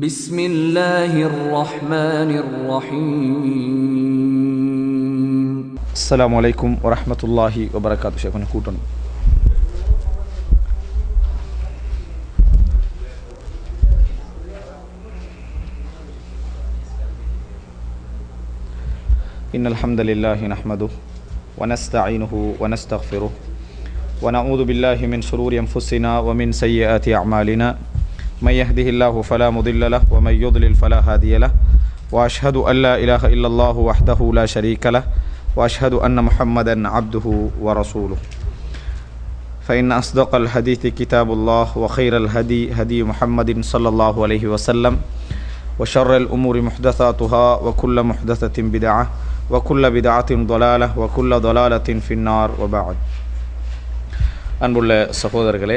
بسم الله الرحمن الرحيم அஸ்ஸலாமு அலைக்கும் வரஹ்மத்துல்லாஹி வபரகாத்து ஷேக் கொஞ்சம் கூட்டணும் إن الحمد لله نحمده ونستعينه ونستغفره ونعوذ بالله من شرور أنفسنا ومن سيئات أعمالنا من يهده الله فلا مضل له ومن يضلل فلا هادي له وأشهد أن لا إله إلا الله وحده لا شريك له وأشهد أن محمدا عبده ورسوله فإن أصدق الحديث كتاب الله وخير الهدي هدي محمد صلى الله عليه وسلم وشر الأمور محدثاتها وكل محدثة بدعة وكل بدعة ضلالة وكل ضلالة في النار وبعد அன்புள்ள சகோதரர்களே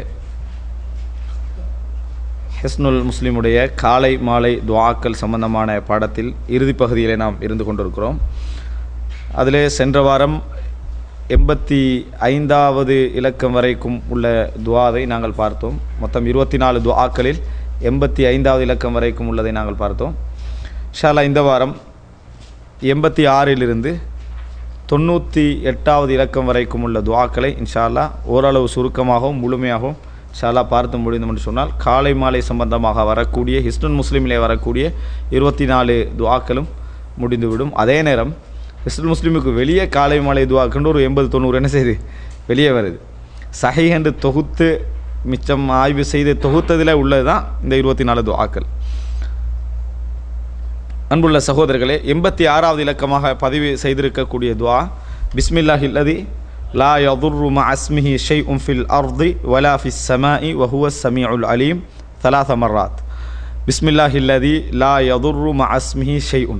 ஹிஸ்னுல் முஸ்லிமுடைய காலை மாலை துஆக்கள் சம்பந்தமான பாடத்தில் இறுதி பகுதியிலே நாம் இருந்து கொண்டிருக்கிறோம் அதிலே சென்ற வாரம் எண்பத்தி ஐந்தாவது இலக்கம் வரைக்கும் உள்ள துவாவை நாங்கள் பார்த்தோம் மொத்தம் இருபத்தி நாலு துஆக்களில் எண்பத்தி ஐந்தாவது இலக்கம் வரைக்கும் உள்ளதை நாங்கள் பார்த்தோம் ஷாலா இந்த வாரம் எண்பத்தி ஆறிலிருந்து தொண்ணூற்றி எட்டாவது இலக்கம் வரைக்கும் உள்ள துவாக்களை இன்ஷால்லா ஓரளவு சுருக்கமாகவும் முழுமையாகவும் ஷாலா பார்த்து முடிந்தோம் என்று சொன்னால் காலை மாலை சம்பந்தமாக வரக்கூடிய ஹிஸ்டன் முஸ்லீமிலே வரக்கூடிய இருபத்தி நாலு துவாக்களும் முடிந்துவிடும் அதே நேரம் ஹிஸ்டன் முஸ்லீமுக்கு வெளியே காலை மாலை துவாக்குன்னு ஒரு எண்பது தொண்ணூறு என்ன செய்யுது வெளியே வருது சஹி என்று தொகுத்து மிச்சம் ஆய்வு செய்து தொகுத்ததில் உள்ளது தான் இந்த இருபத்தி நாலு துவாக்கள் அன்புள்ள சகோதரர்களே எண்பத்தி ஆறாவது இலக்கமாக பதிவு செய்திருக்கக்கூடிய துவா பிஸ்மில்லாஹி இல்லதி லா யதுர்ரு ம அஸ்மிஹி ஷை உம் ஃபில் அர்தி வலா ஃபிஸ் சமாஇ வஹுவ சமீஉல் அலீம் தலாத மர்ராத் பிஸ்மில்லாஹி இல்லதி லா யதுர்ரு ம அஸ்மிஹி ஷை உன்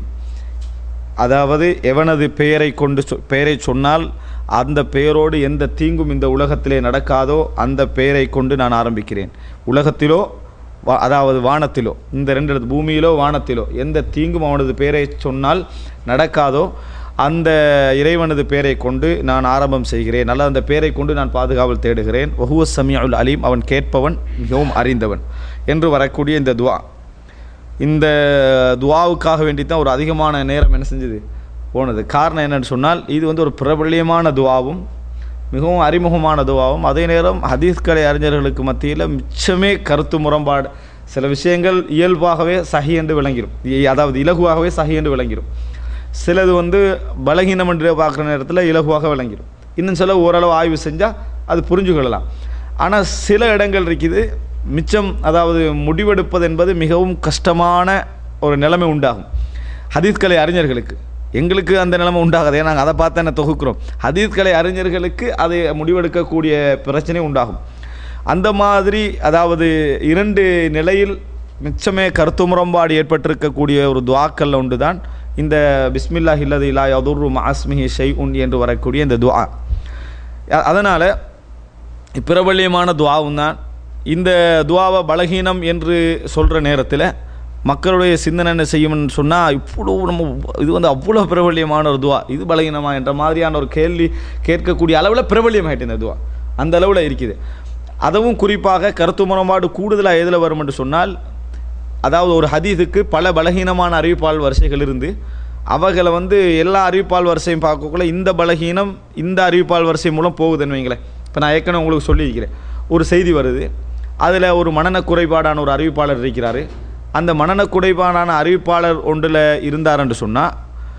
அதாவது எவனது பெயரை கொண்டு சொ பெயரை சொன்னால் அந்த பெயரோடு எந்த தீங்கும் இந்த உலகத்திலே நடக்காதோ அந்த பெயரை கொண்டு நான் ஆரம்பிக்கிறேன் உலகத்திலோ வா அதாவது வானத்திலோ இந்த ரெண்டு இடத்து பூமியிலோ வானத்திலோ எந்த தீங்கும் அவனது பெயரை சொன்னால் நடக்காதோ அந்த இறைவனது பெயரை கொண்டு நான் ஆரம்பம் செய்கிறேன் அல்ல அந்த பெயரை கொண்டு நான் பாதுகாவல் தேடுகிறேன் ஒஹுவ சமியுல் அலீம் அவன் கேட்பவன் மிகவும் அறிந்தவன் என்று வரக்கூடிய இந்த துவா இந்த துவாவுக்காக வேண்டி தான் ஒரு அதிகமான நேரம் என்ன செஞ்சது போனது காரணம் என்னன்னு சொன்னால் இது வந்து ஒரு பிரபல்யமான துவாவும் மிகவும் அறிமுகமான துவாவும் அதே நேரம் ஹதீஸ் கலை அறிஞர்களுக்கு மத்தியில் மிச்சமே கருத்து முரண்பாடு சில விஷயங்கள் இயல்பாகவே சஹி என்று விளங்கிடும் இ- அதாவது இலகுவாகவே சஹி என்று விளங்கிடும் சிலது வந்து பலகீனம் என்று பார்க்குற நேரத்தில் இலகுவாக விளங்கிடும் இன்னும் சில ஓரளவு ஆய்வு செஞ்சால் அது புரிஞ்சு கொள்ளலாம் ஆனால் சில இடங்கள் இருக்குது மிச்சம் அதாவது முடிவெடுப்பது என்பது மிகவும் கஷ்டமான ஒரு நிலைமை உண்டாகும் ஹதீஸ் கலை அறிஞர்களுக்கு எங்களுக்கு அந்த நிலைமை உண்டாகாது ஏன்னா நாங்கள் அதை பார்த்து என்ன தொகுக்கிறோம் ஹதீஸ் கலை அறிஞர்களுக்கு அதை முடிவெடுக்கக்கூடிய பிரச்சனை உண்டாகும் அந்த மாதிரி அதாவது இரண்டு நிலையில் மிச்சமே கருத்து முரண்பாடு ஏற்பட்டிருக்கக்கூடிய ஒரு துவாக்கல்ல ஒன்று தான் இந்த பிஸ்மில்லா இல்லது இலா யதுர்ரு மாஸ்மிஹி ஷை உன் என்று வரக்கூடிய இந்த துவா அதனால் பிரபல்யமான துவாவும் தான் இந்த துவாவை பலகீனம் என்று சொல்கிற நேரத்தில் மக்களுடைய சிந்தனை என்ன செய்யும்னு சொன்னால் இவ்வளோ நம்ம இது வந்து அவ்வளோ பிரபல்யமான ஒரு துவா இது பலகீனமா என்ற மாதிரியான ஒரு கேள்வி கேட்கக்கூடிய அளவில் பிரபல்யமாயிட்டு இந்த துவா அந்த அளவில் இருக்குது அதுவும் குறிப்பாக கருத்து முரண்பாடு கூடுதலாக எதில் வரும் என்று சொன்னால் அதாவது ஒரு ஹதீஸுக்கு பல பலகீனமான அறிவிப்பால் வரிசைகள் இருந்து அவர்களை வந்து எல்லா அறிவிப்பால் வரிசையும் பார்க்கக்குள்ள இந்த பலகீனம் இந்த அறிவிப்பால் வரிசை மூலம் போகுதுன்னு வைங்களேன் இப்போ நான் ஏற்கனவே உங்களுக்கு சொல்லியிருக்கிறேன் ஒரு செய்தி வருது அதில் ஒரு மனநல குறைபாடான ஒரு அறிவிப்பாளர் இருக்கிறாரு அந்த மனநல குறைபாடான அறிவிப்பாளர் ஒன்றில் இருந்தார் என்று சொன்னால்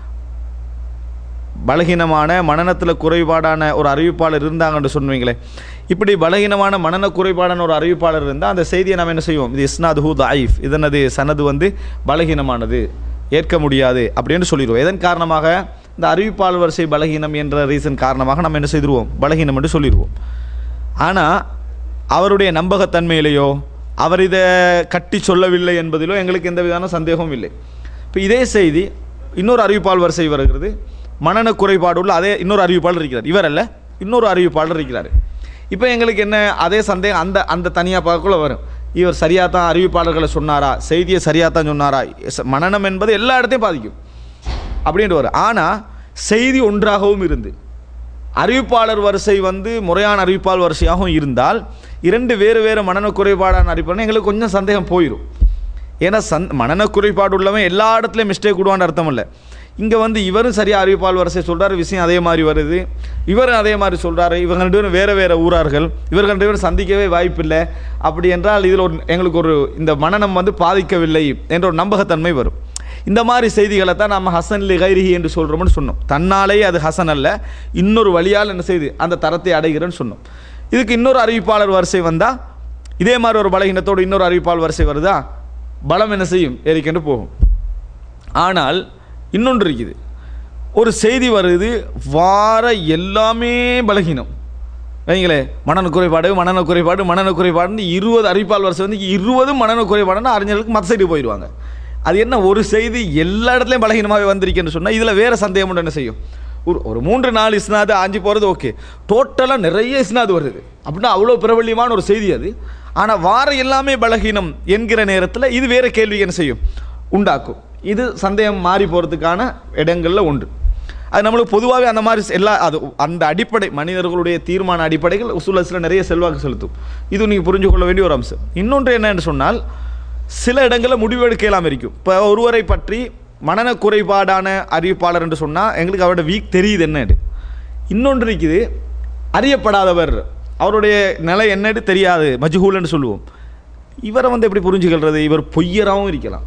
பலகீனமான மனநத்தில் குறைபாடான ஒரு அறிவிப்பாளர் இருந்தாங்கன்னு சொன்னீங்களே இப்படி பலகீனமான மனநல குறைபாடான ஒரு அறிவிப்பாளர் இருந்தால் அந்த செய்தியை நாம் என்ன செய்வோம் இது இஸ்னாது ஹூ தாயிஃப் இதனது சனது வந்து பலகீனமானது ஏற்க முடியாது அப்படின்னு சொல்லிடுவோம் எதன் காரணமாக இந்த அறிவிப்பாளர் வரிசை பலகீனம் என்ற ரீசன் காரணமாக நம்ம என்ன செய்திருவோம் பலகீனம் என்று சொல்லிடுவோம் ஆனால் அவருடைய நம்பகத்தன்மையிலேயோ அவர் இதை கட்டி சொல்லவில்லை என்பதிலோ எங்களுக்கு எந்த விதமான சந்தேகமும் இல்லை இப்போ இதே செய்தி இன்னொரு அறிவிப்பாளர் வரிசை வருகிறது மனநல குறைபாடு உள்ள அதே இன்னொரு அறிவிப்பாளர் இருக்கிறார் இவர் அல்ல இன்னொரு அறிவிப்பாளர் இருக்கிறார் இப்போ எங்களுக்கு என்ன அதே சந்தேகம் அந்த அந்த தனியாக பார்க்கக்குள்ள வரும் இவர் சரியாக தான் அறிவிப்பாளர்களை சொன்னாரா செய்தியை சரியாக தான் சொன்னாரா ச- மனநம் என்பது எல்லா இடத்தையும் பாதிக்கும் அப்படின்ட்டு வரும் ஆனால் செய்தி ஒன்றாகவும் இருந்து அறிவிப்பாளர் வரிசை வந்து முறையான அறிவிப்பாளர் வரிசையாகவும் இருந்தால் இரண்டு வேறு வேறு மனநல குறைபாடான அறிவிப்பாளர் எங்களுக்கு கொஞ்சம் சந்தேகம் போயிடும் ஏன்னா சந் மனநல குறைபாடு உள்ளவன் எல்லா இடத்துலையும் மிஸ்டேக் விடுவான்னு அர்த்தம் இல்லை இங்கே வந்து இவரும் சரியாக அறிவிப்பால் வரிசை சொல்கிறாரு விஷயம் அதே மாதிரி வருது இவரும் அதே மாதிரி சொல்கிறாரு இவங்க ரெண்டு பேரும் வேறு வேறு ஊரார்கள் இவர்கள் ரெண்டு பேரும் சந்திக்கவே வாய்ப்பில்லை அப்படி என்றால் இதில் ஒரு எங்களுக்கு ஒரு இந்த மனநம் வந்து பாதிக்கவில்லை என்ற ஒரு நம்பகத்தன்மை வரும் இந்த மாதிரி செய்திகளை தான் நம்ம ஹசன் லி கைரிஹி என்று சொல்கிறோம்னு சொன்னோம் தன்னாலேயே அது ஹசன் அல்ல இன்னொரு வழியால் என்ன செய்து அந்த தரத்தை அடைகிறேன்னு சொன்னோம் இதுக்கு இன்னொரு அறிவிப்பாளர் வரிசை வந்தால் இதே மாதிரி ஒரு பலகீனத்தோடு இன்னொரு அறிவிப்பாளர் வரிசை வருதா பலம் என்ன செய்யும் ஏறிக்கொண்டு போகும் ஆனால் இன்னொன்று இருக்குது ஒரு செய்தி வருது வார எல்லாமே பலகீனம் வைங்களே மனநல குறைபாடு மனநல குறைபாடு மனநல குறைபாடுன்னு இருபது அறிவிப்பால் வருஷம் வந்து இருபதும் மனநல குறைபாடுன்னா அறிஞர்களுக்கு மற்ற சைடு போயிடுவாங்க அது என்ன ஒரு செய்தி எல்லா இடத்துலையும் பலகீனமாகவே வந்திருக்குன்னு சொன்னால் இதில் வேறு சந்தேகம் உண்டு என்ன செய்யும் ஒரு ஒரு மூன்று நாலு இஸ்னாது ஆஞ்சு போகிறது ஓகே டோட்டலாக நிறைய இஸ்னாது வருது அப்படின்னா அவ்வளோ பிரபல்யமான ஒரு செய்தி அது ஆனால் வார எல்லாமே பலகீனம் என்கிற நேரத்தில் இது வேறு கேள்வி என்ன செய்யும் உண்டாக்கும் இது சந்தேகம் மாறி போகிறதுக்கான இடங்களில் உண்டு அது நம்மளுக்கு பொதுவாகவே அந்த மாதிரி எல்லா அது அந்த அடிப்படை மனிதர்களுடைய தீர்மான அடிப்படைகள் உசுலஸில் நிறைய செல்வாக்கு செலுத்தும் இது நீங்கள் புரிஞ்சு கொள்ள வேண்டிய ஒரு அம்சம் இன்னொன்று என்னன்னு சொன்னால் சில இடங்களில் முடிவெடுக்கலாம் இருக்கும் இப்போ ஒருவரை பற்றி மனநல குறைபாடான அறிவிப்பாளர் என்று சொன்னால் எங்களுக்கு அவரோட வீக் தெரியுது என்னன்னு இன்னொன்று இருக்குது அறியப்படாதவர் அவருடைய நிலை என்னன்னு தெரியாது மஜ்ஹூல்னு சொல்லுவோம் இவரை வந்து எப்படி புரிஞ்சுக்கிறது இவர் பொய்யராகவும் இருக்கலாம்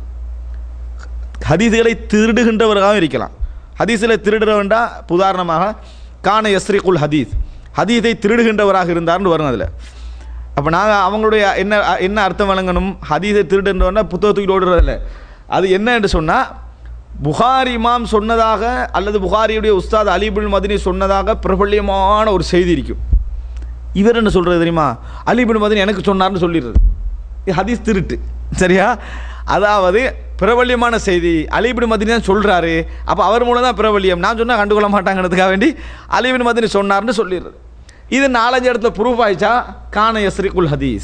ஹதீஸுகளை திருடுகின்றவராகவும் இருக்கலாம் ஹதீஸில் திருடுறவன்டா உதாரணமாக கான யஸ்ரிகுல் ஹதீஸ் ஹதீஸை திருடுகின்றவராக இருந்தார்னு வரும் அதில் அப்போ நாங்கள் அவங்களுடைய என்ன என்ன அர்த்தம் வழங்கணும் ஹதீஸை திருடுன்றவனா புத்தகத்துக்கு ஓடுறதில்ல அது என்ன என்று சொன்னால் புகாரி இமாம் சொன்னதாக அல்லது புகாரியுடைய உஸ்தாத் அலிபுல் மதினி சொன்னதாக பிரபல்யமான ஒரு செய்தி இருக்கும் இவர் என்ன சொல்கிறது தெரியுமா அலிபுல் மதினி எனக்கு சொன்னார்னு சொல்லிடுறது இது ஹதீஸ் திருட்டு சரியா அதாவது பிரபல்யமான செய்தி அலிபின் மதினி தான் சொல்கிறாரு அப்போ அவர் மூலம் தான் பிரபல்யம் நான் சொன்னால் கண்டுகொள்ள மாட்டாங்கிறதுக்காக வேண்டி அலிபின் மதினி சொன்னார்னு சொல்லிடுறது இது நாலஞ்சு இடத்துல ப்ரூஃப் ஆயிடுச்சா கான யஸ்ரிகுல் ஹதீஸ்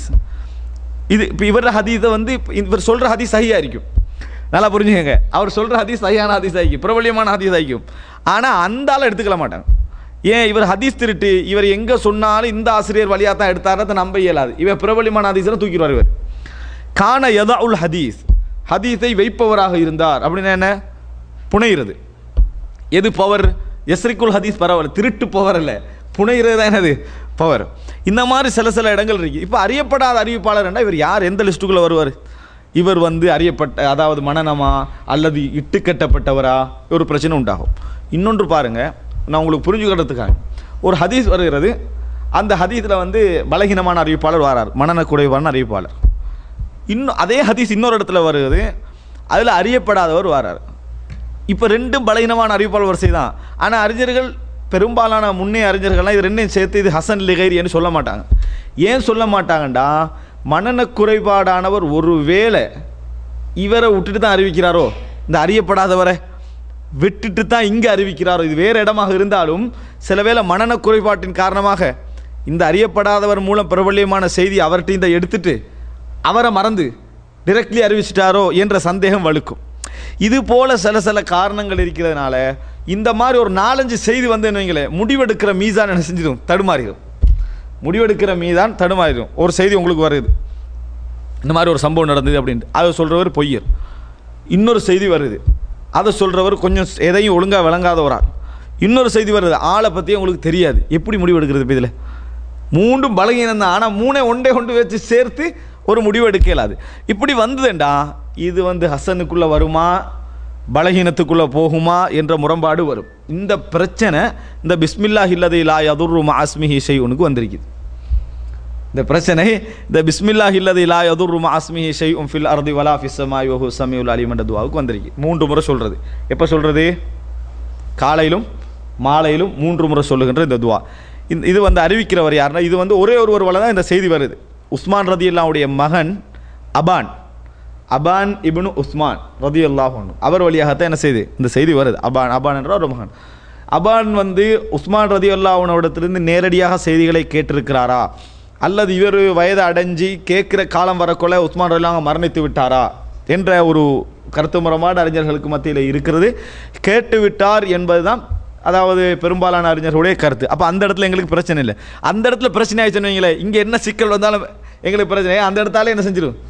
இது இப்போ இவர ஹதீஸை வந்து இப்ப இவர் சொல்கிற ஹதீஸ் சரியாக இருக்கும் நல்லா புரிஞ்சுக்கங்க அவர் சொல்கிற ஹதீஸ் சரியான ஹதீஸ் ஆகிக்கும் பிரபல்யமான ஹதீஸ் ஆகிக்கும் ஆனால் அந்த ஆளை எடுத்துக்கல மாட்டாங்க ஏன் இவர் ஹதீஸ் திருட்டு இவர் எங்கே சொன்னாலும் இந்த ஆசிரியர் வழியாக தான் எடுத்தாரத்தை நம்ப இயலாது இவர் பிரபல்யமான ஹதீஸில் தூக்கிடுவார் இவர் கான யதா உல் ஹதீஸ் ஹதீஸை வைப்பவராக இருந்தார் அப்படின்னா என்ன புனைகிறது எது பவர் எஸ்ரிக்குல் ஹதீஸ் பரவாயில்ல திருட்டு பவர் இல்லை புனைகிறது தான் என்னது பவர் இந்த மாதிரி சில சில இடங்கள் இருக்குது இப்போ அறியப்படாத அறிவிப்பாளர் என்றால் இவர் யார் எந்த லிஸ்ட்டுக்குள்ளே வருவார் இவர் வந்து அறியப்பட்ட அதாவது மனநமா அல்லது இட்டுக்கட்டப்பட்டவரா ஒரு பிரச்சனை உண்டாகும் இன்னொன்று பாருங்கள் நான் உங்களுக்கு புரிஞ்சுக்கிறதுக்காக ஒரு ஹதீஸ் வருகிறது அந்த ஹதீஸில் வந்து பலகீனமான அறிவிப்பாளர் வரார் மனநல குறைவான அறிவிப்பாளர் இன்னும் அதே ஹதீஸ் இன்னொரு இடத்துல வருது அதில் அறியப்படாதவர் வரார் இப்போ ரெண்டும் பலகீனமான அறிவிப்பாளர் வரிசை தான் ஆனால் அறிஞர்கள் பெரும்பாலான முன்னே அறிஞர்கள்லாம் இது ரெண்டையும் சேர்த்து இது ஹசன் லிகைரின்னு சொல்ல மாட்டாங்க ஏன் சொல்ல மாட்டாங்கண்டா மனநல குறைபாடானவர் ஒரு வேளை இவரை விட்டுட்டு தான் அறிவிக்கிறாரோ இந்த அறியப்படாதவரை விட்டுட்டு தான் இங்கே அறிவிக்கிறாரோ இது வேறு இடமாக இருந்தாலும் சில வேளை மனநல குறைபாட்டின் காரணமாக இந்த அறியப்படாதவர் மூலம் பிரபல்யமான செய்தி அவர்கிட்ட இந்த எடுத்துட்டு அவரை மறந்து டிரெக்ட்லி அறிவிச்சிட்டாரோ என்ற சந்தேகம் வலுக்கும் இது போல சில சில காரணங்கள் இருக்கிறதுனால இந்த மாதிரி ஒரு நாலஞ்சு செய்தி வந்து வைங்களேன் முடிவெடுக்கிற மீதான் என்ன செஞ்சிடும் தடுமாறிடும் முடிவெடுக்கிற மீதான் தடுமாறிடும் ஒரு செய்தி உங்களுக்கு வருது இந்த மாதிரி ஒரு சம்பவம் நடந்தது அப்படின்ட்டு அதை சொல்கிறவர் பொய்யர் இன்னொரு செய்தி வருது அதை சொல்கிறவர் கொஞ்சம் எதையும் ஒழுங்காக விளங்காத ஒரு ஆள் இன்னொரு செய்தி வருது ஆளை பற்றி உங்களுக்கு தெரியாது எப்படி முடிவெடுக்கிறது இப்போ இதில் மூண்டும் பலகீனம் தான் ஆனால் மூணே ஒன்றே கொண்டு வச்சு சேர்த்து ஒரு முடிவு எடுக்க இயலாது இப்படி வந்ததுண்டா இது வந்து ஹசனுக்குள்ளே வருமா பலகீனத்துக்குள்ளே போகுமா என்ற முரண்பாடு வரும் இந்த பிரச்சனை இந்த பிஸ்மில்லா இல்லதை லா யதுர்ரு மாஸ்மிஹி ஷைஉனுக்கு வந்திருக்குது இந்த பிரச்சனை இந்த பிஸ்மில்லா இல்லதை லா யதுர்ரு மாஸ்மிஹி ஷைஉம் ஃபில் அர்தி வலா ஃபிஸ் ஸமாஇ வஹு ஸமீஉல் அலீம் என்ற துவாவுக்கு வந்திருக்கு மூன்று முறை சொல்கிறது எப்போ சொல்கிறது காலையிலும் மாலையிலும் மூன்று முறை சொல்லுகின்ற இந்த துவா இந்த இது வந்து அறிவிக்கிறவர் யாருன்னா இது வந்து ஒரே ஒருவர் வழியாக தான் இந்த செய்தி வருது உஸ்மான் ரதி அல்லாவுடைய மகன் அபான் அபான் இப்னு உஸ்மான் ரதி அல்லாஹ் அவர் வழியாகத்தான் என்ன செய்து இந்த செய்தி வருது அபான் அபான் என்ற ஒரு மகன் அபான் வந்து உஸ்மான் ரதி அல்லாஹ்விடத்திலிருந்து நேரடியாக செய்திகளை கேட்டிருக்கிறாரா அல்லது இவர் வயது அடைஞ்சு கேட்குற காலம் வரக்குள்ள உஸ்மான் ரதி அல்லாஹ் மரணித்து விட்டாரா என்ற ஒரு கருத்து முறமாடு அறிஞர்களுக்கு மத்தியில் இருக்கிறது கேட்டு விட்டார் என்பதுதான் அதாவது பெரும்பாலான அறிஞர்களுடைய கருத்து அப்போ அந்த இடத்துல எங்களுக்கு பிரச்சனை இல்லை அந்த இடத்துல பிரச்சனை ஆயிடுச்சுன்னு வைங்களேன் இங்கே என்ன சிக்கல் வந்தாலும் எங்களுக்கு பிரச்சனை அந்த இடத்தாலே என்ன செஞ்சிடும்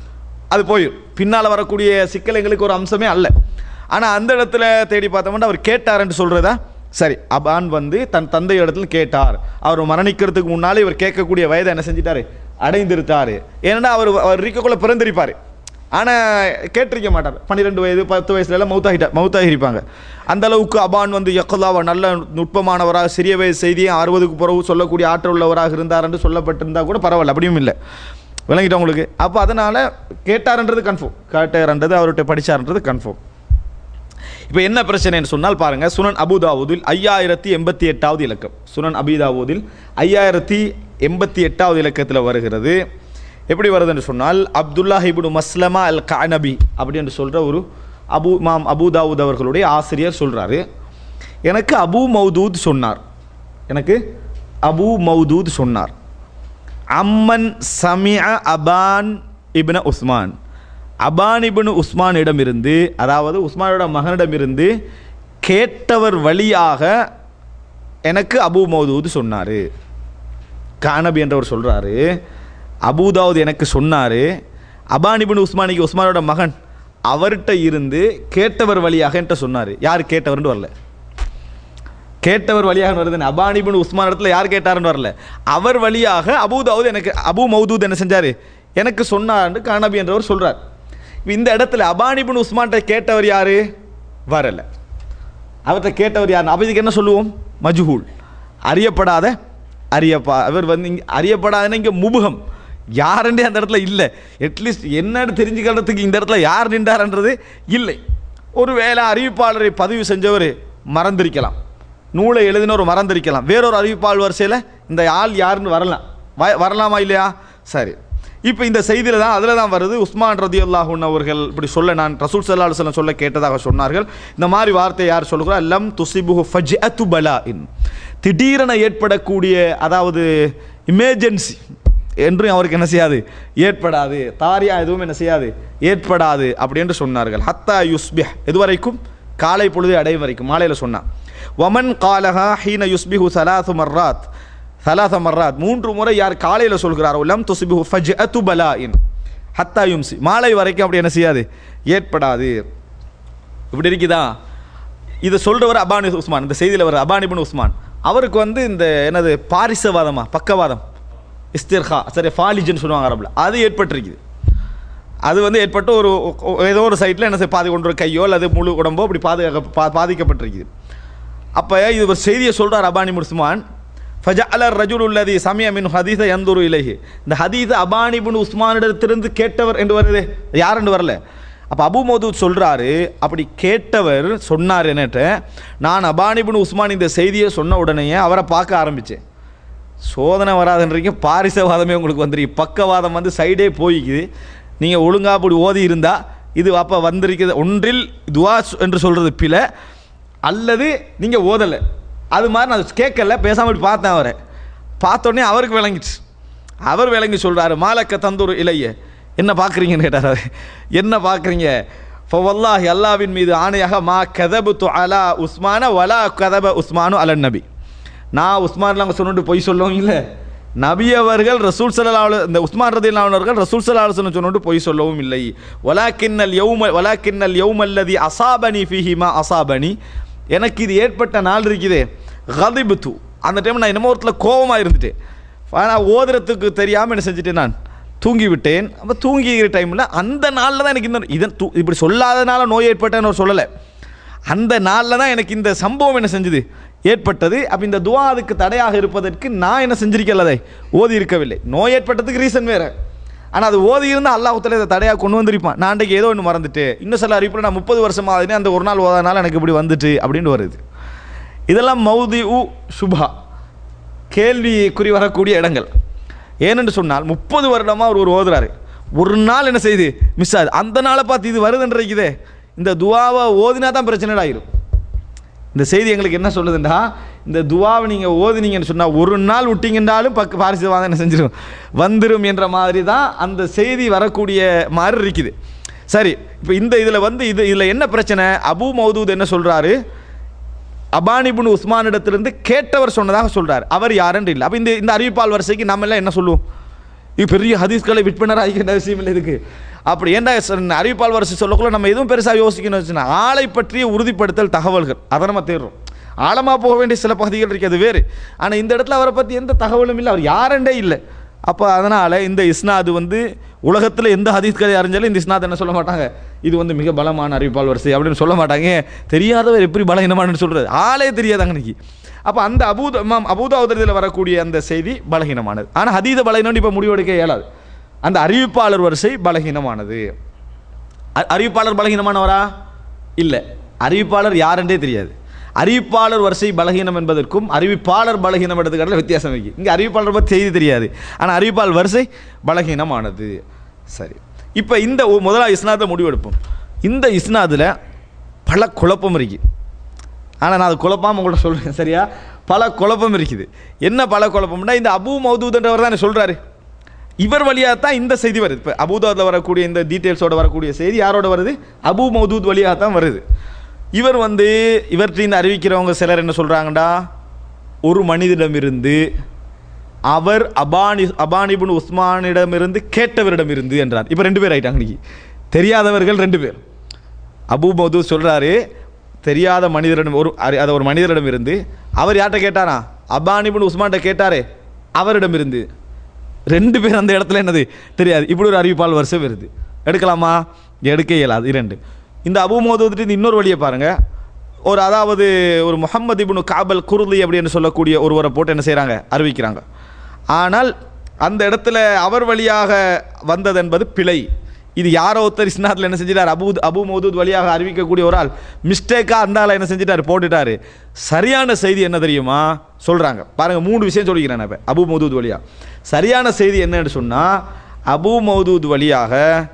அது போயிடும் பின்னால் வரக்கூடிய சிக்கல் எங்களுக்கு ஒரு அம்சமே அல்ல ஆனால் அந்த இடத்துல தேடி பார்த்தோம்னா அவர் கேட்டாருன்னு சொல்கிறதா சரி அபான் வந்து தன் தந்தை இடத்துல கேட்டார் அவர் மரணிக்கிறதுக்கு முன்னாலே இவர் கேட்கக்கூடிய வயதை என்ன செஞ்சிட்டாரு அடைந்திருத்தாரு ஏன்னா அவர் அவர் இருக்கக்குள்ள பிறந்திருப்பார் ஆனால் கேட்டிருக்க மாட்டார் பன்னிரெண்டு வயது பத்து வயசுல எல்லாம் மௌத்தாகிட்டார் மௌத்தாகி இருப்பாங்க அந்த அளவுக்கு அபான் வந்து யக்கலாவா நல்ல நுட்பமானவராக சிறிய வயசு செய்தியை அறுபதுக்கு பிறகு சொல்லக்கூடிய ஆற்றல் உள்ளவராக இருந்தார் என்று சொல்லப்பட்டிருந்தா கூட பரவாயில்ல அப்படியும் இல்லை விளங்கிட்டோம் உங்களுக்கு அப்போ அதனால் கேட்டார்ன்றது கன்ஃபார்ம் கேட்டார்ன்றது அவர்கிட்ட படித்தார்ன்றது கன்ஃபார்ம் இப்போ என்ன பிரச்சனைன்னு சொன்னால் பாருங்கள் சுனன் அபுதாவூதில் ஐயாயிரத்தி எண்பத்தி எட்டாவது இலக்கம் சுனன் அபிதாவூதில் ஐயாயிரத்தி எண்பத்தி எட்டாவது இலக்கத்தில் வருகிறது எப்படி வருதுன்னு சொன்னால் அப்துல்லா ஹிபுடு மஸ்லமா அல் கனபி அப்படின்னு சொல்கிற ஒரு அபு மாம் அபுதாவூத் அவர்களுடைய ஆசிரியர் சொல்கிறாரு எனக்கு அபு மௌதூத் சொன்னார் எனக்கு அபு மௌதூத் சொன்னார் அம்மன் சமிஅ Aban Ibn Usman Aban Ibn உஸ்மானிடமிருந்து அதாவது உஸ்மானோட மகனிடமிருந்து கேட்டவர் வழியாக எனக்கு அபு மௌதூத் சொன்னார் கானபி என்றவர் சொல்கிறாரு அபூதாவுத் எனக்கு சொன்னார் அபான் இப்னு உஸ்மானிக்கு உஸ்மானோட மகன் அவர்கிட்ட இருந்து கேட்டவர் வழியாக என்கிட்ட சொன்னார் யார் கேட்டவர்னு வரல கேட்டவர் வழியாக வருது அபானிபின் உஸ்மான் இடத்துல யார் கேட்டாருன்னு வரல அவர் வழியாக அபூதாவுத் எனக்கு அபு மௌதூத் என்ன செஞ்சார் எனக்கு சொன்னார்னு கானபி என்றவர் சொல்கிறார் இந்த இடத்துல அபானிபின் உஸ்மான்கிட்ட கேட்டவர் யார் வரல அவர்கிட்ட கேட்டவர் யார் அப்போ இதுக்கு என்ன சொல்லுவோம் மஜ்ஹூல் அறியப்படாத அறியப்பா அவர் வந்து இங்கே அறியப்படாதுன்னா இங்கே முபுகம் யாருன்றே அந்த இடத்துல இல்லை அட்லீஸ்ட் என்னன்னு தெரிஞ்சுக்கிறதுக்கு இந்த இடத்துல யார் நின்றார்ன்றது இல்லை ஒருவேளை அறிவிப்பாளரை பதிவு செஞ்சவர் மறந்திருக்கலாம் நூலை எழுதினவர் மறந்திருக்கலாம் வேறொரு அறிவிப்பாளர் வரிசையில் இந்த ஆள் யாருன்னு வரலாம் வ வரலாமா இல்லையா சரி இப்போ இந்த செய்தியில் தான் அதில் தான் வருது உஸ்மான் ரதி அல்லாஹூன் அவர்கள் இப்படி சொல்ல நான் ரசூல் சல்லா அலுவலம் சொல்ல கேட்டதாக சொன்னார்கள் இந்த மாதிரி வார்த்தை யார் சொல்லுகிறா லம் துசிபுஹு ஃபஜ் அத்து பலா இன் திடீரென ஏற்படக்கூடிய அதாவது இமேஜென்சி என்றும் அவருக்கு என்ன செய்யாது ஏற்படாது தாரியா எதுவும் என்ன செய்யாது ஏற்படாது அப்படி என்று சொன்னார்கள் ஹத்தா யுஸ்பிஹ் எதுவரைக்கும் காலை பொழுது அடையும் வரைக்கும் மாலையில் சொன்னான் வமன் காலஹா ஹீன யுஸ்பிஹு சலாத்து மர்ராத் சலாச மர்ராத் மூன்று முறை யார் காலையில் சொல்கிறாரோ லம் துஸ்பிஹு ஃபஜ் அத்து பலா இன் ஹத்தா யும்சி மாலை வரைக்கும் அப்படி என்ன செய்யாது ஏற்படாது இப்படி இருக்குதா இதை சொல்கிறவர் அபானி உஸ்மான் இந்த செய்தியில் வர அபானிபின் உஸ்மான் அவருக்கு வந்து இந்த என்னது பாரிசவாதமா பக்கவாதம் இஸ்திர்ஹா சரி ஃபாலிஜ்னு சொல்லுவாங்க அரபில் அது ஏற்பட்டிருக்குது அது வந்து ஏற்பட்டு ஒரு ஏதோ ஒரு சைட்டில் என்ன செய்ய பாதி கொண்டு ஒரு கையோ அல்லது முழு உடம்போ அப்படி பாதுகாக்க பா பாதிக்கப்பட்டிருக்குது அப்போ இது ஒரு செய்தியை சொல்கிறார் அபானி முஸ்மான் ஃபஜா அலர் ரஜுல் உள்ளதி சமய மின் ஹதீஸ எந்தொரு இலகி இந்த ஹதீஸ அபானிபுன் உஸ்மானிடத்திலிருந்து கேட்டவர் என்று வருது யார் என்று வரல அப்போ அபு மௌதூத் சொல்கிறாரு அப்படி கேட்டவர் சொன்னார் என்னட்ட நான் அபானிபுன் உஸ்மான் இந்த செய்தியை சொன்ன உடனேயே அவரை பார்க்க ஆரம்பித்தேன் சோதனை வராதுன்றீங்க பாரிசவாதமே உங்களுக்கு வந்துருக்கு பக்கவாதம் வந்து சைடே போய்க்குது நீங்கள் ஒழுங்காக அப்படி ஓதி இருந்தால் இது அப்போ வந்திருக்குது ஒன்றில் துவா என்று சொல்கிறது பிழை அல்லது நீங்கள் ஓதலை அது மாதிரி நான் கேட்கல பேசாமல் இப்படி பார்த்தேன் அவரை பார்த்தோன்னே அவருக்கு விளங்கிச்சு அவர் விளங்கி சொல்கிறாரு மாலக்க தந்தூர் இலைய என்ன பார்க்குறீங்கன்னு கேட்டார் அவர் என்ன பார்க்குறீங்க ஃபவல்லாஹ் அல்லாவின் மீது ஆணையாக மா கதபு து அலா உஸ்மான வலா கதப உஸ்மானு அலன் நபி நான் உஸ்மான்லாம் சொன்னிட்டு பொய் சொல்லவும் இல்லை நபி அவர்கள் ரசூல் சல்லா இந்த உஸ்மான் ரதி அவர்கள் ரசூல் சல்லா சொன்னிட்டு பொய் சொல்லவும் இல்லை வலாக்கின்னல் யௌம வலாக்கின்னல் யௌமல்லதி அசாபனி ஃபிஹிமா அசாபனி எனக்கு இது ஏற்பட்ட நாள் இருக்குதே கதிபுத்து அந்த டைம் நான் என்னமோ ஒருத்தில் கோபமாக இருந்துட்டேன் ஆனால் ஓதுறதுக்கு தெரியாமல் என்ன செஞ்சுட்டேன் நான் தூங்கி விட்டேன் அப்போ தூங்கிக்கிற டைமில் அந்த நாளில் தான் எனக்கு இந்த இதன் தூ இப்படி சொல்லாதனால நோய் ஏற்பட்டேன்னு ஒரு சொல்லலை அந்த நாளில் தான் எனக்கு இந்த சம்பவம் என்ன செஞ்சுது ஏற்பட்டது அப்போ இந்த துவா அதுக்கு தடையாக இருப்பதற்கு நான் என்ன செஞ்சிருக்கல அதை ஓதி இருக்கவில்லை நோய் ஏற்பட்டதுக்கு ரீசன் வேறு ஆனால் அது ஓதி இருந்தால் அல்லாஹத்தில் இதை தடையாக கொண்டு வந்திருப்பான் நான் அன்றைக்கு ஏதோ ஒன்று மறந்துட்டு இன்னும் சில அறிவிப்பில் நான் முப்பது வருஷம் ஆகுதுன்னு அந்த ஒரு நாள் ஓதானால எனக்கு இப்படி வந்துட்டு அப்படின்னு வருது இதெல்லாம் மௌதி உ சுபா கேள்விக்குறி வரக்கூடிய இடங்கள் ஏனென்று சொன்னால் முப்பது வருடமாக அவர் ஒரு ஓதுறாரு ஒரு நாள் என்ன செய்யுது மிஸ் ஆகுது அந்த நாளை பார்த்து இது வருதுன்றிருக்குதே இந்த துவாவை ஓதினா தான் பிரச்சனை ஆயிரும் இந்த செய்தி எங்களுக்கு என்ன சொல்லுதுண்டா இந்த துவாவை நீங்கள் ஓதுனீங்கன்னு சொன்னால் ஒரு நாள் விட்டீங்கன்றாலும் பக்க பாரிசுவாதம் என்ன செஞ்சிடும் வந்துடும் என்ற மாதிரி தான் அந்த செய்தி வரக்கூடிய மாதிரி இருக்குது சரி இப்போ இந்த இதில் வந்து இது இதில் என்ன பிரச்சனை அபு மௌதூத் என்ன சொல்கிறாரு அபானிபுன் உஸ்மானிடத்திலிருந்து கேட்டவர் சொன்னதாக சொல்கிறார் அவர் யாருன்னு இல்லை அப்போ இந்த இந்த அறிவிப்பால் வரிசைக்கு நம்ம எல்லாம் என்ன சொல்லுவோம் இது பெரிய ஹதீஸ்களை விற்பனர் ஆகிக்கிற அவசியம் இல்லை இதுக்கு அப்படி ஏன்டா சொன்ன அறிவிப்பால் வரிசை சொல்லக்குள்ள நம்ம எதுவும் பெருசாக யோசிக்கணும் வச்சுன்னா ஆளை பற்றிய உறுதிப்படுத்தல் தகவல்கள் அதை நம்ம தேடுறோம் ஆழமாக போக வேண்டிய சில பகுதிகள் இருக்கு அது வேறு ஆனால் இந்த இடத்துல அவரை பற்றி எந்த தகவலும் இல்லை அவர் யாரெண்டே இல்லை அப்போ அதனால் இந்த இஸ்னாது வந்து உலகத்தில் எந்த ஹதீஸ்களை அறிஞ்சாலும் இந்த இஸ்னாத் என்ன சொல்ல மாட்டாங்க இது வந்து மிக பலமான அறிவிப்பால் வரிசை அப்படின்னு சொல்ல மாட்டாங்க தெரியாதவர் எப்படி பலகீனமானு சொல்கிறது ஆளே தெரியாதாங்க இன்னைக்கு அப்போ அந்த அபூத இமாம் அபூதாவுதத்தில் வரக்கூடிய அந்த செய்தி பலகீனமானது ஆனால் ஹதீத பலகீனம் இப்போ முடிவெடுக்க இயலாது அந்த அறிவிப்பாளர் வரிசை பலகீனமானது அ- அறிவிப்பாளர் பலகீனமானவரா இல்லை அறிவிப்பாளர் யாருன்றே தெரியாது அறிவிப்பாளர் வரிசை பலகீனம் என்பதற்கும் அறிவிப்பாளர் பலகீனம் எடுத்துக்கிறதுல வித்தியாசம் இருக்கு இங்கே அறிவிப்பாளர் பற்றி செய்தி தெரியாது ஆனால் அறிவிப்பாளர் வரிசை பலகீனமானது சரி இப்போ இந்த ஒ- முதலாவது இஸ்னாத்தை முடிவெடுப்போம் இந்த இஸ்னாதில் பல குழப்பம் இருக்கு ஆனால் நான் அது குழப்பாமல் உங்கள்ட்ட சொல்கிறேன் சரியா பல குழப்பம் இருக்குது என்ன பல குழப்பம்னா இந்த அபு மௌதூத்ன்றவர் தான் சொல்கிறாரு இவர் வழியாக தான் இந்த செய்தி வருது இப்போ அபூதாவில் வரக்கூடிய இந்த டீட்டெயில்ஸோட வரக்கூடிய செய்தி யாரோட வருது அபு மௌதூத் வழியாக தான் வருது இவர் வந்து இவர்கிட்ட அறிவிக்கிறவங்க சிலர் என்ன சொல்கிறாங்கடா ஒரு மனிதனிடமிருந்து அவர் அபானி அபானிபுன் உஸ்மானிடமிருந்து கேட்டவரிடமிருந்து என்றார் இப்போ ரெண்டு பேர் ஆயிட்டாங்க இன்னைக்கு தெரியாதவர்கள் ரெண்டு பேர் அபு மது சொல்கிறாரு தெரியாத மனிதரிடம் ஒரு அரி- அதை ஒரு மனிதரிடம் இருந்து அவர் யார்கிட்ட கேட்டாரா அபானிபுன் உஸ்மான்கிட்ட கேட்டாரே அவரிடம் இருந்து ரெண்டு பேர் அந்த இடத்துல என்னது தெரியாது இப்படி ஒரு அறிவிப்பால் வருஷம் வருது எடுக்கலாமா எடுக்க இயலாது இரண்டு இந்த அபு மோதுட்டு இன்னொரு வழியை பாருங்க ஒரு அதாவது ஒரு முஹம்மது இப்னு காபல் குருதி அப்படின்னு சொல்லக்கூடிய ஒருவரை போட்டு என்ன செய்கிறாங்க அறிவிக்கிறாங்க ஆனால் அந்த இடத்துல அவர் வழியாக வந்தது என்பது பிழை இது யாரோ ஒருத்தர் இஸ்னாத்தில் என்ன செஞ்சிட்டார் அபு அபு மௌதூத் வழியாக அறிவிக்கக்கூடிய ஒரு ஆள் மிஸ்டேக்காக அந்த ஆளை என்ன செஞ்சிட்டாரு போட்டுட்டாரு சரியான செய்தி என்ன தெரியுமா சொல்கிறாங்க பாருங்க மூணு விஷயம் சொல்லிக்கிறேன் நான் இப்ப, அபு மௌதூத் வழியாக சரியான செய்தி என்னன்னு சொன்னால் அபு மௌதூத் வழியாக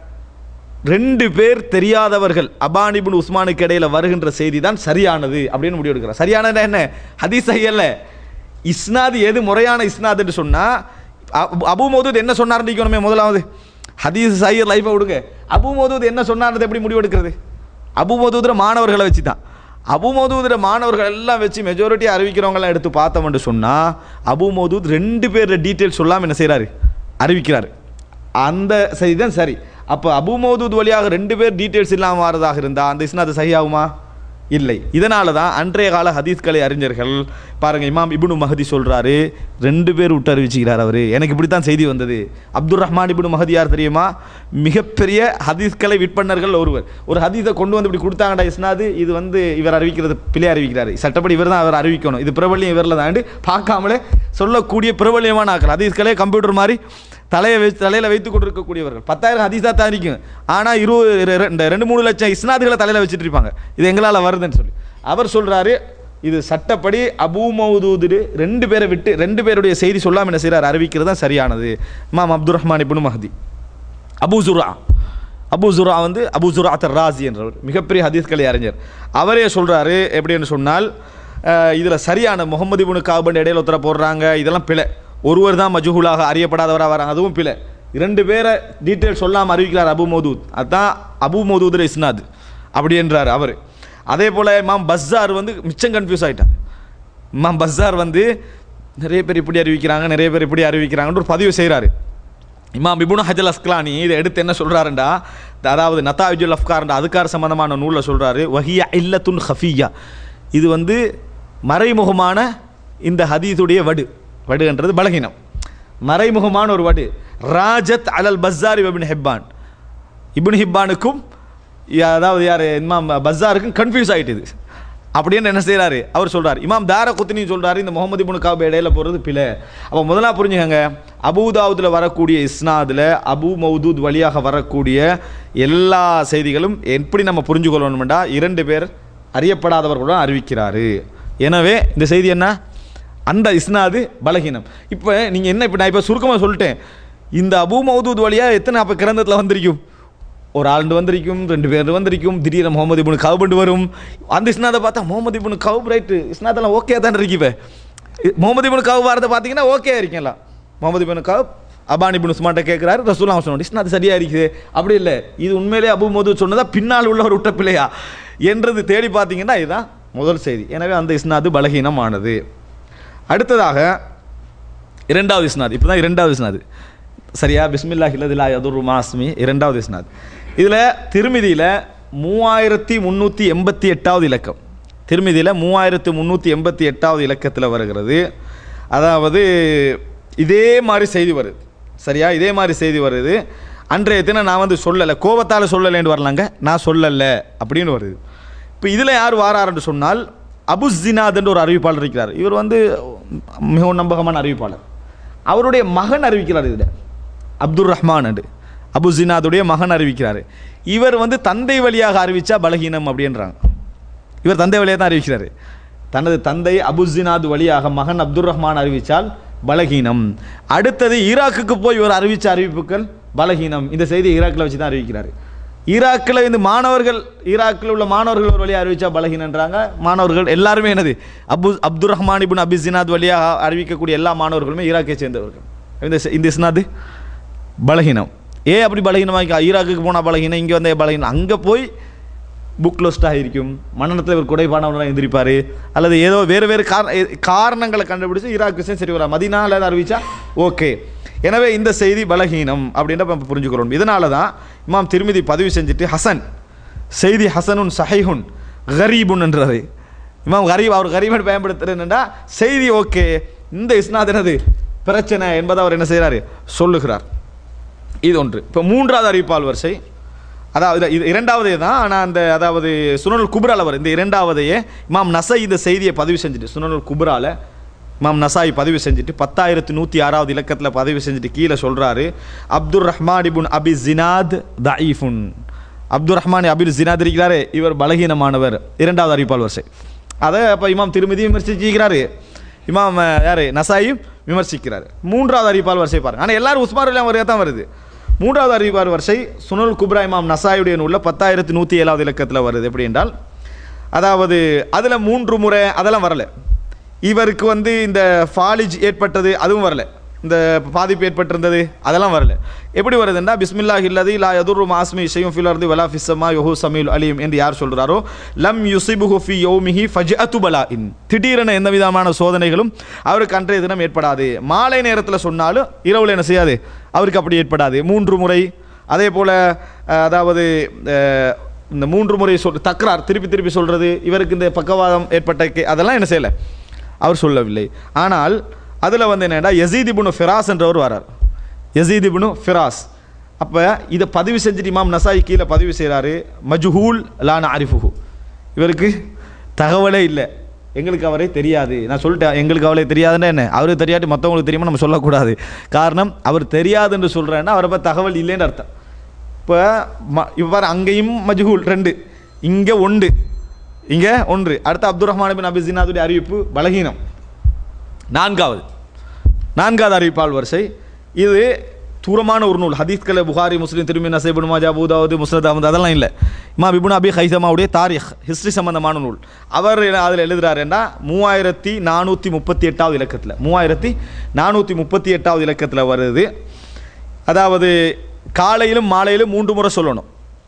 ரெண்டு பேர் தெரியாதவர்கள் அபானிபுன் உஸ்மானுக்கு இடையில வருகின்ற செய்தி தான் சரியானது அப்படின்னு முடிவு எடுக்கிறார் சரியானது என்ன ஹதீஸ் சஹியல்ல இஸ்னாது எது முறையான இஸ்னாதுன்னு சொன்னா அபு- அபு மௌதூத் என்ன சொன்னார்னு நினைக்கணுமே முதலாவது ஹதீஸ் சஹியர் லைஃபை விடுங்க அபு மௌதூத் என்ன சொன்னார்னு எப்படி முடிவு எடுக்கிறது அபு மௌதூதுற மாணவர்களை வச்சு தான் அபு மௌதூதுற மாணவர்கள் எல்லாம் வச்சு மெஜாரிட்டி அறிவிக்கிறவங்கலாம் எடுத்து பார்த்தோம்னு சொன்னா அபு மௌதூத் ரெண்டு பேர் டீட்டெயில் சொல்லாமல் என்ன செய்றாரு அறிவிக்கிறாரு அந்த செய்தி தான் சரி அப்போ அபு மௌதூத் வழியாக ரெண்டு பேர் டீட்டெயில்ஸ் இல்லாமல் வரதாக இருந்தால் அந்த இஸ்னாது சரியாகுமா இல்லை இதனால தான் அன்றைய கால ஹதீஸ்கலை அறிஞர்கள் பாருங்க இமாம் இப்னு மஹதி சொல்றாரு ரெண்டு பேர் விட்டு அறிவிச்சுக்கிறார் அவர் எனக்கு இப்படி தான் செய்தி வந்தது அப்துல் ரஹ்மான் இப்னு மஹதி யார் தெரியுமா மிகப்பெரிய ஹதீஸ்கலை விற்பனர்கள் ஒருவர் ஒரு ஹதீஸை கொண்டு வந்து இப்படி கொடுத்தாங்கடா இஸ்னாது இது வந்து இவர் அறிவிக்கிறது பிழை அறிவிக்கிறாரு சட்டப்படி இவர் தான் அவர் அறிவிக்கணும் இது பிரபல்யம் இவரில் தான் பார்க்காமலே சொல்லக்கூடிய பிரபல்யமான ஆக்கள் ஹதீஸ்களே கம்ப்யூட்டர் மாதிரி தலையை வச்சு தலையில் வைத்து கொண்டிருக்கக்கூடியவர்கள் பத்தாயிரம் ஹதீஸா தான் இருக்கும் ஆனால் இருபது ரெ- இந்த ரெண்டு மூணு லட்சம் இஸ்னாதுகளை தலையில் வச்சுட்டு இருப்பாங்க இது எங்களால் வருதுன்னு சொல்லி அவர் சொல்றாரு இது சட்டப்படி அபூ மௌதூது ரெண்டு பேரை விட்டு ரெண்டு பேருடைய செய்தி சொல்லாமல் என்ன செய்கிறார் அறிவிக்கிறது தான் சரியானது இமாம் Abdul Rahman Ibn Mahdi Abu Zura Abu Zura வந்து அபூ ஜுரா அத்தர் ராசி என்றவர் மிகப்பெரிய ஹதீஸ்களை அறிஞர் அவரே சொல்றாரு எப்படின்னு சொன்னால் இதில் சரியான முகமது இப்னு காபன் இடையில ஒருத்தர போடுறாங்க இதெல்லாம் பிழை ஒருவர் தான் மஜுகுலாக அறியப்படாதவராக வராங்க அதுவும் பிழை இரண்டு பேரை டீட்டெயில் சொல்லாமல் அறிவிக்கிறார் அபு மௌதூத் அதான் அபு மௌதூதுல இஸ்னாத் அப்படி என்றார் அவர் அதே போல் இமாம் பஸ்ஸார் வந்து மிச்சம் கன்ஃபியூஸ் ஆயிட்டார் இமாம் பஸ்ஸார் வந்து நிறைய பேர் இப்படி அறிவிக்கிறாங்க நிறைய பேர் இப்படி அறிவிக்கிறாங்கன்னு ஒரு பதிவு செய்கிறாரு இமாம் இபுனு ஹஜல் அஸ்கலானி இதை எடுத்து என்ன சொல்கிறாருண்டா அதாவது நத்தாவிஜுல் அஃப்கார்ன்ற அதுக்கார் சம்பந்தமான நூலில் சொல்கிறாரு வஹியா இல்லத்துன் ஹஃபியா இது வந்து மறைமுகமான இந்த ஹதீஸுடைய வடு வடுன்றது பலகீனம் மறைமுகமான ஒரு வடு ராஜத் அலல் பஸ்ஸார் இபின் ஹிப்பான் இப்னு ஹிப்பானுக்கும் யா- அதாவது யார் இமாம் பஸ்ஸாருக்கும் கன்ஃபியூஸ் ஆயிட்டுது அப்படின்னு என்ன செய்றாரு அவர் சொல்றார் இமாம் தார குத்தினி சொல்றாரு இந்த முகமது இப்னு காப் இடையில போகிறது பிழை அப்போ முதலா புரிஞ்சுக்கங்க அபூதாவுதில் வரக்கூடிய இஸ்னாதில் அபு மௌதூத் வழியாக வரக்கூடிய எல்லா செய்திகளும் எப்படி நம்ம புரிஞ்சுக்கொள்ளணும்டா இரண்டு பேர் அறியப்படாதவர்களுடன் அறிவிக்கிறாரு எனவே இந்த செய்தி என்ன அந்த இஸ்னாது பலகீனம் இப்போ நீங்கள் என்ன இப்போ நான் இப்போ சுருக்கமாக சொல்லிட்டேன் இந்த அபு மௌதூத் வழியாக எத்தனை அப்போ கிரந்தத்தில் வந்திருக்கும் ஒரு ஆண்டு வந்திருக்கும் ரெண்டு பேர் வந்திருக்கும் திடீர்னு முகமது இப்னு கவுபண்டு வரும் அந்த இஸ்னாதை பார்த்தா முகமது இப்னு கவுப் ரைட்டு இஸ்னாதெல்லாம் ஓகே தான் இருக்கு இப்போ முகமது இப்னு கவுப் வரதை பார்த்தீங்கன்னா ஓகே இருக்கீங்களா முகமது இப்னு கவுப் அபானி இப்னு உஸ்மான்ட்ட கேட்குறாரு ரசூல்லா சொன்னோம் இஸ்னாது சரியா இருக்குது அப்படி இல்லை இது உண்மையிலே அபு மோது சொன்னதா பின்னால் உள்ளவர் விட்ட பிள்ளையா என்றது தேடி பார்த்தீங்கன்னா இதுதான் முதல் செய்தி எனவே அந்த இஸ்னாது பலகீனமானது அடுத்ததாக இரண்டாவது இஸ்னாத் இப்போ தான் இரண்டாவது இஸ்னாது சரியா பிஸ்மில்லா ஹில்லதிலா யதுர் மாஸ்மி இரண்டாவது இஸ்னாத் இதில் திருமிதியில் மூவாயிரத்தி முந்நூற்றி எண்பத்தி எட்டாவது இலக்கம் திருமிதியில் மூவாயிரத்தி முந்நூற்றி எண்பத்தி எட்டாவது இலக்கத்தில் வருகிறது அதாவது இதே மாதிரி செய்தி வருது சரியா இதே மாதிரி செய்தி வருது அன்றைய தினம் நான் வந்து சொல்லலை கோபத்தால் சொல்லலைன்னு வரலாங்க நான் சொல்லலை அப்படின்னு வருது இப்போ இதில் யார் வாராருன்னு சொன்னால் அபு ஜினாத் என்று ஒரு அறிவிப்பாளர் இருக்கிறார் இவர் வந்து மிகவும் நம்பகமான அறிவிப்பாளர் அவருடைய மகன் அறிவிக்கிறார் இதில் அப்துல் ரஹ்மான் என்று அபு ஜினாதுடைய மகன் அறிவிக்கிறார் இவர் வந்து தந்தை வழியாக அறிவிச்சா பலகீனம் அப்படின்றாங்க இவர் தந்தை வழியாக தான் அறிவிக்கிறார் தனது தந்தை அபு ஜினாத் வழியாக மகன் அப்துல் ரஹ்மான் அறிவித்தால் பலகீனம் அடுத்தது ஈராக்குக்கு போய் இவர் அறிவித்த அறிவிப்புகள் பலகீனம் இந்த செய்தி ஈராக்கில் வச்சு தான் அறிவிக்கிறார் ஈராக்கில் இந்த மாணவர்கள் ஈராக்கில் உள்ள மாணவர்கள் ஒரு வழியாக அறிவிச்சா பலகீனன்றாங்க மாணவர்கள் எல்லாருமே என்னது அபு அப்துல் ரஹ்மான் இபுன் அபி ஜினாத் வழியாக அறிவிக்கக்கூடிய எல்லா மாணவர்களுமே ஈராக்கை சேர்ந்தவர்கள் இந்த இந்த இஸ்னாது பலகீனம் ஏன் அப்படி பலகீனமாக ஈராக்குக்கு போனால் பலகீனம் இங்கே வந்தே பலகீனம் அங்கே போய் புக் லோஸ்டாக இருக்கும் மன்னனத்தில் ஒரு குடைபானவனாக எந்திரிப்பார் அல்லது ஏதோ வேறு வேறு கார காரணங்களை கண்டுபிடிச்சு ஈராக் விஷயம் சரி வரா மதினால ஏதாவது அறிவிச்சா ஓகே எனவே இந்த செய்தி பலகீனம் அப்படின்ற நம்ம புரிஞ்சுக்கிறோம் இதனால தான் இமாம் திருமதி பதிவு செஞ்சுட்டு ஹசன் செய்தி ஹசனுன் சஹைஹுன் கரீபுன் என்றது இமாம் கரீப் அவர் கரீபன் பயன்படுத்துறேன்டா செய்தி ஓகே இந்த இஸ்னாத் என்னது பிரச்சனை என்பதை அவர் என்ன செய்கிறாரு சொல்லுகிறார் இது ஒன்று இப்போ மூன்றாவது அறிவிப்பால் வரிசை அதாவது இது இரண்டாவதே தான் ஆனால் அந்த அதாவது சுனல் குப்ரால வரும் இந்த இரண்டாவதையே இமாம் நசை இந்த செய்தியை பதிவு செஞ்சுட்டு சுனல் குப்ரால இமாம் நசாய் பதிவு செஞ்சுட்டு பத்தாயிரத்து நூற்றி ஆறாவது இலக்கத்தில் பதிவு செஞ்சுட்டு கீழே சொல்கிறாரு அப்துல் ரஹ்மான் இபுன் அபி ஜினாத் தஈஃபுன் அப்துல் ரஹ்மான் அபில் ஜினாத் இருக்கிறாரு இவர் பலகீனமானவர் இரண்டாவது அறிவிப்பால் வரிசை அதை அப்போ இமாம் திருமதி விமர்சிச்சிருக்கிறாரு இமாம் யார் நசாயும் விமர்சிக்கிறார் மூன்றாவது அறிவிப்பால் வரிசை பாருங்க ஆனால் எல்லாரும் உஸ்மார் எல்லாம் வரையா தான் வருது மூன்றாவது அறிவிப்பார் வரிசை சுனல் குப்ரா இமாம் நசாயுடைய நூலில் பத்தாயிரத்து நூற்றி ஏழாவது இலக்கத்தில் வருது எப்படி என்றால் அதாவது அதில் மூன்று முறை அதெல்லாம் வரல இவருக்கு வந்து இந்த ஃபாலிஜ் ஏற்பட்டது அதுவும் வரல இந்த பாதிப்பு ஏற்பட்டிருந்தது அதெல்லாம் வரல எப்படி வருதுன்னா பிஸ்மில்லா இல்லதி லா யதுரு மாஸ்மி ஷையும் ஃபில் அர்தி வலா ஃபிஸ்ஸமா யஹு சமீல் அலீம் என்று யார் சொல்கிறாரோ லம் யுசிபுஹு ஃபி யௌமிஹி ஃபஜ்அத்து பலா இன் திடீரென எந்த விதமான சோதனைகளும் அவருக்கு அன்றைய தினம் ஏற்படாது மாலை நேரத்தில் சொன்னாலும் இரவில் என்ன செய்யாது அவருக்கு அப்படி ஏற்படாது மூன்று முறை அதே போல் அதாவது அஹ், இந்த மூன்று முறை சொல் தக்ரார் திருப்பி திருப்பி சொல்கிறது இவருக்கு இந்த பக்கவாதம் ஏற்பட்ட கே- அதெல்லாம் என்ன செய்யலை அவர் சொல்லவில்லை ஆனால் அதில் வந்து என்னடா யசீத் இப்னு ஃபிராஸ் என்றவர் வரார் யசீத் இப்னு ஃபிராஸ் அப்போ இதை பதிவு செஞ்சுட்டு இமாம் நசாய் கீழே பதிவு செய்கிறாரு மஜ்ஹூல் லான ஆரிஃபுஹு இவருக்கு தகவலே இல்லை எங்களுக்கு அவரே தெரியாது நான் சொல்லிட்டேன் எங்களுக்கு அவளே தெரியாதுன்னா என்ன அவருக்கு தெரியாட்டி மற்றவங்களுக்கு தெரியுமா நம்ம சொல்லக்கூடாது காரணம் அவர் தெரியாது என்று சொல்கிறேன்னா அவரை பற்றி தகவல் இல்லைன்னு அர்த்தம் இப்போ ம இவ்வாறு அங்கேயும் மஜ்ஹூல் ரெண்டு இங்கே ஒன்று இங்கே ஒன்று அடுத்து அப்துல் ரஹ்மான் பின் அபி ஜினாதுடைய அறிவிப்பு பலகீனம் நான்காவது நான்காவது அறிவிப்பால் வரிசை இது தூரமான ஒரு நூல் ஹதீஸ்களை புகாரி முஸ்லீம் திரும்பி நசைபுன் மாஜா பூதாவது முஸ்னத் அஹமது அதெல்லாம் இல்லை இமா பிபுன் அபி ஹைசமாவுடைய தாரிக் ஹிஸ்ட்ரி சம்பந்தமான நூல் அவர் அதில் எழுதுறாருன்னா மூவாயிரத்தி நானூற்றி முப்பத்தி எட்டாவது இலக்கத்தில் மூவாயிரத்தி நானூற்றி முப்பத்தி எட்டாவது இலக்கத்தில் வருது அதாவது காலையிலும் மாலையிலும் மூன்று முறை சொல்லணும்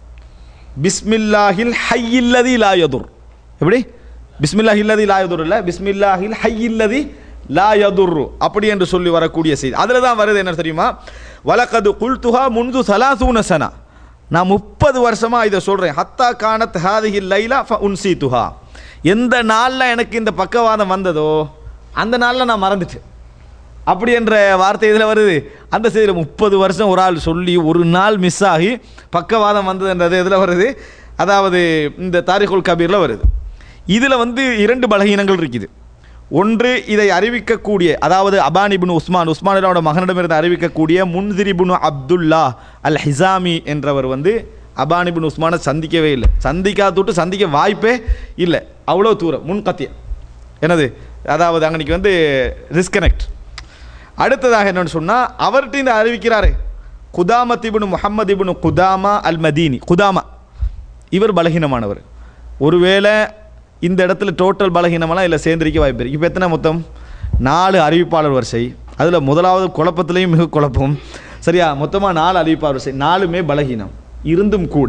பிஸ்மில்லாஹில் ஹையில்லதி லா யதுர் எப்படி பிஸ்மில்லாஹில்லதி லா யதுர் இல்லை பிஸ்மில்லாஹில் ஹையில்லதி லா யதுர் அப்படி என்று சொல்லி வரக்கூடிய செய்தி அதில் தான் வருது என்ன தெரியுமா வலக்கது குல்துஹா முன்து சலாசூன சனா நான் முப்பது வருஷமாக இதை சொல்கிறேன் ஹத்தா கானத் ஹாதிஹி லைலா ஃப உன்சி துஹா எந்த நாளில் எனக்கு இந்த பக்கவாதம் வந்ததோ அந்த நாளில் நான் மறந்துட்டேன் அப்படி என்ற வார்த்தை இதில் வருது அந்த செய்தியில் முப்பது வருஷம் ஒரு ஆள் சொல்லி ஒரு நாள் மிஸ் ஆகி பக்கவாதம் வந்ததுன்றது இதில் வருது அதாவது இந்த தாரிகுல் கபீரில் வருது இதில் வந்து இரண்டு பலகீனங்கள் இருக்குது ஒன்று இதை அறிவிக்கக்கூடிய அதாவது அபானிபுன் உஸ்மான் உஸ்மானோட மகனிடமிருந்து அறிவிக்கக்கூடிய முன்திரிபுனு அப்துல்லா அல் ஹிசாமி என்றவர் வந்து அபானிபுன் உஸ்மானை சந்திக்கவே இல்லை சந்திக்காதூட்டு சந்திக்க வாய்ப்பே இல்லை அவ்வளோ தூரம் முன்கத்தியம் என்னது அதாவது அன்னைக்கு வந்து டிஸ்கனெக்ட் அடுத்ததாக என்னன்னு சொன்னால் அவர்கிட்ட இந்த அறிவிக்கிறாரு குதாமத் இப்னு முஹம்மது இப்னு குதாமா அல் மதீனி குதாமா இவர் பலகீனமானவர் ஒருவேளை இந்த இடத்துல டோட்டல் பலகீனமெல்லாம் இல்லை சேர்ந்திருக்க வாய்ப்பு இருக்கு இப்போ எத்தனை மொத்தம் நாலு அறிவிப்பாளர் வரிசை அதில் முதலாவது குழப்பத்திலையும் மிக குழப்பம் சரியா மொத்தமாக நாலு அறிவிப்பாளர் வரிசை நாலுமே பலகீனம் இருந்தும் கூட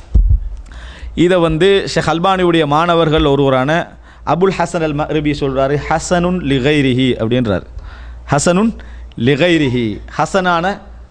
இதை வந்து ஷெஹ் அல்பானியுடைய மாணவர்கள் ஒருவரான அபுல் ஹசன் அல் மஹ்ரபி சொல்கிறாரு ஹசனுன் லிகைரிஹி அப்படின்றார் ஹசனுன் லிகைரிஹி ஹசனான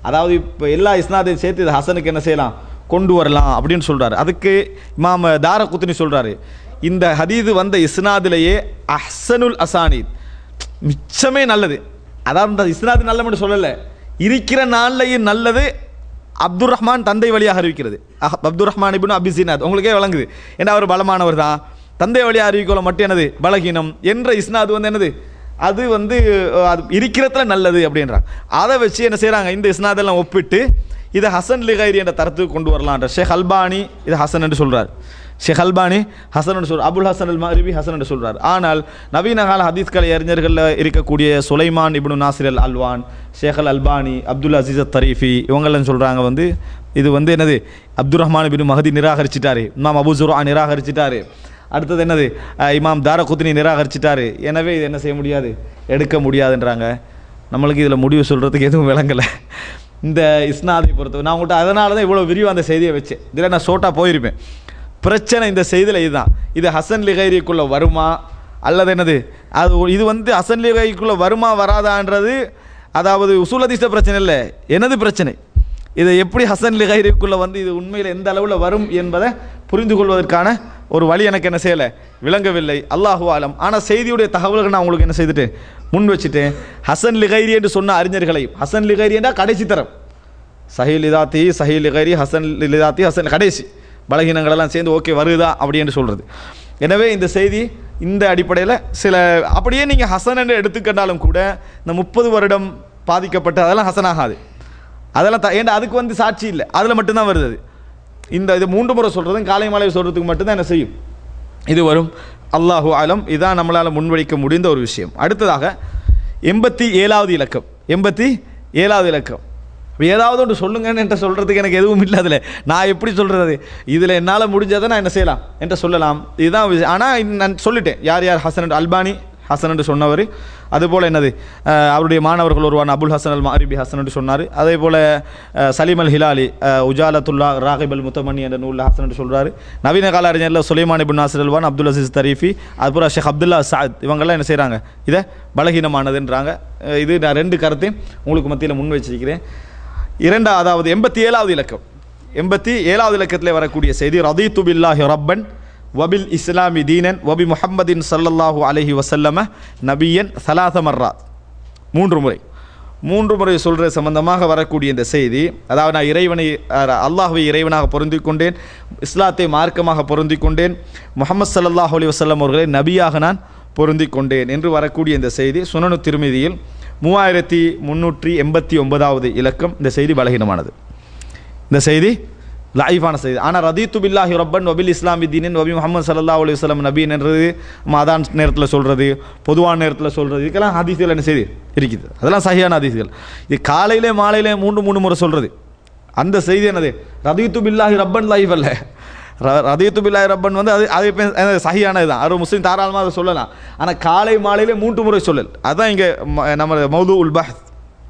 அதாவது இப்போ எல்லா இஸ்னாதையும் சேர்த்து இது ஹசனுக்கு என்ன செய்யலாம் கொண்டு வரலாம் அப்படின்னு சொல்றாரு அதுக்கு இமாம் தார குத்னி சொல்றாரு இந்த ஹதீது வந்த இஸ்னாதிலேயே அஹ்சனுல் அசானித் மிச்சமே நல்லது அதாவது இந்த இஸ்னாது நல்ல மட்டும் சொல்லலை இருக்கிற நாள்லையும் நல்லது அப்துர் ரஹ்மான் தந்தை வழியாக அறிவிக்கிறது அஹ் அப்துர் ரஹ்மான் இப்னு அபிசினாத் உங்களுக்கே வழங்குது ஏன்னா அவர் பலமானவர் தான் தந்தை வழியாக அறிவிக்கல மட்டும் என்னது பலகீனம் என்ற இஸ்னாது வந்து என்னது அது வந்து அஹ், அது இருக்கிறதுல நல்லது அப்படின்றாங்க அதை வச்சு என்ன செய்கிறாங்க இந்த இஸ்னாதெல்லாம் ஒப்பிட்டு இதை ஹசன் லிகைரி என்ற தரத்துக்கு கொண்டு வரலான்ற ஷேக் அல்பானி இது ஹசன் என்று சொல்றார் ஷேக் அல்பானி ஹசன் என்று சொல் அபுல் ஹசன் அல் மஹரிபி ஹசன் என்று சொல்றார் ஆனால் நவீன கால ஹதீஸ் கலை அறிஞர்களில் இருக்கக்கூடிய சுலைமான் இப்னு நாசிர் அல் அல்வான் ஷேக் அல் அல்பானி அப்துல் அசீஸ் அத் தரீஃபி இவங்கெல்லாம் சொல்றாங்க வந்து இது வந்து என்னது அப்துல் ரஹ்மான் பின் மஹதி நிராகரிச்சிட்டாரு இமாம் அபு ஜுரா நிராகரிச்சிட்டாரு அடுத்தது என்னது அஹ், இமாம் தாரகுத்னி நிராகரிச்சிட்டாரு எனவே இது என்ன செய்ய முடியாது எடுக்க முடியாதுன்றாங்க நம்மளுக்கு இதில் முடிவு சொல்கிறதுக்கு எதுவும் விளங்கலை இந்த இஸ்னாதை பொறுத்தவரை நான் உங்கள்கிட்ட அதனால தான் இவ்வளோ விரிவாக அந்த செய்தியை வச்சேன் இதில் நான் ஷோட்டாக போயிருப்பேன் பிரச்சனை இந்த செய்தியில் இதுதான் இது ஹசன் லிகைரிக்குள்ளே வருமா அல்லது என்னது அது ஒரு- இது வந்து ஹசன் லிகைக்குள்ளே வருமா வராதான்றது அதாவது உசூலதிஷ்ட பிரச்சனை இல்லை எனது பிரச்சனை இதை எப்படி ஹசன் லிகைரிக்குள்ளே வந்து இது உண்மையில் எந்த அளவில் வரும் என்பதை புரிந்து கொள்வதற்கான ஒரு வழி எனக்கு என்ன செய்யலை விளங்கவில்லை அல்லாஹு ஆலம் ஆனால் செய்தியுடைய தகவல்கள் நான் உங்களுக்கு என்ன செய்துட்டேன் முன் வச்சுட்டேன் ஹசன் லிகைரி என்று சொன்ன அறிஞர்களை ஹசன் லிகைரி என்றால் கடைசி தரம் சஹீல் இதாத்தி சஹீல் லிகைரி ஹசன் இதாத்தி ஹசன் கடைசி பலகீனங்களெல்லாம் சேர்ந்து ஓகே வருதா அப்படி என்று சொல்கிறது எனவே இந்த செய்தி இந்த அடிப்படையில் சில அப்படியே நீங்கள் ஹசன் என்று எடுத்துக்கிட்டாலும் கூட இந்த முப்பது வருடம் பாதிக்கப்பட்ட அதெல்லாம் ஹசன் ஆகாது அதெல்லாம் த ஏன்டா அதுக்கு வந்து சாட்சி இல்லை அதில் மட்டும்தான் வருது அது இந்த இது மூன்று முறை சொல்கிறதும் காலை மாலை சொல்கிறதுக்கு மட்டும்தான் என்ன செய்யும் இது வரும் அல்லாஹு ஆலம் இதான் நம்மளால் முன்வைக்க முடிந்த ஒரு விஷயம் அடுத்ததாக எண்பத்தி ஏழாவது இலக்கம் எண்பத்தி ஏழாவது இலக்கம் இப்ப ஏதாவது ஒன்று சொல்லுங்கன்னு என்கிட்ட சொல்கிறதுக்கு எனக்கு எதுவும் இல்லை அதில் நான் எப்படி சொல்கிறது இதில் என்னால் முடிஞ்சதை நான் என்ன செய்யலாம் என்கிட்ட சொல்லலாம் இதுதான் விஷயம் ஆனால் நான் சொல்லிட்டேன் யார் யார் ஹசன் அல்பானி ஹசன் என்று சொன்னவர் அதுபோல் என்னது அஹ், அவருடைய மாணவர்கள் ஒருவான் அபுல் ஹசன் அல் மாரிபி ஹசன் என்று சொன்னார் அதே போல் அஹ், சலீம் அல் ஹிலாலி அஹ், உஜாலத்துல்லா ராகிப் அல் முத்தமணி என்ற நூலில் ஹசன் என்று சொல்கிறாரு நவீன கால அறிஞரில் Sulaiman ibn Nasser Alwan Abdul Aziz Tarifi அதுபோல் ஷேக் அப்துல்லா சாத் இவங்கெல்லாம் என்ன செய்கிறாங்க இதை பலகீனமானதுன்றாங்க அஹ், இது நான் ரெண்டு கருத்தையும் உங்களுக்கு மத்தியில் முன் வச்சிருக்கிறேன் இரண்டா அதாவது எண்பத்தி ஏழாவது இலக்கம் எண்பத்தி ஏழாவது இலக்கத்தில் வரக்கூடிய செய்தி ரதீத்து பில்லாஹி ரப்பன் வபில் இஸ்லாமி தீனன் வபி முஹம்மதின் ஸல்லல்லாஹு அலைஹி வஸல்லம நபியன் சலாச மர்ராத் மூன்று முறை மூன்று முறை சொல்கிற சம்பந்தமாக வரக்கூடிய இந்த செய்தி அதாவது நான் இறைவனை அஹ், அல்லாஹ்வை இறைவனாக பொருந்திக் கொண்டேன் இஸ்லாத்தை மார்க்கமாக பொருந்திக் கொண்டேன் முஹம்மது ஸல்லல்லாஹு அலைஹி வஸல்லம் அவர்களை நபியாக நான் பொருந்திக் கொண்டேன் என்று வரக்கூடிய இந்த செய்தி சுனனு திருமதியில் மூவாயிரத்தி முந்நூற்றி எண்பத்தி ஒன்பதாவது இலக்கம் இந்த செய்தி பலகீனமானது இந்த செய்தி லைஃபான செய்தி ஆனால் ரதீத்து பில்லாஹி ரப்பன் வபில் இஸ்லாமி தீனின் வபி முகமது சல்லா அலி வஸ்லம் நபீன் என்றது மாதான் நேரத்தில் சொல்கிறது பொதுவான நேரத்தில் சொல்கிறது இதுக்கெல்லாம் ஹதீஸ்கள் என்ன செய்தி இருக்குது அதெல்லாம் சகியான ஹதீஸ்கள் இது காலையிலே மாலையிலே மூன்று மூணு முறை சொல்கிறது அந்த செய்தி என்னது ரதீத்து பில்லாஹி ரப்பன் லைஃப் அல்ல ர- ரதீத்து பில்லாஹி ரப்பன் வந்து அது அது எப்பயும் அது சகியானது தான் அது முஸ்லீம் தாராளமாக அதை சொல்லலாம் ஆனால் காலை மாலையிலே மூன்று முறை சொல்லல் அதுதான் இங்கே நம்ம மௌது உல் பஹத்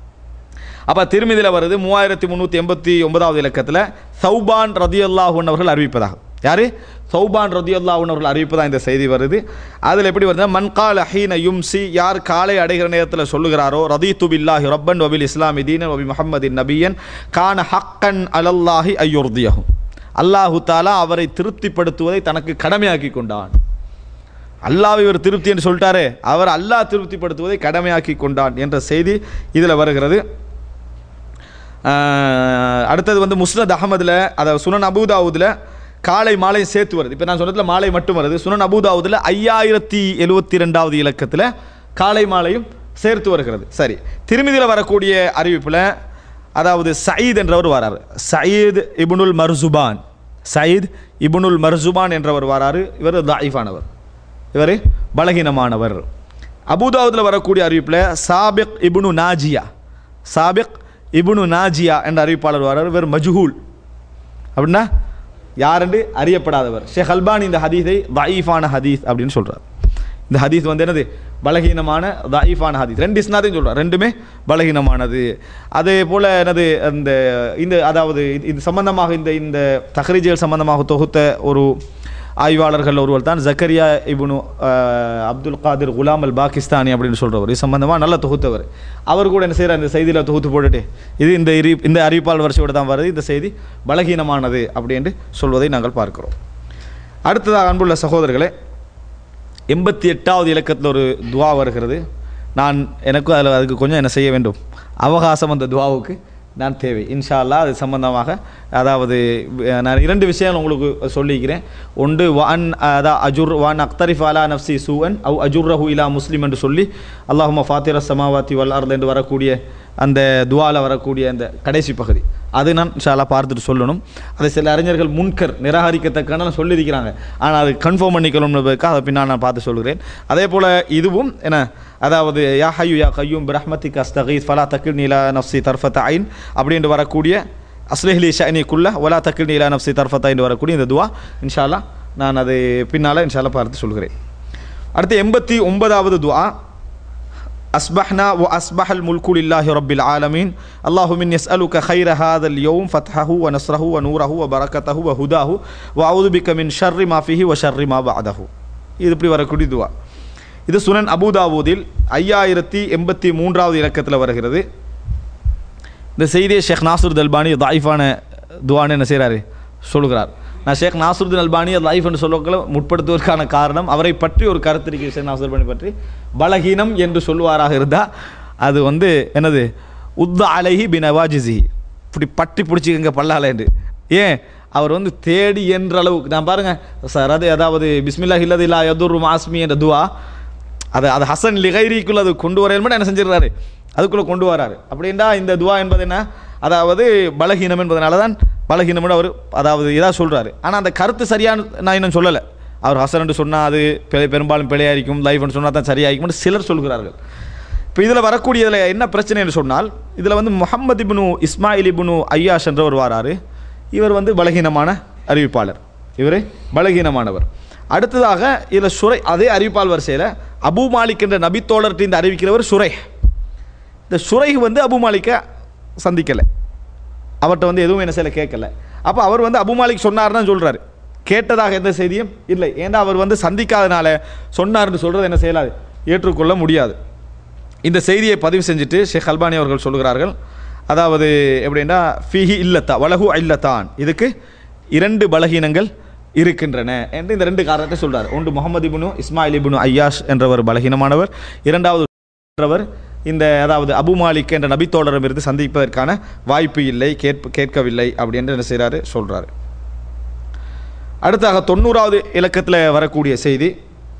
அப்போ திருமதியில் வருது மூவாயிரத்தி முந்நூற்றி எண்பத்தி ஒன்பதாவது இலக்கத்தில் சௌபான் ரதியுல்லாஹூன் அவர்கள் அறிவிப்பதாக யார் சௌபான் ரதியுல்லாஹூன் அவர்கள் அறிவிப்பதாக இந்த செய்தி வருது அதில் எப்படி வருது மன்கால் ஹீன யும்சி யார் காலை அடைகிற நேரத்தில் சொல்லுகிறாரோ ரதீத்து பில்லாஹி ரப்பன் வபில் இஸ்லாமி தீனன் வபி முஹம்மதின் நபியன் கான ஹக்கன் அலல்லாஹி ஐயுர்தியகும் அல்லாஹு தாலா அவரை திருப்திப்படுத்துவதை தனக்கு கடமையாக்கி கொண்டான் அல்லாஹ் இவர் திருப்தி என்று சொல்லிட்டாரே அவர் அல்லாஹ் திருப்திப்படுத்துவதை கடமையாக்கி கொண்டான் என்ற செய்தி இதில் வருகிறது ஆஹ் அடுத்தது வந்து முஸ்னத் அகமதில் அதாவது சுனன் அபூதாவுதில் காலை மாலை சேர்த்து வருது இப்போ நான் சொன்னதுல மாலை மட்டும் வருது சுனன் அபூதாவுதில் ஐயாயிரத்தி எழுவத்தி ரெண்டாவது இலக்கத்தில் காலை மாலையும் சேர்த்து வருகிறது சரி திருமதியில் வரக்கூடிய அறிவிப்பில் அதாவது சயீத் என்றவர் வராரு சயீத் இப்னுல் மர்சுபான் சயீத் இப்னுல் மர்சுபான் என்றவர் வராரு இவர் தாயிஃபானவர் இவர் பலகீனமானவர் அபூதாவுதில் வரக்கூடிய அறிவிப்பில் Sabiq ibn Najiya Sabiq ibn Najiya என்ற அறிவிப்பாளர் வரார் இவர் மஜ்ஹூல் அப்படின்னா யாரென்று அறியப்படாதவர் ஷேக் அல்பானி இந்த ஹதீஸை தயீஃபான ஹதீஸ் அப்படின்னு சொல்றார் இந்த ஹதீஸ் வந்து என்னது பலகீனமான தயீஃபான ஹதீஸ் ரெண்டு இஸ்னாதையும் சொல்றார் ரெண்டுமே பலகீனமானது அதே போல் என்னது அந்த இந்த அதாவது இது- இது சம்பந்தமாக இந்த இந்த தஹ்ரீஜுகள் சம்பந்தமாக தொகுத்த ஒரு ஆய்வாளர்கள் ஒருவர் தான் ஜக்கரியா இப்னு அஹ், அப்துல் காதிர் குலாம் அல் பாகிஸ்தானி அப்படின்னு சொல்கிறவர் இது சம்பந்தமாக நல்ல தொகுத்தவர் அவர் கூட என்ன செய்கிறார் இந்த செய்தியில் தொகுத்து போட்டுட்டு இது இந்த இரி இந்த அறிவிப்பாளர் வரிசையோடு தான் வருது இந்த செய்தி பலகீனமானது அப்படி என்று சொல்வதை நாங்கள் பார்க்கிறோம் அடுத்ததாக அன்புள்ள சகோதரர்களே எண்பத்தி எட்டாவது இலக்கத்தில் ஒரு துவா வருகிறது நான் எனக்கும் அதில் அதுக்கு கொஞ்சம் என்ன செய்ய வேண்டும் அவகாசம் அந்த துவாவுக்கு நான் தேவை இன்ஷா அல்லாஹ் அது சம்பந்தமாக அதாவது அஹ், நான் இரண்டு விஷயங்கள் உங்களுக்கு சொல்லிக்கிறேன் ஒன்று வான் அதா அஜுர் வான் அக்தரிஃப் அலா நஃப்சி சூவன் அவ் அஜுர்ரஹு இலா முஸ்லிம் என்று சொல்லி அல்லாஹும ஃபாத்திர சமாவாத்தி வல் அர்த் என்று வரக்கூடிய அந்த துவால வரக்கூடிய அந்த கடைசி பகுதி அது நான் இன்ஷால்லா பார்த்துட்டு சொல்லணும் அதை சில அறிஞர்கள் முன்கர் நிராகரிக்கத்தக்கான சொல்லியிருக்கிறாங்க ஆனால் அது கன்ஃபார்ம் பண்ணிக்கணும்ன்றதுக்காக அதை பின்னால் நான் பார்த்து சொல்கிறேன் அதே போல் இதுவும் என்ன அதாவது யா ஹையு யா கையும் பிரஹ்மத்திக் அஸ்தகீத் ஃபலா தக்கில் நீலா நஃப்சி தர்ஃபத் ஐன் அப்படின்ட்டு வரக்கூடிய அஸ்லேஹ்லி ஷனிக்குள்ள ஒலா தக்கில் நீலா நஃப்சி தர்ஃபத் ஐன் வரக்கூடிய இந்த துவா இன்ஷால்லா நான் அதை பின்னால் இன்ஷால்லா பார்த்து சொல்கிறேன் அடுத்து எண்பத்தி ஒன்பதாவது துவா أصبحنا وأصبح الملك لله رب العالمين اللهم إني أسألك خير هذا اليوم فتحه ونصره ونوره وبركته وهداه وأعوذ بك من شر ما فيه وشر ما بعده இது இப்படி வரக்கூடிய துவா இது சுனன் அபுதாவூதில் ஐயாயிரத்தி எண்பத்தி மூன்றாவது இலக்கத்தில் வருகிறது இந்த செய்தியை ஷேக் நாசருத் அல்பானி தாயிஃபான துவான்னு என்ன செய்கிறாரு சொல்கிறார் நான் ஷேக் நாசருதீன் அல்பானி லைஃப் என்று சொல்லக்களை முற்படுத்துவதற்கான காரணம் அவரை பற்றி ஒரு கருத்து இருக்கு ஷேக் நாசர் அல்பானி பற்றி பலகீனம் என்று சொல்லுவாராக இருந்தால் அது வந்து என்னது உத்த அலஹி பின் அவாஜிசி இப்படி பட்டி பிடிச்சிக்கங்க பல்லால என்று ஏன் அவர் வந்து தேடி என்ற அளவுக்கு நான் பாருங்க சார் அது அதாவது பிஸ்மில்லா இல்லது இல்லா யதுர் மாஸ்மி என்ற துவா அது அது ஹசன் லிகைரிக்குள்ள அது கொண்டு வர என்ன செஞ்சிடுறாரு அதுக்குள்ளே கொண்டு வராரு அப்படின்னா இந்த துவா என்பது என்ன அதாவது பலகீனம் என்பதனால தான் பலகீனம் அவர் அதாவது இதாக சொல்கிறாரு ஆனால் அந்த கருத்து சரியான நான் இன்னும் சொல்லலை அவர் ஹசன் சொன்னால் அது பெ- பெரும்பாலும் பிழையாയിരിக்கும் லைஃப்னு சொன்னால் தான் சரியாയിരിக்கும்னு சிலர் சொல்கிறார்கள் இப்போ இதில் வரக்கூடியதில் என்ன பிரச்சனைன்னு சொன்னால் இதில் வந்து முகமது இப்னு இஸ்மாயில் இப்னு ஐயாஷ் என்றவர் வாராரு இவர் வந்து பலகீனமான அறிவிப்பாளர் இவர் பலகீனமானவர் அடுத்ததாக இதில் சுரை அதே அறிவிப்பாளர் வரிசையில் அபு மாலிக் என்ற நபித்தோழர்கிட்ட இந்த அறிவிக்கிறவர் சுரை இந்த சுரை வந்து அபு மாலிக்கை சந்திக்கலை அவர்கிட்ட வந்து எதுவும் என்ன செய்யலை கேட்கல அப்போ அவர் வந்து அபு மாலிக் சொன்னார்னு தான் சொல்கிறாரு கேட்டதாக எந்த செய்தியும் இல்லை ஏன்னா அவர் வந்து சந்திக்காதனால சொன்னார்னு சொல்கிறது என்ன செய்யலாது ஏற்றுக்கொள்ள முடியாது இந்த செய்தியை பதிவு செஞ்சுட்டு ஷேக் அல்பானி அவர்கள் சொல்கிறார்கள் அதாவது எப்படின்னா ஃபிஹி இல்லத்தா வலகு இல்லத்தான் இதுக்கு இரண்டு பலகீனங்கள் இருக்கின்றன என்று இந்த ரெண்டு காரணத்தை சொல்றார் ஒன்று முகமது இப்னு இஸ்மாயில் இப்னு ஐயாஷ் என்றவர் பலகீனமானவர் இரண்டாவது என்றவர் இந்த அதாவது அபு மாலிக் என்ற நபித்தோழரிடமிருந்து சந்திப்பதற்கான வாய்ப்பு இல்லை கேட்ப கேட்கவில்லை அப்படி என்று என்ன செய்கிறாரு சொல்கிறாரு அடுத்தாக தொண்ணூறாவது இலக்கத்தில் வரக்கூடிய செய்தி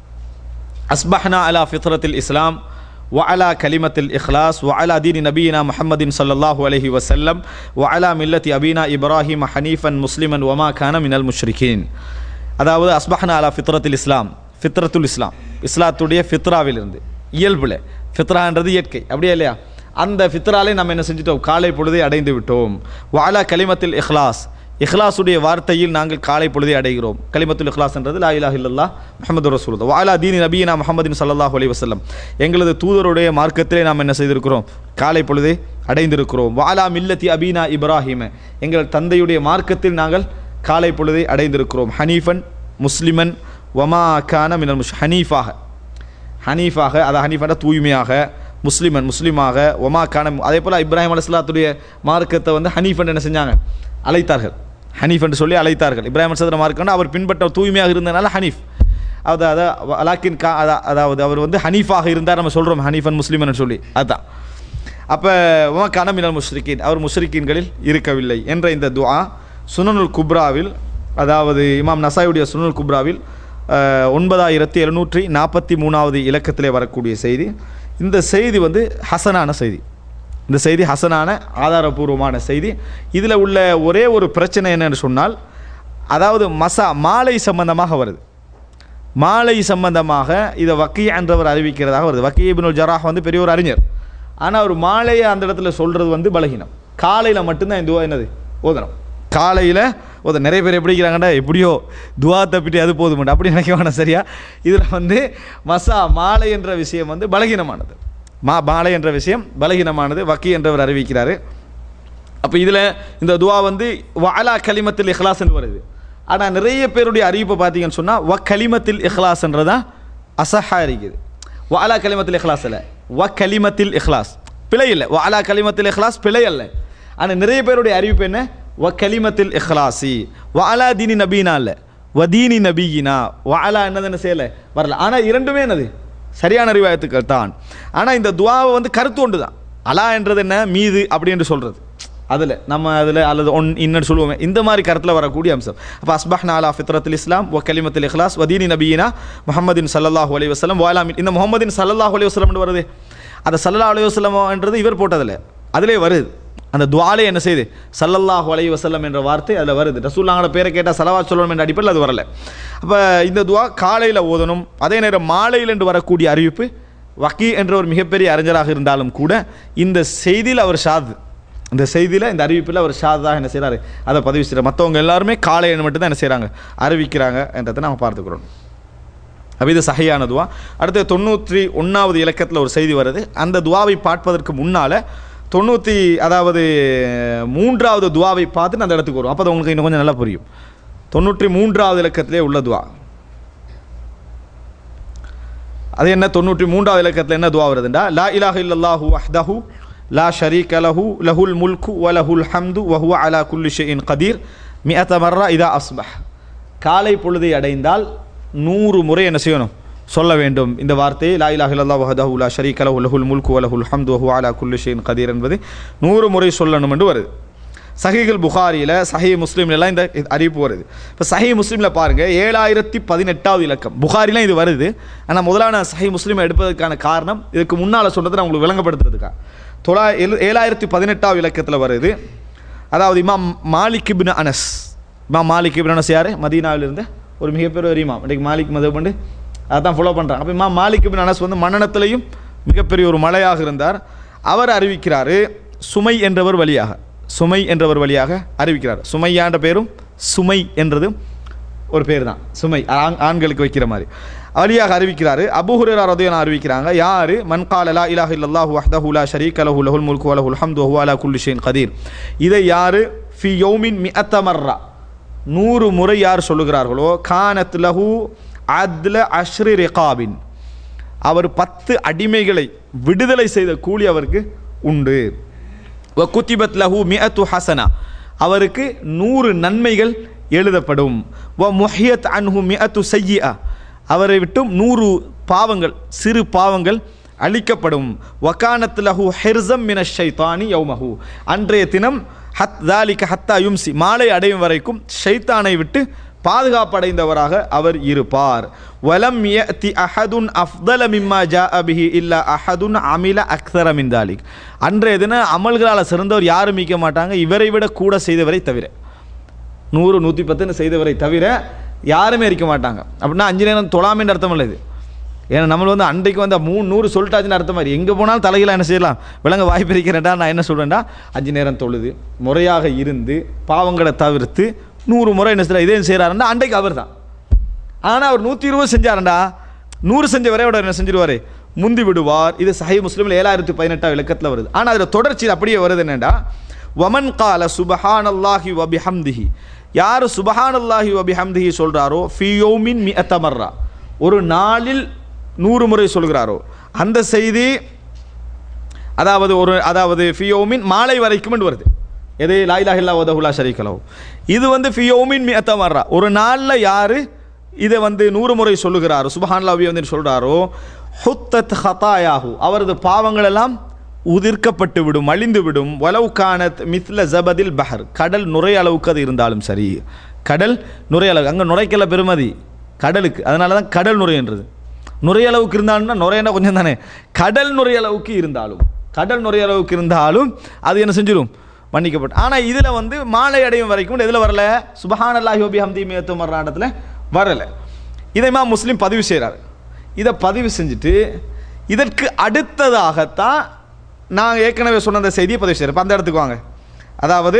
أصبحنا على فطرة الإسلام وعلى كلمة الإخلاص وعلى دين نبينا محمد صلى الله عليه وسلم وعلى ملة أبينا إبراهيم حنيفا مسلما وما كان من المشركين அதாவது அஸ்பஹ்னா அலா ஃபித்ரத்துல் இஸ்லாம் ஃபித்ரத்துல் இஸ்லாம் இஸ்லாத்துடைய ஃபித்ராவிலிருந்து இயல்புல ஃபித்ரான்றது இயற்கை அப்படியே இல்லையா அந்த ஃபித்ராலே நம்ம என்ன செஞ்சிட்டோம் காலை பொழுதை அடைந்து விட்டோம் வாலா கலிமத்தில் இஹ்லாஸ் இஹ்லாஸுடைய வார்த்தையில் நாங்கள் காலை பொழுதை அடைகிறோம் கலிமத்துல் இஹ்லாஸ்ன்றது லா இலாஹ இல்லல்லாஹ் முஹம்மது ரசூலுல்லாஹ் வாலா தீனி நபீனா முஹம்மதின் ஸல்லல்லாஹு அலைஹி வஸல்லம் எங்களது தூதருடைய மார்க்கத்திலே நாம் என்ன செய்திருக்கிறோம் காலை பொழுதை அடைந்திருக்கிறோம் வாலா மில்லத்தி அபீனா இப்ராஹிம எங்கள் தந்தையுடைய மார்க்கத்தில் நாங்கள் காலை பொழுதை அடைந்திருக்கிறோம் ஹனீஃபன் முஸ்லிமன் வமா கான மினல் முஷ் ஹனீஃபாக ஹனீஃபாக அதை ஹனீஃபான தூய்மையாக முஸ்லிமன் முஸ்லீமாக ஒமா கான அதே போல் இப்ராஹிம் அலிஸ்லாத்துடைய மார்க்கத்தை வந்து ஹனீஃபன் என்ன செஞ்சாங்க அழைத்தார்கள் ஹனீஃப் என்று சொல்லி அழைத்தார்கள் இப்ராஹிம் அலிஸ்லாத்துடைய மார்க்கம் அவர் பின்பற்ற தூய்மையாக இருந்தனால ஹனீஃப் அது அதை அலாக்கின் கா அதா- அதாவது அவர் வந்து ஹனீஃபாக இருந்தார் நம்ம சொல்கிறோம் ஹனீஃபன் முஸ்லிமன் சொல்லி அதுதான் அப்போ உமா கான மினல் முஷ்ரிக்கீன் அவர் முஷ்ரிக்கீன்களில் இருக்கவில்லை என்ற இந்த துஆ சுனனுல் குப்ராவில் அதாவது இமாம் நசாயுடைய சுனனுல் குப்ராவில் அஹ், ஒன்பதாயிரத்தி எழுநூற்றி நாற்பத்தி மூணாவது இலக்கத்திலே வரக்கூடிய செய்தி இந்த செய்தி வந்து ஹசனான செய்தி இந்த செய்தி ஹசனான ஆதாரபூர்வமான செய்தி இதில் உள்ள ஒரே ஒரு பிரச்சனை என்னன்னு சொன்னால் அதாவது மசா மாலை சம்பந்தமாக வருது மாலை சம்பந்தமாக இதை வக்கீ என்றவர் அறிவிக்கிறதாக வருது வக்கீ இப்னுல் ஜராஹ் வந்து பெரிய ஒரு அறிஞர் ஆனால் அவர் மாலையை அந்த இடத்துல சொல்கிறது வந்து பலகீனம் காலையில் மட்டும்தான் இந்த துவா என்னது ஓதணும் காலையில் ஓத நிறைய பேர் எப்படி இருக்கிறாங்கடா எப்படியோ துவா தப்பிட்டு அது போதும் அப்படி நினைக்க வேணாம் சரியா இதில் வந்து மசா மாலை என்ற விஷயம் வந்து பலகீனமானது மா மாலை என்ற விஷயம் பலகீனமானது வக்கி என்றவர் அறிவிக்கிறாரு அப்போ இதில் இந்த துவா வந்து வாலா கலிமத்தில் இஹ்லாஸ் என்று வருது ஆனால் நிறைய பேருடைய அறிவிப்பை பார்த்தீங்கன்னு சொன்னால் வ கலிமத்தில் இஹ்லாஸ்ன்றதான் அசஹா இருக்குது வ அலா கலிமத்தில் இஹ்லாஸ் இல்லை வ கலிமத்தில் இஹ்லாஸ் பிழை இல்லை வ அலா கலிமத்தில் இஹ்லாஸ் பிழை அல்ல ஆனால் நிறைய பேருடைய அறிவிப்பு என்ன வ கலிமத்தில் இஹ்லாசி வ அலா தீனி நபீனா இல்லை வதீனி நபியினா வ அலா என்னது என்ன செய்யலை வரல ஆனால் இரண்டுமே என்னது சரியான அறிவாயத்துக்கள் தான் ஆனால் இந்த துவாவை வந்து கருத்து ஒன்று தான் அலா என்றது என்ன மீது அப்படி என்று சொல்கிறது அதில் நம்ம அதில் அல்லது ஒன் இன்னும் சொல்லுவோமே இந்த மாதிரி கருத்தில் வரக்கூடிய அம்சம் அப்போ அஸ்பஹ்னா அலா ஃபித்ரத்தில் இஸ்லாம் ஒ கலிமத்தில் இஹ்லாஸ் வதீனி நபீனா முஹம்மதின் சல்லல்லாஹு அலைஹி வஸல்லம் வாலாமின் இந்த முஹம்மதின் சல்லல்லாஹு அலைஹி வஸல்லம் வருது அந்த சல்லல்லாஹு அலைஹி வஸல்லம்ன்றது இவர் போட்டதில்ல அதிலே வருது அந்த துவாலே என்ன செய்யுது சல்லல்லாஹு அலைஹி வஸல்லம் என்ற வார்த்தை அதில் வருது ரசூல்லாங்களோட பேரை கேட்டால் சலவாத் சொல்லணும் என்ற அடிப்படையில் அது வரல அப்போ இந்த துவா காலையில் ஓதணும் அதே நேரம் மாலையில் என்று வரக்கூடிய அறிவிப்பு வக்கி என்ற ஒரு மிகப்பெரிய அறிஞராக இருந்தாலும் கூட இந்த செய்தியில் அவர் ஷாது இந்த செய்தியில் இந்த அறிவிப்பில் அவர் ஷாதாக என்ன செய்கிறாரு அதை பதிவு செய்கிறார் மற்றவங்க எல்லாருமே காலையில் மட்டும்தான் என்ன செய்கிறாங்க அறிவிக்கிறாங்க என்றதை நம்ம பார்த்துக்கிறோம் அப்போ இது சகையான துவா அடுத்து தொண்ணூற்றி ஒன்றாவது இலக்கத்தில் ஒரு செய்தி வருது அந்த துவாவை பார்ப்பதற்கு முன்னால் தொண்ணூற்றி அதாவது மூன்றாவது துவாவை பார்த்து அந்த இடத்துக்கு வரும் அப்போ அது உங்களுக்கு இன்னும் கொஞ்சம் நல்லா புரியும் தொண்ணூற்றி மூன்றாவது இலக்கத்திலே உள்ள துவா அது என்ன தொண்ணூற்றி மூன்றாவது இலக்கத்தில் என்ன துவா வருதுண்டா லா இலாஹ இல்லல்லாஹு வஹ்தஹு லா ஷரீக லஹு லஹுல் முல்கு வ லஹுல் ஹம்து வஹுவ அலா குல்லி ஷைஇன் கதீர் மிஅத மர்ரா இதா அஸ்பஹ் காலை பொழுதை அடைந்தால் நூறு முறை என்ன செய்யணும் சொல்ல வேண்டும் இந்த வார்த்தையை லா இலாஹ இல்லல்லாஹு வஹ்தஹு லா ஷரீக லஹு லஹுல் முல்கு வ லஹுல் ஹம்து வஹுவ அலா குல்லி ஷைஇன் கதீர் என்பது நூறு முறை சொல்லணும் என்று வருது சஹீகள் புகாரியில் சஹி முஸ்லீம்லாம் இந்த அறிவிப்பு வருது இப்போ சஹி முஸ்லீமில் பாருங்கள் ஏழாயிரத்தி பதினெட்டாவது இலக்கம் புகாரிலாம் இது வருது ஆனால் முதலான சஹி முஸ்லீமை எடுப்பதற்கான காரணம் இதுக்கு முன்னால் சொன்னதை நான் உங்களுக்கு விளங்கப்படுத்துறதுக்கா தொள்ளா ஏழு ஏழாயிரத்தி பதினெட்டாவது இலக்கத்தில் வருது அதாவது இமாம் மாலிக் இப்னு அனஸ் இமாம் மாலிக் இப்னு அனஸ் யார் மதீனாவிலிருந்து ஒரு மிகப்பெரிய ஒரு இமாம் இன்றைக்கு மாலிக் மதம் பண்ணி அதான் ஃபாலோ பண்ணுறாங்க அப்போ இமாம் மாலிக் இப்னு அனஸ் வந்து மன்னனத்திலையும் மிகப்பெரிய ஒரு மலையாக இருந்தார் அவர் அறிவிக்கிறாரு சுமை என்றவர் வழியாக சுமை என்றவர் வழியாக அறிவிக்கிறார் சுமையான்ற பேரும் சுமை என்றதும் ஒரு பேர் தான் சுமை ஆண் ஆண்களுக்கு வைக்கிற மாதிரி வழியாக அறிவிக்கிறாரு அபுஹுரேரா ரதியனா அறிவிக்கிறாங்க யாரு மன்கால லா இலாஹ இல்லல்லாஹு வஹ்தஹு லா ஷரீக லஹு லஹுல் முல்கு வலஹுல் ஹம்து வஹுவ அலா குல்லி ஷைன் கதீர் இதை யாரு ஃபி யௌமின் மிஅத்த மர்ரா நூறு முறை யார் சொல்லுகிறார்களோ கானத் லஹு அத்ல அஷ்ரி ரிகாபின் அவர் பத்து அடிமைகளை விடுதலை செய்த கூலி அவருக்கு உண்டு வ குத்திபத் லஹு மிஅத்து ஹசனா அவருக்கு நூறு நன்மைகள் எழுதப்படும் வ முஹியத் அன்ஹு மிஅத்து செய்யா அவரை விட்டும் நூறு பாவங்கள் சிறு பாவங்கள் அளிக்கப்படும் வக்கானத் லஹு ஹெர்சம் மின ஷைத்தானி யௌமஹு அன்றைய தினம் ஹத் தாலிக ஹத்தா யும்சி மாலை அடையும் வரைக்கும் ஷைத்தானை விட்டு பாதுகாப்படைந்தவராக அவர் இருப்பார் வலம் யத்தி அஹதுன் அஃதல மிம்மா ஜா அபிஹி இல்லா அஹதுன் அமில அக்தர மின் தாலிக் அன்றைய தினம் அமல்களால் சிறந்தவர் யாரும் மிக்க மாட்டாங்க இவரை விட கூட செய்தவரை தவிர நூறு நூற்றி பத்துன்னு செய்தவரை தவிர யாருமே இருக்க மாட்டாங்க அப்படின்னா அஞ்சு நேரம் தொழாமின்னு அர்த்தம் இல்லை இது ஏன்னா நம்ம வந்து அன்றைக்கு வந்து மூணு நூறு சொல்லிட்டாச்சுன்னு அர்த்தம் மாதிரி எங்கே போனாலும் தலையில் என்ன செய்யலாம் விலங்க வாய்ப்பு இருக்கிறேன்டா நான் என்ன சொல்கிறேன்டா அஞ்சு நேரம் தொழுது முறையாக இருந்து பாவங்களை தவிர்த்து நூறு முறை என்ன செய்யறாரு இதே செய்கிறாருன்னா அன்றைக்கு அவர் தான் ஆனால் அவர் நூற்றி இருபது செஞ்சாருண்டா நூறு செஞ்ச வரை அவர் என்ன செஞ்சிருவார் முந்தி விடுவார் இது சஹி முஸ்லீமில் ஏழாயிரத்தி பதினெட்டாம் இலக்கத்தில் வருது ஆனால் அதில் தொடர்ச்சி அப்படியே வருது என்னடா வமன் கால சுபஹான் அல்லாஹி வபி ஹம்திஹி யார் சுபஹான் அல்லாஹி வபி ஹம்திஹி சொல்கிறாரோ ஃபியோமின் மி அத்தமர்ரா ஒரு நாளில் நூறு முறை சொல்கிறாரோ அந்த செய்தி அதாவது ஒரு அதாவது ஃபியோமின் மாலை வரைக்கும் வருது எது லாயிலாக இல்லா உதகுலா ஷரீக்கலோ இது வந்து ஃபியோமின் மி அத்தமர்ரா ஒரு நாளில் யார் இதை வந்து நூறு முறை சொல்லுகிறாரோ சுபஹான்லாவி வந்து சொல்கிறாரோ ஹுத்தத் ஹதாயாஹு அவரது பாவங்கள் எல்லாம் உதிர்க்கப்பட்டு விடும் அழிந்து விடும் வலவு கானத் மித்ல ஜபதில் பஹர் கடல் நுரை அளவுக்கு அது இருந்தாலும் சரி கடல் நுரை அளவு அங்கே நுரைக்கல பெருமதி கடலுக்கு அதனால தான் கடல் நுரைன்றது நுரையளவுக்கு இருந்தாலும்னா நுரையனா கொஞ்சம் தானே கடல் நுரையளவுக்கு இருந்தாலும் கடல் நுரையளவுக்கு இருந்தாலும் அது என்ன செஞ்சிடும் மன்னிக்கப்பட்டு ஆனால் இதில் வந்து மாலை அடையும் வரைக்கும் எதில் வரல சுபஹான் அல்லாஹி ஒபி ஹம்தி மேத்து மர்றாண்டத்தில் வரலை இதைமா முஸ்லீம் பதிவு செய்கிறார் இதை பதிவு செஞ்சுட்டு இதற்கு அடுத்ததாகத்தான் நான் ஏற்கனவே சொன்ன அந்த செய்தியை பதிவு செய்கிறேன் அந்த இடத்துக்கு வாங்க அதாவது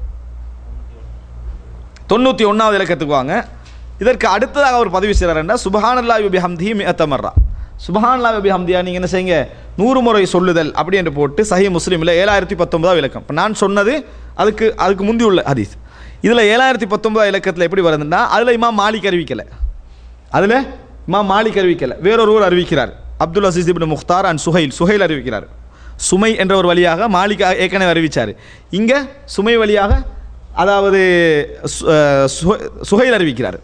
தொண்ணூற்றி ஒன்றாவது இலக்கத்துக்கு வாங்க இதற்கு அடுத்ததாக அவர் பதிவு செய்கிறாருன்னா சுபஹானல்லா யுபி ஹம்தி மியத்தமர்ரா சுபஹானல்லா யுபி ஹம்தியா நீங்கள் என்ன செய்யுங்க நூறு முறை சொல்லுதல் அப்படி என்று போட்டு சஹி முஸ்லீமில் ஏழாயிரத்தி பத்தொன்பதாவது விளக்கம் இப்போ நான் சொன்னது அதுக்கு அதுக்கு முந்தி உள்ள ஹதீஸ் இதில் ஏழாயிரத்தி பத்தொன்பதாம் இலக்கத்தில் எப்படி வருதுன்னா அதில் இமாம் மாலிக் அறிவிக்கலை அதில் இமாம் மாலிக் அறிவிக்கலை வேறொருவர் அறிவிக்கிறார் Abdul Aziz ibn Mukhtar and Suhail Suhail அறிவிக்கிறார் சுமை என்ற ஒரு வழியாக மாலிக் ஏற்கனவே அறிவித்தார் இங்கே சுமை வழியாக அதாவது சு- அஹ் சுஹ- சுஹைல் அறிவிக்கிறார்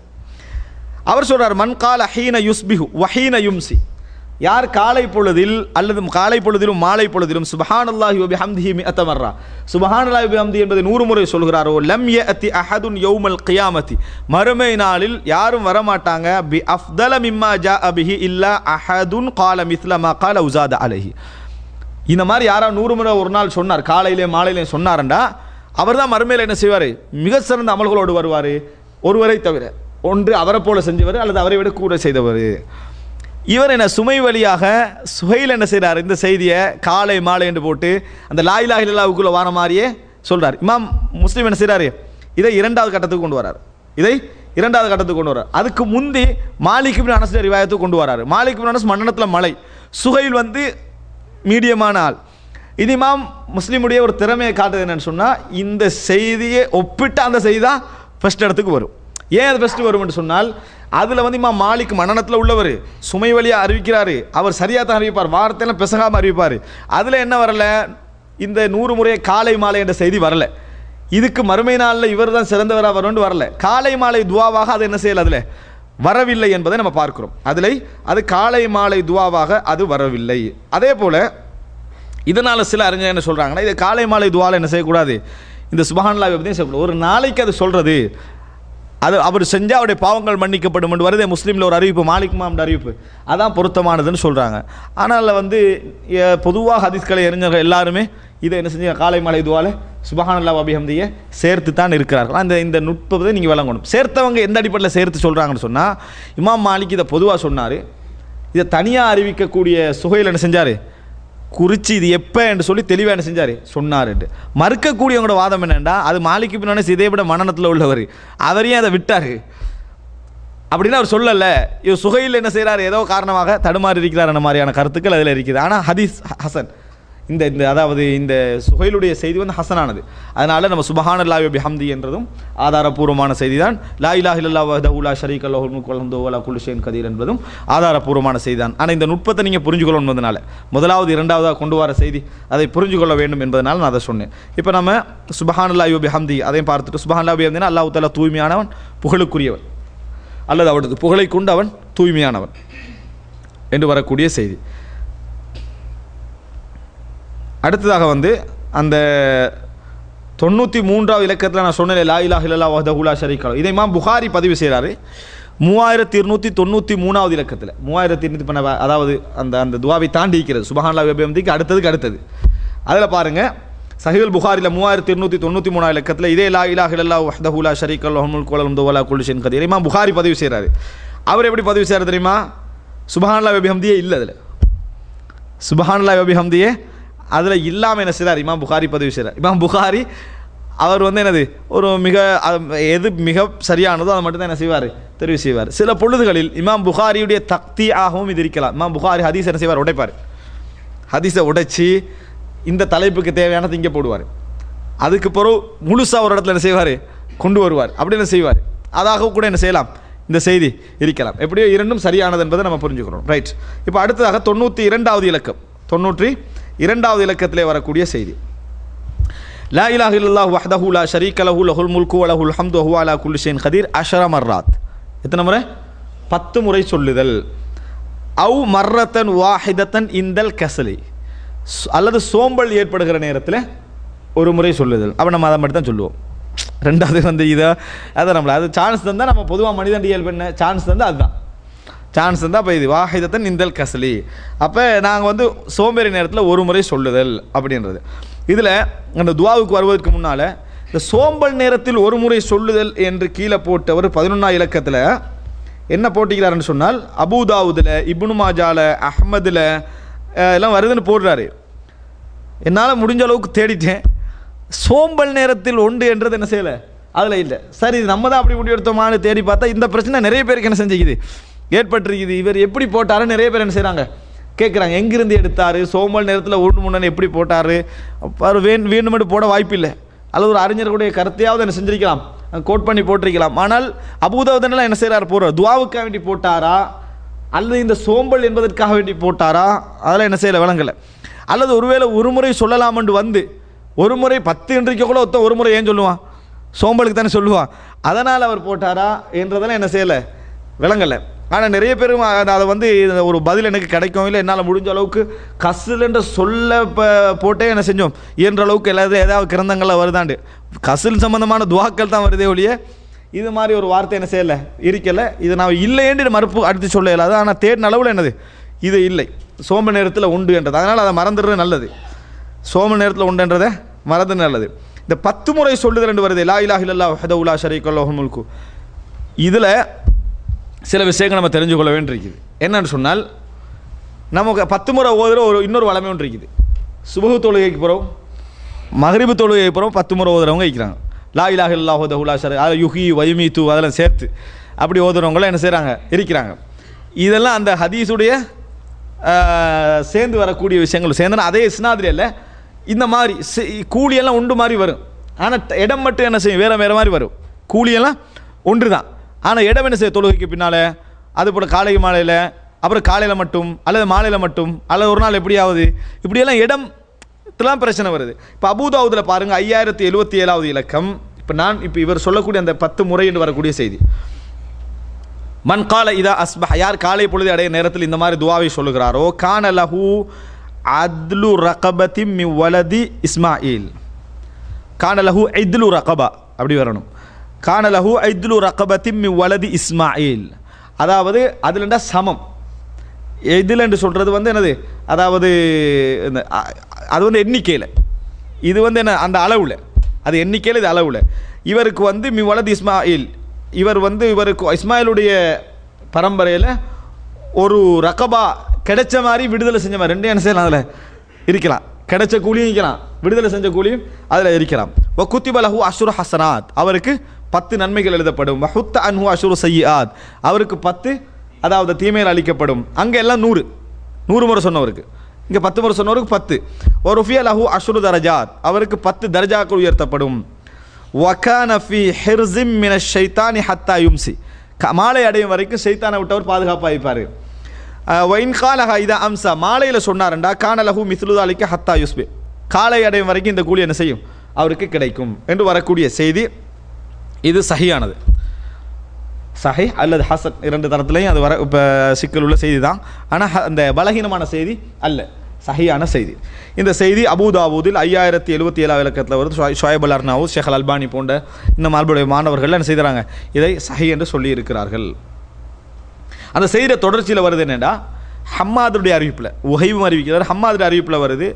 அவர் சொல்றார் மன் கால ஹீன யுஸ்பிஹு வஹீன யும்சி யார் காலை பொழுதில் அல்லது காலை பொழுதிலும் மாலை பொழுதிலும் சுபஹானல்லாஹி வபிஹம்திஹி மிஅத்த மர்ரா சுபஹானல்லாஹி வபிஹம்தி என்பதை நூறு முறை சொல்கிறாரோ லம் யஅதி அஹதுன் யௌமல் கியாமத்தி மறுமை நாளில் யாரும் வரமாட்டாங்க பி அஃதல மிம்மா ஜாஅ பிஹி இல்லா அஹதுன் கால மிஸ்ல மா கால உசாத அலைஹி இந்த மாதிரி யாராவது நூறு முறை ஒரு நாள் சொன்னார் காலையிலே மாலையிலே சொன்னாரண்டா அவர் தான் மறுமையில் என்ன செய்வார் மிக சிறந்த அமல்களோடு வருவார் ஒருவரை தவிர ஒன்று அவரை போல செஞ்சவர் அல்லது அவரை விட கூட செய்தவர் இவர் என்ன சுமை வழியாக சுகையில் என்ன செய்கிறார் இந்த செய்தியை காலை மாலை என்று போட்டு அந்த லாயிலா இல்லாவுக்குள்ள வார மாதிரியே சொல்றார் இமாம் முஸ்லீம் என்ன செய்கிறாரு இதை இரண்டாவது கட்டத்துக்கு கொண்டு வரார் இதை இரண்டாவது கட்டத்துக்கு கொண்டு வரார் அதுக்கு முந்தி மாலிக் இப்னு அனஸ் ரிவாயத்துக்கு கொண்டு வராரு மாலிக் இப்னு அனஸ் மன்னனத்தில் மலை சுகைல் வந்து மீடியமான ஆள் இது இமாம் முஸ்லீமுடைய ஒரு திறமையை காட்டுது என்னன்னு சொன்னால் இந்த செய்தியை ஒப்பிட்டு அந்த செய்தி தான் ஃபஸ்ட் இடத்துக்கு வரும் ஏன் அது ஃபஸ்ட்டு வரும்னு சொன்னால் அதில் வந்து இமாம் மாலிக் மன்னனத்தில் உள்ளவர் சுமை வழியாக அறிவிக்கிறாரு அவர் சரியாக தான் அறிவிப்பார் வார்த்தையெல்லாம் பிசகாமல் அறிவிப்பார் அதில் என்ன வரல இந்த நூறு முறையை காலை மாலை என்ற செய்தி வரல இதுக்கு மறுமை நாளில் இவர் தான் சிறந்தவராக வரும்னு வரல காலை மாலை துவாவாக அது என்ன செய்யல அதில் வரவில்லை என்பதை நம்ம பார்க்கிறோம் அதில் அது காலை மாலை துவாவாக அது வரவில்லை அதே போல் இதனால் சில அறிஞர் என்ன சொல்கிறாங்கன்னா இது காலை மாலை துவால என்ன செய்யக்கூடாது இந்த சுபஹான்லாவை பற்றியும் செய்யக்கூடாது ஒரு நாளைக்கு அது சொல்கிறது அது அவர் செஞ்சால் அவருடைய பாவங்கள் மன்னிக்கப்படும் என்று வருதே முஸ்லீமில் ஒரு அறிவிப்பு மாலிக் மாம்ட அறிவிப்பு அதான் பொருத்தமானதுன்னு சொல்கிறாங்க ஆனால் வந்து எ- பொதுவாக ஹதீஸ்களை எறிஞர்கள் எல்லாருமே இதை என்ன செஞ்சு காலை மாலை துவால சுபஹானல்லா அபிஹம்தியை சேர்த்து தான் இருக்கிறார்கள் அந்த இந்த நுட்பத்தை நீங்கள் விளங்கணும் சேர்த்தவங்க எந்த அடிப்படையில் சேர்த்து சொல்கிறாங்கன்னு சொன்னால் இமாம் மாலிக் இதை பொதுவாக சொன்னார் இதை தனியாக அறிவிக்கக்கூடிய சுகையில் என்ன செஞ்சார் குறித்து இது எப்போ என்று சொல்லி தெளிவாக என்ன செஞ்சார் சொன்னாருன்ட்டு மறுக்கக்கூடியவங்களோட வாதம் என்னென்னா அது மாலிக்கு பின்னாடி இதே விட மனநத்தில் உள்ளவர் அவரையும் அதை விட்டார் அப்படின்னு அவர் சொல்லலை இவர் சுகையில் என்ன செய்கிறார் ஏதோ காரணமாக தடுமாறி இருக்கிறார் அந்த மாதிரியான கருத்துக்கள் அதில் இருக்குது ஆனால் ஹதீஸ் ஹ- ஹசன் இந்த இந்த அதாவது இந்த சுகைலுடைய செய்தி வந்து ஹசனானது அதனால் நம்ம சுபஹான் அல்லாஹ் பிஹம்தி என்றதும் ஆதாரபூர்வமான செய்தி தான் லா இலாஹ் இல்லல்லா வஹ்தஹு லா ஷரீக லஹு முல்கு வல் வலா குல்லு ஷைஇன் கதீர் என்பதும் ஆதாரபூர்வமான செய்தி தான் ஆனால் இந்த நுட்பத்தை நீங்கள் புரிஞ்சுக்கணும் என்பதனால முதலாவது இரண்டாவதாக கொண்டு வர செய்தி அதை புரிஞ்சு கொள்ள வேண்டும் என்பதனால் நான் அதை சொன்னேன் இப்போ நம்ம சுபஹான் அல்லாஹ் பிஹம்தி அதையும் பார்த்துட்டு சுபஹான் அல்லாஹ் பிஹம்தினா அல்லாஹ் தஆலா தூய்மையானவன் புகழுக்குரியவன் அல்லது அவரது புகழை கொண்டு அவன் தூய்மையானவன் என்று வரக்கூடிய செய்தி அடுத்ததாக வந்து அந்த தொண்ணூற்றி மூன்றாவது இலக்கத்தில் நான் சொன்னேன் லா இலாஹ இல்லல்லா வஹ்தஹு லா ஷரீக லஹு. இதை இமாம் புகாரி பதிவு செய்கிறாரு மூவாயிரத்தி இருநூற்றி தொண்ணூற்றி மூணாவது இலக்கத்தில் மூவாயிரத்தி இருநூற்றி பண்ண அதாவது அந்த அந்த துவாவை தாண்டி இருக்கிறது சுபஹான்லா வெபியம்திக்கு அடுத்ததுக்கு அடுத்தது அதில் பாருங்கள் சஹீல் புகாரில் மூவாயிரத்தி இருநூற்றி தொண்ணூற்றி மூணாவது இலக்கத்தில் இதே லா இலாஹ இல்லல்லா வஹ்தஹு லா ஷரீக லஹு முல்கு வல் ஹம்து வலா குல்லு ஷைஇன் கதீர் இமாம் புகாரி பதிவு செய்கிறாரு அவர் எப்படி பதிவு செய்கிறார் தெரியுமா சுபஹான்லா வெபிஹம்தியே இல்லை அதில் சுபஹான்லா வபிஹம்தியே அதில் இல்லாமல் என்ன செய்கிறார் இமாம் புகாரி பதிவு செய்கிறார் இமாம் புகாரி அவர் வந்து என்னது ஒரு மிக அ- எது மிக சரியானதோ அதை மட்டும் தான் என்ன செய்வார் தெரிவு செய்வார் சில பொழுதுகளில் இமாம் புகாரியுடைய தக்தி ஆகவும் இது இருக்கலாம் இமாம் புகாரி ஹதீஸ் என்ன செய்வார் உடைப்பார் ஹதீஸை உடைச்சி இந்த தலைப்புக்கு தேவையானது இங்கே போடுவார் அதுக்கு பிறகு முழுசாக ஒரு இடத்துல என்ன செய்வார் கொண்டு வருவார் அப்படி என்ன செய்வார் அதாக கூட என்ன செய்யலாம் இந்த செய்தி இருக்கலாம் எப்படியோ இரண்டும் சரியானது என்பதை நம்ம புரிஞ்சுக்கிறோம் ரைட் இப்போ அடுத்ததாக தொண்ணூற்றி இரண்டாவது இலக்கம் தொண்ணூற்றி இரண்டாவது இலக்கத்திலே வரக்கூடிய செய்தி லா இலாஹ இல்லல்லாஹு வஹ்தஹு லா ஷரீக லஹு லஹுல் முல்கு வ லஹுல் ஹம்து வஹுவ அலா குல்லி ஷைஇன் கதீர் அஷர மர்ராத் எத்தனை முறை பத்து முறை சொல்லுதல் அவு மர்ரத்தன் வாஹிதத்தன் இந்தல் கசலி ஸ்- அல்லது சோம்பல் ஏற்படுகிற நேரத்தில் ஒரு முறை சொல்லுதல் அப்போ நம்ம அதை மட்டும் தான் சொல்லுவோம் ரெண்டாவது வந்து இதை அதை நம்மள அது சான்ஸ் தந்தால் நம்ம பொதுவாக மனிதன் இயல்பு என்ன சான்ஸ் தந்தால் அதுதான் சான்ஸ் தந்தால் அப்போ இது வாஹிதத்தன் இந்தல் கசலி அப்போ நாங்கள் வந்து சோம்பேறி நேரத்தில் ஒரு முறை சொல்லுதல் அப்படின்றது இதில் அந்த துவாவுக்கு வருவதற்கு முன்னால் இந்த சோம்பல் நேரத்தில் ஒரு முறை சொல்லுதல் என்று கீழே போட்டவர் பதினொன்றா இலக்கத்தில் என்ன போட்டிக்கிறாருன்னு சொன்னால் அபூதாவுதில் இப்னு மாஜால அஹ்மதில் அஹ், எல்லாம் வருதுன்னு போடுறாரு என்னால் முடிஞ்ச அளவுக்கு தேடிட்டேன் சோம்பல் நேரத்தில் உண்டு என்றது என்ன செய்யலை அதில் இல்லை சரி இது நம்ம தான் அப்படி முடிவெடுத்தோமான்னு தேடி பார்த்தா இந்த பிரச்சனை நிறைய பேருக்கு என்ன செஞ்சுக்குது ஏற்பட்டிருக்குது இவர் எப்படி போட்டாரு நிறைய பேர் என்ன செய்கிறாங்க கேட்குறாங்க எங்கிருந்து எடுத்தார் சோம்பல் நேரத்தில் ஒன்று முன்னே எப்படி போட்டார் அவர் வேண் வேண்டுமென்று போட வாய்ப்பில்லை அல்லது ஒரு அறிஞர்களுடைய கருத்தையாவது என்ன செஞ்சிருக்கலாம் கோட் பண்ணி போட்டிருக்கலாம் ஆனால் அபூதவதனெல்லாம் என்ன செய்கிறார் போகிறார் துவாவுக்காக வேண்டி போட்டாரா அல்லது இந்த சோம்பல் என்பதற்காக வேண்டி போட்டாரா அதெல்லாம் என்ன செய்யலை விளங்கலை அல்லது ஒருவேளை ஒரு முறை சொல்லலாமென்று வந்து ஒரு முறை பத்து இன்றைக்கு கூட ஒருத்தன் ஒரு முறை ஏன் சொல்லுவான் சோம்பலுக்கு தானே சொல்லுவான் அதனால் அவர் போட்டாரா என்றதெல்லாம் என்ன செய்யலை விளங்கலை ஆனால் நிறைய பேர் அதை வந்து இது ஒரு பதில் எனக்கு கிடைக்கும் இல்லை என்னால் முடிஞ்ச அளவுக்கு கசுல் என்ற சொல்ல இப்போ போட்டே என்ன செஞ்சோம் இயன்ற அளவுக்கு எல்லாத்தையும் ஏதாவது கிரந்தங்களில் வருதாண்டு கசுல் சம்பந்தமான துவாக்கள் தான் வருதே ஒழிய இது மாதிரி ஒரு வார்த்தை என்ன செய்யலை இருக்கலை இது நான் இல்லையேன்னு மறுப்பு அடுத்து சொல்ல இயலாது ஆனால் தேடின அளவில் என்னது இது இல்லை சோம நேரத்தில் உண்டு என்றது அதனால் அதை மறந்துடுறது நல்லது சோம நேரத்தில் உண்டுன்றதை மறந்து நல்லது இந்த பத்து முறை சொல்லுதல் என்று வருது லா இலாஹ இல்லல்லாஹ் வஹ்தஹு லா ஷரீக்க லஹு முல்கு இதில் சில விஷயங்கள் நம்ம தெரிஞ்சு கொள்ள வேண்டியிருக்குது என்னன்னு சொன்னால் நமக்கு பத்து முறை ஓதுற ஒரு இன்னொரு வளமை ஒன்று இருக்குது சுபகு தொழுகைக்கு போகிறோம் மகரிபு தொழுகைக்கு போகிறோம் பத்து முறை ஓதுறவங்க இருக்கிறாங்க லா இலாஹ இல்லல்லாஹு வஹ்தஹு லா ஷரீ அதில் யுஹி வைமீத்து அதெல்லாம் சேர்த்து அப்படி ஓதுறவங்களாம் என்ன செய்கிறாங்க இருக்கிறாங்க இதெல்லாம் அந்த ஹதீஸுடைய ஆஹ், சேர்ந்து வரக்கூடிய விஷயங்கள் சேர்ந்தனா அதே இஸ்னாதிரி அல்ல இந்த மாதிரி செ- கூலியெல்லாம் உண்டு மாதிரி வரும் ஆனால் இடம் மட்டும் என்ன செய்யும் வேறு வேறு மாதிரி வரும் கூலியெல்லாம் ஒன்று தான் ஆனால் இடம் என்ன செய்யும் தொழுகைக்கு பின்னால் அது போல் காலை மாலையில் அப்புறம் காலையில் மட்டும் அல்லது மாலையில் மட்டும் அல்லது ஒரு நாள் எப்படியாவது இப்படியெல்லாம் இடம் இதெல்லாம் பிரச்சனை வருது இப்போ அபூதாவுதில் பாருங்கள் ஐயாயிரத்தி எழுபத்தி ஏழாவது இலக்கம் இப்போ நான் இப்போ இவர் சொல்லக்கூடிய அந்த பத்து முறை என்று வரக்கூடிய செய்தி மன் கால இதா அஸ்பஹ யார் காலை பொழுது அடைய நேரத்தில் இந்த மாதிரி துவாவை சொல்லுகிறாரோ கான லஹு அத்லு ரகபதி மி வலதி இஸ்மாயில் கான லஹு ஐத்லு ரகபா அப்படி வரணும் கான லஹு ஐத்லு ரகபதி மி வலதி இஸ்மாயில் அதாவது அதுலண்டா சமம் இதில் என்று சொல்கிறது வந்து என்னது அதாவது இந்த அ- அது வந்து எண்ணிக்கையில் இது வந்து என்ன அந்த அளவில் அது எண்ணிக்கையில் இது அளவில் இவருக்கு வந்து மி வலது இஸ்மாயில் இவர் வந்து இவருக்கு இஸ்மாயிலுடைய பரம்பரையில் ஒரு ரகபா கிடைச்ச மாதிரி விடுதலை செஞ்ச மாதிரி ரெண்டும் என்ன செய்யலாம் அதில் இருக்கலாம் கிடைச்ச கூலியும் இருக்கலாம் விடுதலை செஞ்ச கூலியும் அதில் இருக்கலாம் ஒ குத்திபலஹு அஷுர் ஹசனாத் அவருக்கு பத்து நன்மைகள் எழுதப்படும் வஹுத்த அன்ஹு அஷுர் சையாத் அவருக்கு பத்து அதாவது தீமையில் அளிக்கப்படும் அங்கே எல்லாம் நூறு நூறு முறை சொன்னவருக்கு இங்கே பத்து முறை சொன்னவருக்கு பத்து ஒரு ஃபிய லஹு அஷுரு தரஜாத் அவருக்கு பத்து தர்ஜாக்கள் உயர்த்தப்படும் வகான ஃபி ஹிர்ஸிம் மின ஷைத்தானி ஹத்தா யும்சி க- மாலை அடையும் வரைக்கும் ஷைத்தானை விட்டவர் பாதுகாப்பாக இருப்பார் ஒயின் காலஹா இதா அம்சா மாலையில் சொன்னாரண்டா கான லஹு மிஸ்லுதாலிக்கு ஹத்தா யுஸ்பி காலை அடையும் வரைக்கும் இந்த கூலி என்ன செய்யும் அவருக்கு கிடைக்கும் என்று வரக்கூடிய செய்தி இது சஹியானது சஹி அல்லது ஹசன் இரண்டு தரத்துலையும் அது வர இப்போ சிக்கல் உள்ள செய்தி தான் ஆனால் அந்த பலகீனமான செய்தி அல்ல சஹியான செய்தி இந்த செய்தி அபுதாபூதில் ஐயாயிரத்தி எழுபத்தி ஏழாவது இலக்கத்தில் வருது ஷொய்- ஷொயப் அல் அர்னாவூத் ஷேக் அல் அல்பானி போன்ற இந்த மார்புடைய மாணவர்கள் என்ன செய்கிறாங்க இதை சஹி என்று சொல்லி இருக்கிறார்கள் அந்த செய்கிற தொடர்ச்சியில் வருது என்னென்னா ஹம்மாதுடைய அறிவிப்பில் உஹைவும் அறிவிக்கிறார் ஹம்மாதுடைய அறிவிப்பில் வருது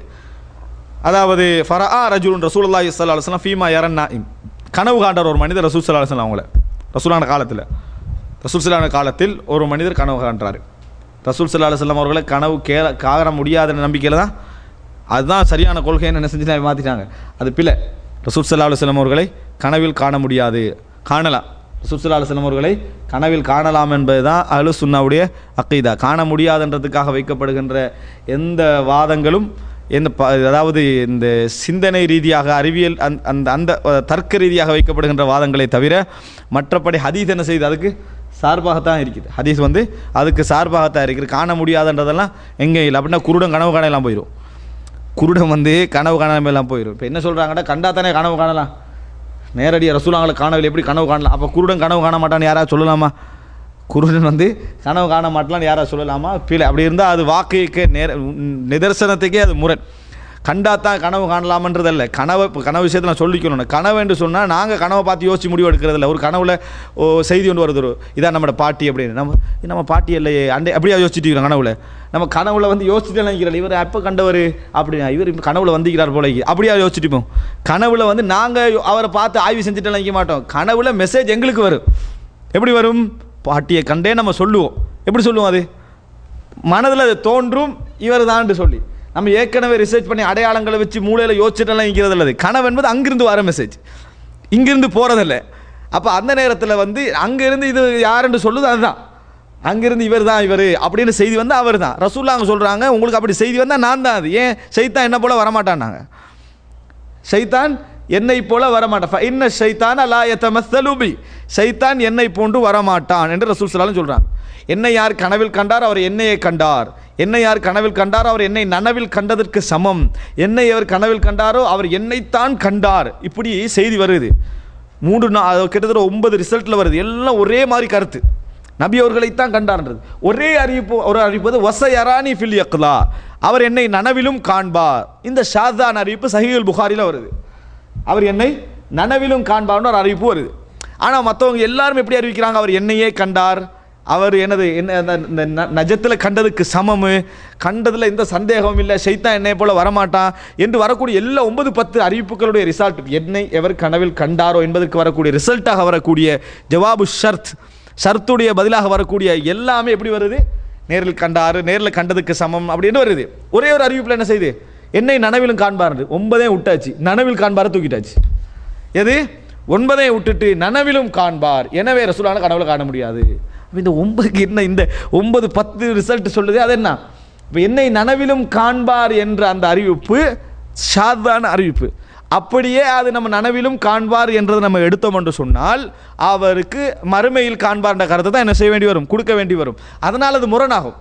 அதாவது ஃபரா ரஜுலுன் ரசூலுல்லாஹி ஸல்லல்லாஹு அலைஹி வஸல்லம் ஃபீமா யரன்னா கனவு காண்டார் ஒரு மனிதர் ரசூல் ஸல்லல்லாஹு அலைஹி வஸல்லம் அவங்கள ரசூலான காலத்தில் ரசூல் ஸல்லல்லாஹு காலத்தில் ஒரு மனிதர் கனவு காண்றாரு ரசூல் ஸல்லல்லாஹு அலைஹி வஸல்லம் அவர்களை கனவு கே காண முடியாத நம்பிக்கையில் தான் அதுதான் சரியான கொள்கைன்னு என்ன செஞ்சு மாற்றிட்டாங்க அது பிழை ரசூல் ஸல்லல்லாஹு அலைஹி வஸல்லம் அவர்களை கனவில் காண முடியாது காணலாம் ரசூல் ஸல்லல்லாஹு அலைஹி வஸல்லம் அவர்களை கனவில் காணலாம் என்பது தான் அஹ்லு சுன்னாவுடைய அக்கீதா காண முடியாதுன்றதுக்காக வைக்கப்படுகின்ற எந்த வாதங்களும் எந்த ப அதாவது இந்த சிந்தனை ரீதியாக அறிவியல் அந்த அந்த அந்த அஹ், தர்க்க ரீதியாக வைக்கப்படுகின்ற வாதங்களை தவிர மற்றபடி ஹதீஸ் என்ன செய்யுது அதுக்கு சார்பாகத்தான் இருக்குது ஹதீஸ் வந்து அதுக்கு சார்பாகத்தான் இருக்குது காண முடியாதுன்றதெல்லாம் எங்கே இல்லை அப்படின்னா குருடன் கனவு காணலாம் போயிடும் குருடன் வந்து கனவு காணாம எல்லாம் போயிடும் இப்போ என்ன சொல்கிறாங்கன்னா கண்டா தானே கனவு காணலாம் நேரடியாக ரசூலாங்களை காணவில்லை எப்படி கனவு காணலாம் அப்போ குருடன் கனவு காண மாட்டான்னு யாராவது சொல்லலாமா குருடன் வந்து கனவு காண மாட்டலான்னு யாராவது சொல்லலாமா பிழை அப்படி இருந்தால் அது வாக்குக்கு நேர உம், நிதர்சனத்துக்கே அது முரண் கண்டா தான் கனவு காணலாமன்றதல்ல கனவை இப்போ கனவு விஷயத்தில் நான் சொல்லிக்கணும் கனவு என்று சொன்னால் நாங்கள் கனவை பார்த்து யோசிச்சு முடிவு எடுக்கிறதில்ல ஒரு கனவுல ஓ செய்தி ஒன்று வருது ஒரு இதான் நம்மளோட பாட்டி அப்படின்னு நம்ம இது நம்ம பாட்டி இல்லையே அண்டை அப்படியா யோசிச்சுட்டு இருக்கிறோம் கனவுல நம்ம கனவுல வந்து யோசிச்சுட்டு நினைக்கிறோம் இவர் எப்போ கண்டவர் அப்படின்னா இவர் இப்ப கனவுல வந்திக்கிறார் போல இருக்கு. அப்படியா யோசிச்சுட்டு இருப்போம் கனவுல வந்து நாங்கள் அவரை பார்த்து ஆய்வு செஞ்சுட்டு நினைக்க மாட்டோம் கனவுல மெசேஜ் எங்களுக்கு வரும் எப்படி வரும் பாட்டியை கண்டே நம்ம சொல்லுவோம் எப்படி சொல்லுவோம் அது மனதில் அது தோன்றும் இவர் தான்ட்டு சொல்லி நம்ம ஏற்கனவே ரிசர்ச் பண்ணி அடையாளங்களை வச்சு மூளையில் யோசிச்சுட்டெல்லாம் இருக்கிறது இல்லை அது கனவு என்பது அங்கிருந்து வர மெசேஜ் இங்கிருந்து போகிறதில்ல அப்போ அந்த நேரத்தில் வந்து அங்கேருந்து இது யாருன்னு சொல்லுது அதுதான் அங்கிருந்து இவர் தான் இவர் அப்படின்னு செய்தி வந்து அவர் தான் ரசூல்லா அவங்க சொல்கிறாங்க உங்களுக்கு அப்படி செய்தி வந்தால் நான் தான் அது ஏன் செய்தான் என்ன போல வரமாட்டான்னாங்க ஷைத்தான் என்னை போல வரமாட்டான் இன்ன ஷைத்தான் லா யதமஸ்ஸலுபி ஷைத்தான் என்னை போன்று வரமாட்டான் என்று ரசூல் ஸல்லல்லாஹு சொல்றாங்க என்னை யார் கனவில் கண்டார் அவர் என்னையே கண்டார் என்னை யார் கனவில் கண்டார் அவர் என்னை நனவில் கண்டதற்கு சமம் என்னை அவர் கனவில் கண்டாரோ அவர் என்னைத்தான் கண்டார் இப்படி செய்தி வருது மூன்று நா கிட்டத்தட்ட ஒன்பது ரிசல்ட்டில் வருது எல்லாம் ஒரே மாதிரி கருத்து நபி அவர்களைத்தான் கண்டார்ன்றது ஒரே அறிவிப்பு ஒரு அறிவிப்பது வசயரானி ஃபில் யக்லா அவர் என்னை நனவிலும் காண்பார் இந்த ஷாதான் அறிவிப்பு சஹீல் புகாரில வருது அவர் என்னை நனவிலும் காண்பார்னு ஒரு அறிவிப்பு வருது ஆனால் மற்றவங்க எல்லாரும் எப்படி அறிவிக்கிறாங்க அவர் என்னையே கண்டார் அவர் எனது என்ன அந்த இந்த ந- நஜத்துல கண்டதுக்கு சமமு கண்டதில் எந்த சந்தேகமும் இல்லை ஷைத்தான் என்னை போல வரமாட்டான் என்று வரக்கூடிய எல்லா ஒன்பது பத்து அறிவிப்புகளுடைய ரிசல்ட் என்னை எவர் கனவில் கண்டாரோ என்பதற்கு வரக்கூடிய ரிசல்ட்டாக வரக்கூடிய ஜவாபு ஷர்த் ஷர்த்துடைய பதிலாக வரக்கூடிய எல்லாமே எப்படி வருது நேரில் கண்டாரு நேரில் கண்டதுக்கு சமம் அப்படின்னு வருது ஒரே ஒரு அறிவிப்பில் என்ன செய்யுது என்னை நனவிலும் காண்பார் ஒன்பதே விட்டாச்சு நனவில் காண்பாரை தூக்கிட்டாச்சு எது ஒன்பதை விட்டுட்டு நனவிலும் காண்பார் எனவே ரசூலான கனவுல காண முடியாது அப்ப இந்த ஒன்பதுக்கு என்ன இந்த ஒன்பது பத்து ரிசல்ட் சொல்லுது அது என்ன இப்போ என்னை நனவிலும் காண்பார் என்ற அந்த அறிவிப்பு ஷாதான அறிவிப்பு அப்படியே அது நம்ம நனவிலும் காண்பார் என்றதை நம்ம எடுத்தோம் என்று சொன்னால் அவருக்கு மறுமையில் காண்பார் என்ற கருத்தை தான் என்ன செய்ய வேண்டி வரும் கொடுக்க வேண்டி வரும் அதனால் அது முரணாகும்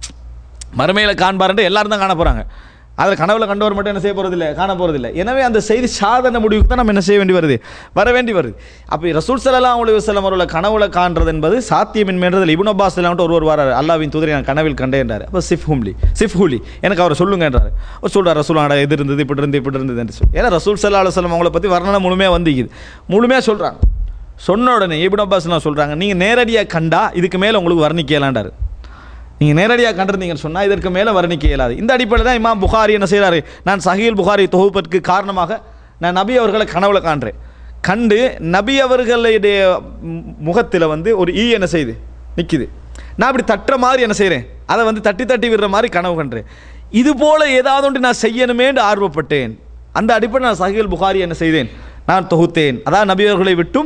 மறுமையில் காண்பார்ன்ட்டு எல்லாரும் தான் காண போகிறாங்க அதில் கனவுல கண்டவர் மட்டும் என்ன செய்ய போகிறதில்ல காண போகிறதில்ல எனவே அந்த செய்தி சாதன முடிவுக்கு தான் நம்ம என்ன செய்ய வேண்டி வருது வர வேண்டி வருது அப்போ ரசூல் சல்லல்லாஹு அலைஹி வஸல்லம் அவர்களை கனவுல காண்றது என்பது சாத்தியமின்மைன்றதில் இப்னு அப்பாஸ் எல்லாம் ஒருவர் வராரு அல்லாவின் தூதரை நான் கனவில் கண்டேன்றார் அப்போ சிஃப் ஹும்லி சிஃப் ஹூலி எனக்கு அவரை சொல்லுங்கன்றாரு அவர் சொல்கிறார் ரசூலான இது இருந்தது இப்படி இருந்து இப்படி இருந்தது என்று சொல்லி ஏன்னா ரசூல் சல்லா அலுவலம் அவங்கள பற்றி வர்ணனை முழுமையாக வந்துக்குது முழுமையாக சொல்கிறாங்க சொன்ன உடனே இப்னு அப்பாஸ்லாம் சொல்கிறாங்க நீங்கள் நேரடியாக கண்டா இதுக்கு மேலே உங்களுக்கு வர்ணிக்கலான்டாரு நீங்கள் நேரடியாக கண்டிருந்தீங்கன்னு சொன்னால் இதற்கு மேலே வர்ணிக்க இயலாது இந்த அடிப்படையில் தான் இமாம் புகாரி என்ன செய்கிறாரு நான் சஹீல் புகாரி தொகுப்பதற்கு காரணமாக நான் நபி அவர்களை கனவுல காண்றேன் கண்டு நபி அவர்களுடைய முகத்தில் வந்து ஒரு ஈ என்ன செய்யுது நிற்கிது நான் அப்படி தட்டுற மாதிரி என்ன செய்கிறேன் அதை வந்து தட்டி தட்டி விடுற மாதிரி கனவு கண்டேன் இது போல ஏதாவது ஒன்று நான் செய்யணுமேன்னு ஆர்வப்பட்டேன் அந்த அடிப்படையில் நான் சஹீல் புகாரி என்ன செய்தேன் நான் தொகுத்தேன் அதாவது நபி அவர்களை விட்டும்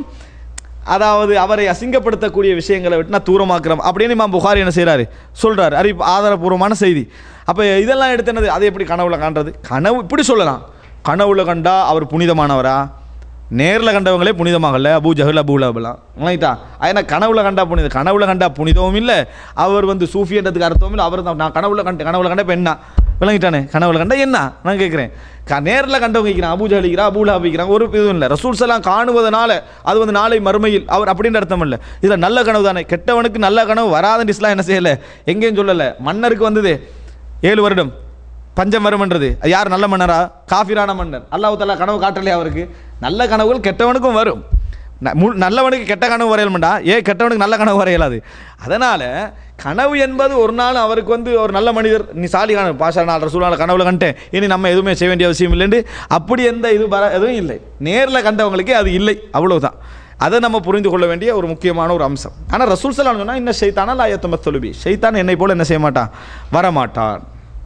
அதாவது அவரை அசிங்கப்படுத்தக்கூடிய விஷயங்களை விட்டு நான் தூரமாக்குறோம் அப்படின்னு இமாம் புகாரி என்ன செய்கிறாரு சொல்கிறார் அறி ஆதாரபூர்வமான செய்தி அப்போ இதெல்லாம் எடுத்து என்னது அதை எப்படி கனவுல காண்றது கனவு இப்படி சொல்லலாம் கனவுல கண்டா அவர் புனிதமானவரா நேரில் கண்டவங்களே புனிதமாகல அபு ஜஹல் அபு லபலாம் ரைட்டா ஏன்னா கனவுல கண்டா புனிதம் கனவுல கண்டா புனிதமும் இல்லை அவர் வந்து சூஃபின்றதுக்கு அர்த்தமும் இல்லை அவர் தான் நான் கனவுல கண்ட கனவுல கண்ட பெண்ணா விளங்கிட்டானே கனவுல கண்டா என்ன நான் கேட்குறேன் க நேரில் கண்டவங்க வைக்கிறான் அபு ஜஹலிக்கிறா அபு லாபிக்கிறான் ஒரு இதுவும் இல்லை ரசூல் சலாம் காணுவதனால அது வந்து நாளை மறுமையில் அவர் அப்படின்ற அர்த்தம் இல்லை இதில் நல்ல கனவு தானே கெட்டவனுக்கு நல்ல கனவு வராதன்னு இஸ்லாம் என்ன செய்யலை எங்கேயும் சொல்லலை மன்னருக்கு வந்தது ஏழு வருடம் பஞ்சம் வருமன்றது அது யார் நல்ல மன்னரா காஃபிரான மன்னர் அல்லாஹ் தாலா கனவு காட்டலையா அவருக்கு நல்ல கனவுகள் கெட்டவனுக்கும் வரும் ந- மு- நல்லவனுக்கு கெட்ட கனவு வரையலமாண்டா ஏன் கெட்டவனுக்கு நல்ல கனவு வரையலாது அதனால் கனவு என்பது ஒரு நாள் அவருக்கு வந்து ஒரு நல்ல மனிதர் நீ சாலி காண பாஷா நாலு ரசூலான கனவுல கண்டேன் இனி நம்ம எதுவுமே செய்ய வேண்டிய அவசியம் இல்லைன்னு அப்படி எந்த இது வர எதுவும் இல்லை நேரில் கண்டவங்களுக்கு அது இல்லை அவ்வளவுதான் அதை நம்ம புரிந்து கொள்ள வேண்டிய ஒரு முக்கியமான ஒரு அம்சம் ஆனால் ரசூல் சலாம் சொன்னால் இன்னும் ஷைத்தானா லாயத்தம தொழுபி ஷைத்தான் என்னை போல என்ன செய்ய மாட்டான் வரமாட்டான்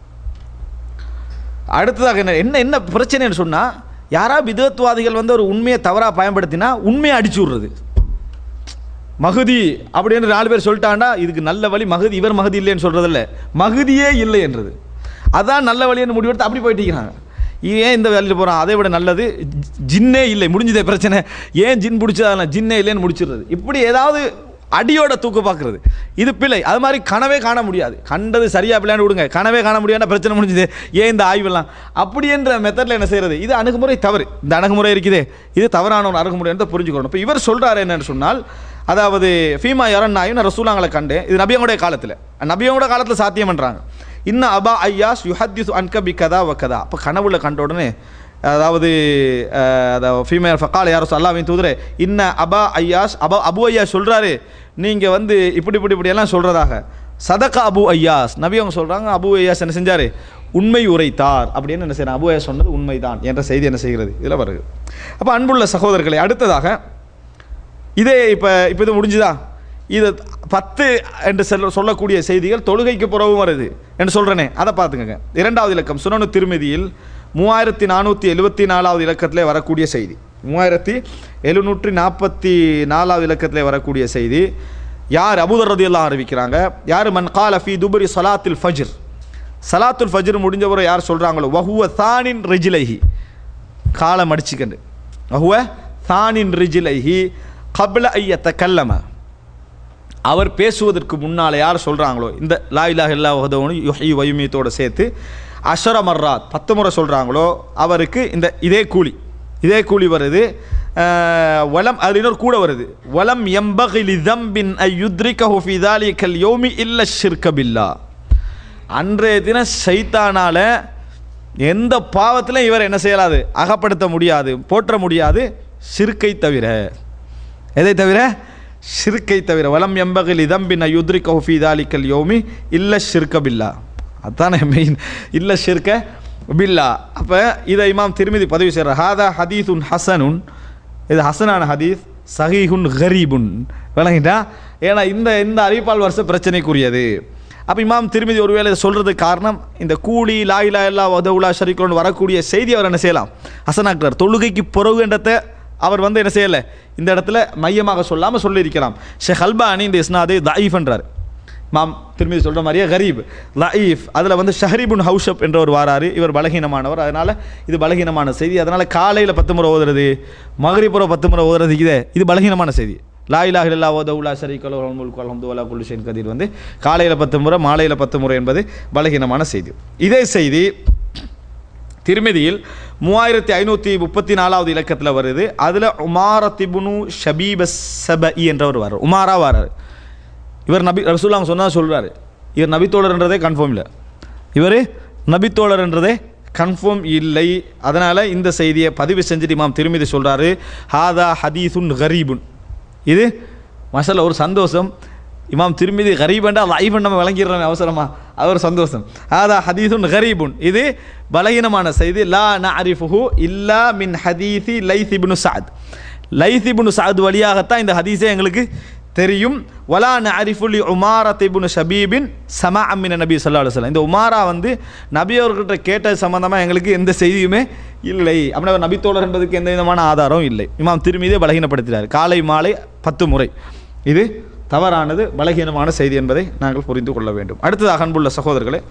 அடுத்ததாக என்ன என்ன என்ன பிரச்சனைன்னு சொன்னால் யாரா விதத்துவாதிகள் வந்து ஒரு உண்மையை தவறாக பயன்படுத்தினா உண்மையை அடிச்சு விட்றது மகுதி அப்படின்னு நாலு பேர் சொல்லிட்டாண்டா இதுக்கு நல்ல வழி மகுதி இவர் மகுதி இல்லைன்னு சொல்கிறதில்ல மகுதியே இல்லை என்றது அதான் நல்ல வழின்னு முடிவெடுத்து அப்படி போயிட்டிருக்கிறாங்க ஏன் இந்த வேலையில் போகிறான் அதை விட நல்லது ஜி- ஜின்னே இல்லை முடிஞ்சதே பிரச்சனை ஏன் ஜின் பிடிச்சதால ஜின்னே இல்லைன்னு முடிச்சிடுறது இப்படி ஏதாவது அடியோட தூக்கு பார்க்குறது இது பிழை அது மாதிரி கனவே காண முடியாது கண்டது சரியா பிள்ளைன்னு விடுங்க கனவே காண முடியாத பிரச்சனை முடிஞ்சுது ஏன் இந்த ஆய்வெல்லாம் அப்படி என்ற மெத்தடில் என்ன செய்கிறது இது அணுகுமுறை தவறு இந்த அணுகுமுறை இருக்குதே இது தவறான ஒரு அணுகுமுறை புரிஞ்சுக்கணும் இப்போ இவர் சொல்கிறாரு என்னன்னு சொன்னால் அதாவது ஃபீமா யாரன் நாயும் ரசூலாங்களை கண்டு இது நபியங்களுடைய காலத்தில் நபியங்களோட காலத்தில் சாத்தியம் பண்ணுறாங்க இன்னும் அபா ஐயாஸ் யுஹத்திஸ் அன்க பி கதா வ கதா அப்போ கனவுல கண்ட உடனே அதாவது அஹ், அதாவது ஃபீமேல் ஃபக்கால் யாரும் அல்லாவின் தூதரே இன்ன அபா ஐயாஸ் அபா அபு ஐயாஸ் சொல்கிறாரு நீங்கள் வந்து இப்படி இப்படி இப்படியெல்லாம் சொல்கிறதாக சதகா அபு ஐயாஸ் நபி அவங்க சொல்கிறாங்க அபு ஐயாஸ் என்ன செஞ்சார் உண்மை உரைத்தார் அப்படின்னு என்ன செய்யறாங்க அபு ஐயாஸ் சொன்னது உண்மைதான் என்ற செய்தி என்ன செய்கிறது இதில் வருது அப்போ அன்புள்ள சகோதரர்களை அடுத்ததாக இதே இப்போ இப்போ இது முடிஞ்சுதா இது பத்து என்று செல்ல சொல்லக்கூடிய செய்திகள் தொழுகைக்கு புறவும் வருது என்று சொல்கிறேனே அதை பார்த்துக்கங்க இரண்டாவது இலக்கம் சுனனு திருமதியில் மூவாயிரத்தி நானூற்றி எழுபத்தி நாலாவது இலக்கத்திலே வரக்கூடிய செய்தி மூவாயிரத்தி எழுநூற்றி நாற்பத்தி நாலாவது இலக்கத்திலே வரக்கூடிய செய்தி யார் அபூதர் ரதியெல்லாம் அறிவிக்கிறாங்க யார் மன் கால ஃபி துபரி சலாத்தில் ஃபஜ்ர் சலாத்துல் ஃபஜ்ர் முடிஞ்சவரை யார் சொல்கிறாங்களோ வஹுவ தானின் ரெஜிலைஹி காலை மடிச்சுக்கண்டு அஹுவ தானின் ரிஜிலைஹி கபில ஐயத்த கல்லம அவர் பேசுவதற்கு முன்னால் யார் சொல்கிறாங்களோ இந்த லா இலாஹ இல்லா வஹதவனு யுஹி வயுமியத்தோடு சேர்த்து அஷர மர்ராத் பத்து முறை சொல்கிறாங்களோ அவருக்கு இந்த இதே கூலி இதே கூலி வருது அஹ், வலம் அதில் இன்னொரு கூட வருது வலம் எம்பகிலி தம்பின் ஐயுத்ரிகஹு ஃபி தாலிகல் யோமி இல்ல ஷிர்க பில்லா அன்றைய தினம் சைத்தானால எந்த பாவத்திலும் இவர் என்ன செய்யலாது அகப்படுத்த முடியாது போற்ற முடியாது சிறுக்கை தவிர எதை தவிர ஷிர்கை தவிர வலம் எம்பகில் இதம்பின் யுத்ரி கௌஃபி தாலிக்கல் யோமி இல்ல ஷிர்க பில்லா அதானே மெயின் இல்ல ஷிர்க பில்லா அப்போ இதை இமாம் திருமதி பதிவு செய்கிற ஹாதா ஹதீஸுன் ஹசனுன் இது ஹசனான ஹதீஸ் சஹீஹுன் கரீபுன் விளங்கிட்டா ஏன்னா இந்த இந்த அறிவிப்பால் வருஷ பிரச்சனைக்குரியது அப்போ இமாம் திருமதி ஒருவேளை இதை சொல்கிறதுக்கு காரணம் இந்த கூலி லாயிலா இல்லா உதவுலா ஷரிக்கோன்னு வரக்கூடிய செய்தி அவர் என்ன செய்யலாம் ஹசனாக்கிறார் தொழுகைக்கு பிறகுன்றதை அவர் வந்து என்ன செய்யலை இந்த இடத்துல மையமாக சொல்லாமல் சொல்லியிருக்கலாம் ஷேக் அல்பானி இந்த இஸ்னாதை தாயிஃப்ன்றார் மாம் திரும்பி சொல்கிற மாதிரியே கரீப் லயீஃப் அதில் வந்து ஷஹரீபுன் ஹவுஷப் என்றவர் வாராரு இவர் பலகீனமானவர் அதனால் இது பலகீனமான செய்தி அதனால் காலையில் பத்து முறை ஓதுறது மகரிபுரம் பத்து முறை ஓதுறது இதே இது பலகீனமான செய்தி லா இலாஹ இல்லல்லா ஓதவுலா ஷரீக்கல் முல்கு அல்ஹம்து வலா குல்லு ஷைன் கதீர் வந்து காலையில் பத்து முறை மாலையில் பத்து முறை என்பது பலகீனமான செய்தி இதே செய்தி திருமதியில் மூவாயிரத்தி ஐநூற்றி முப்பத்தி நாலாவது இலக்கத்தில் வருது அதில் உமாரத்திபுனு ஷபீப சபஇ என்றவர் வர்றார் உமாரா வர்றார் இவர் நபி ரசூல்லாம் சொன்னால் சொல்கிறாரு இவர் நபித்தோழர்ன்றதே கன்ஃபார்ம் இல்லை இவர் நபித்தோழர்ன்றதே கன்ஃபார்ம் இல்லை அதனால் இந்த செய்தியை பதிவு செஞ்சுட்டு இமாம் திருமதி சொல்கிறாரு ஹாதா ஹதீசுன் கரீபுன் இது மசாலா ஒரு சந்தோஷம் இமாம் திருமிதி கரீபண்டா லைஃபன் நம்ம விளங்கிடுறோம் அவசரமா அவர் சந்தோஷம் ஹாதா ஹதீசுன் கரீபுன் இது பலகீனமான செய்தி லா நஅரிஃபுஹு இல்லா மின் ஹதீசி லைத் இப்னு சஅத் லைத் இப்னு சஅத் வழியாகத்தான் இந்த ஹதீஸே எங்களுக்கு தெரியும் வலா நஅரிஃபுலி உமாரத் இப்னு ஷபீபின் சமா அம்மின நபி ஸல்லல்லாஹு அலைஹி வஸல்லம் இந்த உமாரா வந்து நபி அவர்கிட்ட கேட்ட சம்பந்தமாக எங்களுக்கு எந்த செய்தியுமே இல்லை அப்படின்னா அவர் நபித்தோழர் என்பதுக்கு எந்த விதமான ஆதாரம் இல்லை இமாம் திருமீதே பலகீனப்படுத்தினார் காலை மாலை பத்து முறை இது தவறானது பலகீனமான செய்தி என்பதை நாங்கள் புரிந்து கொள்ள வேண்டும் அடுத்ததாக அன்புள்ள சகோதரர்களே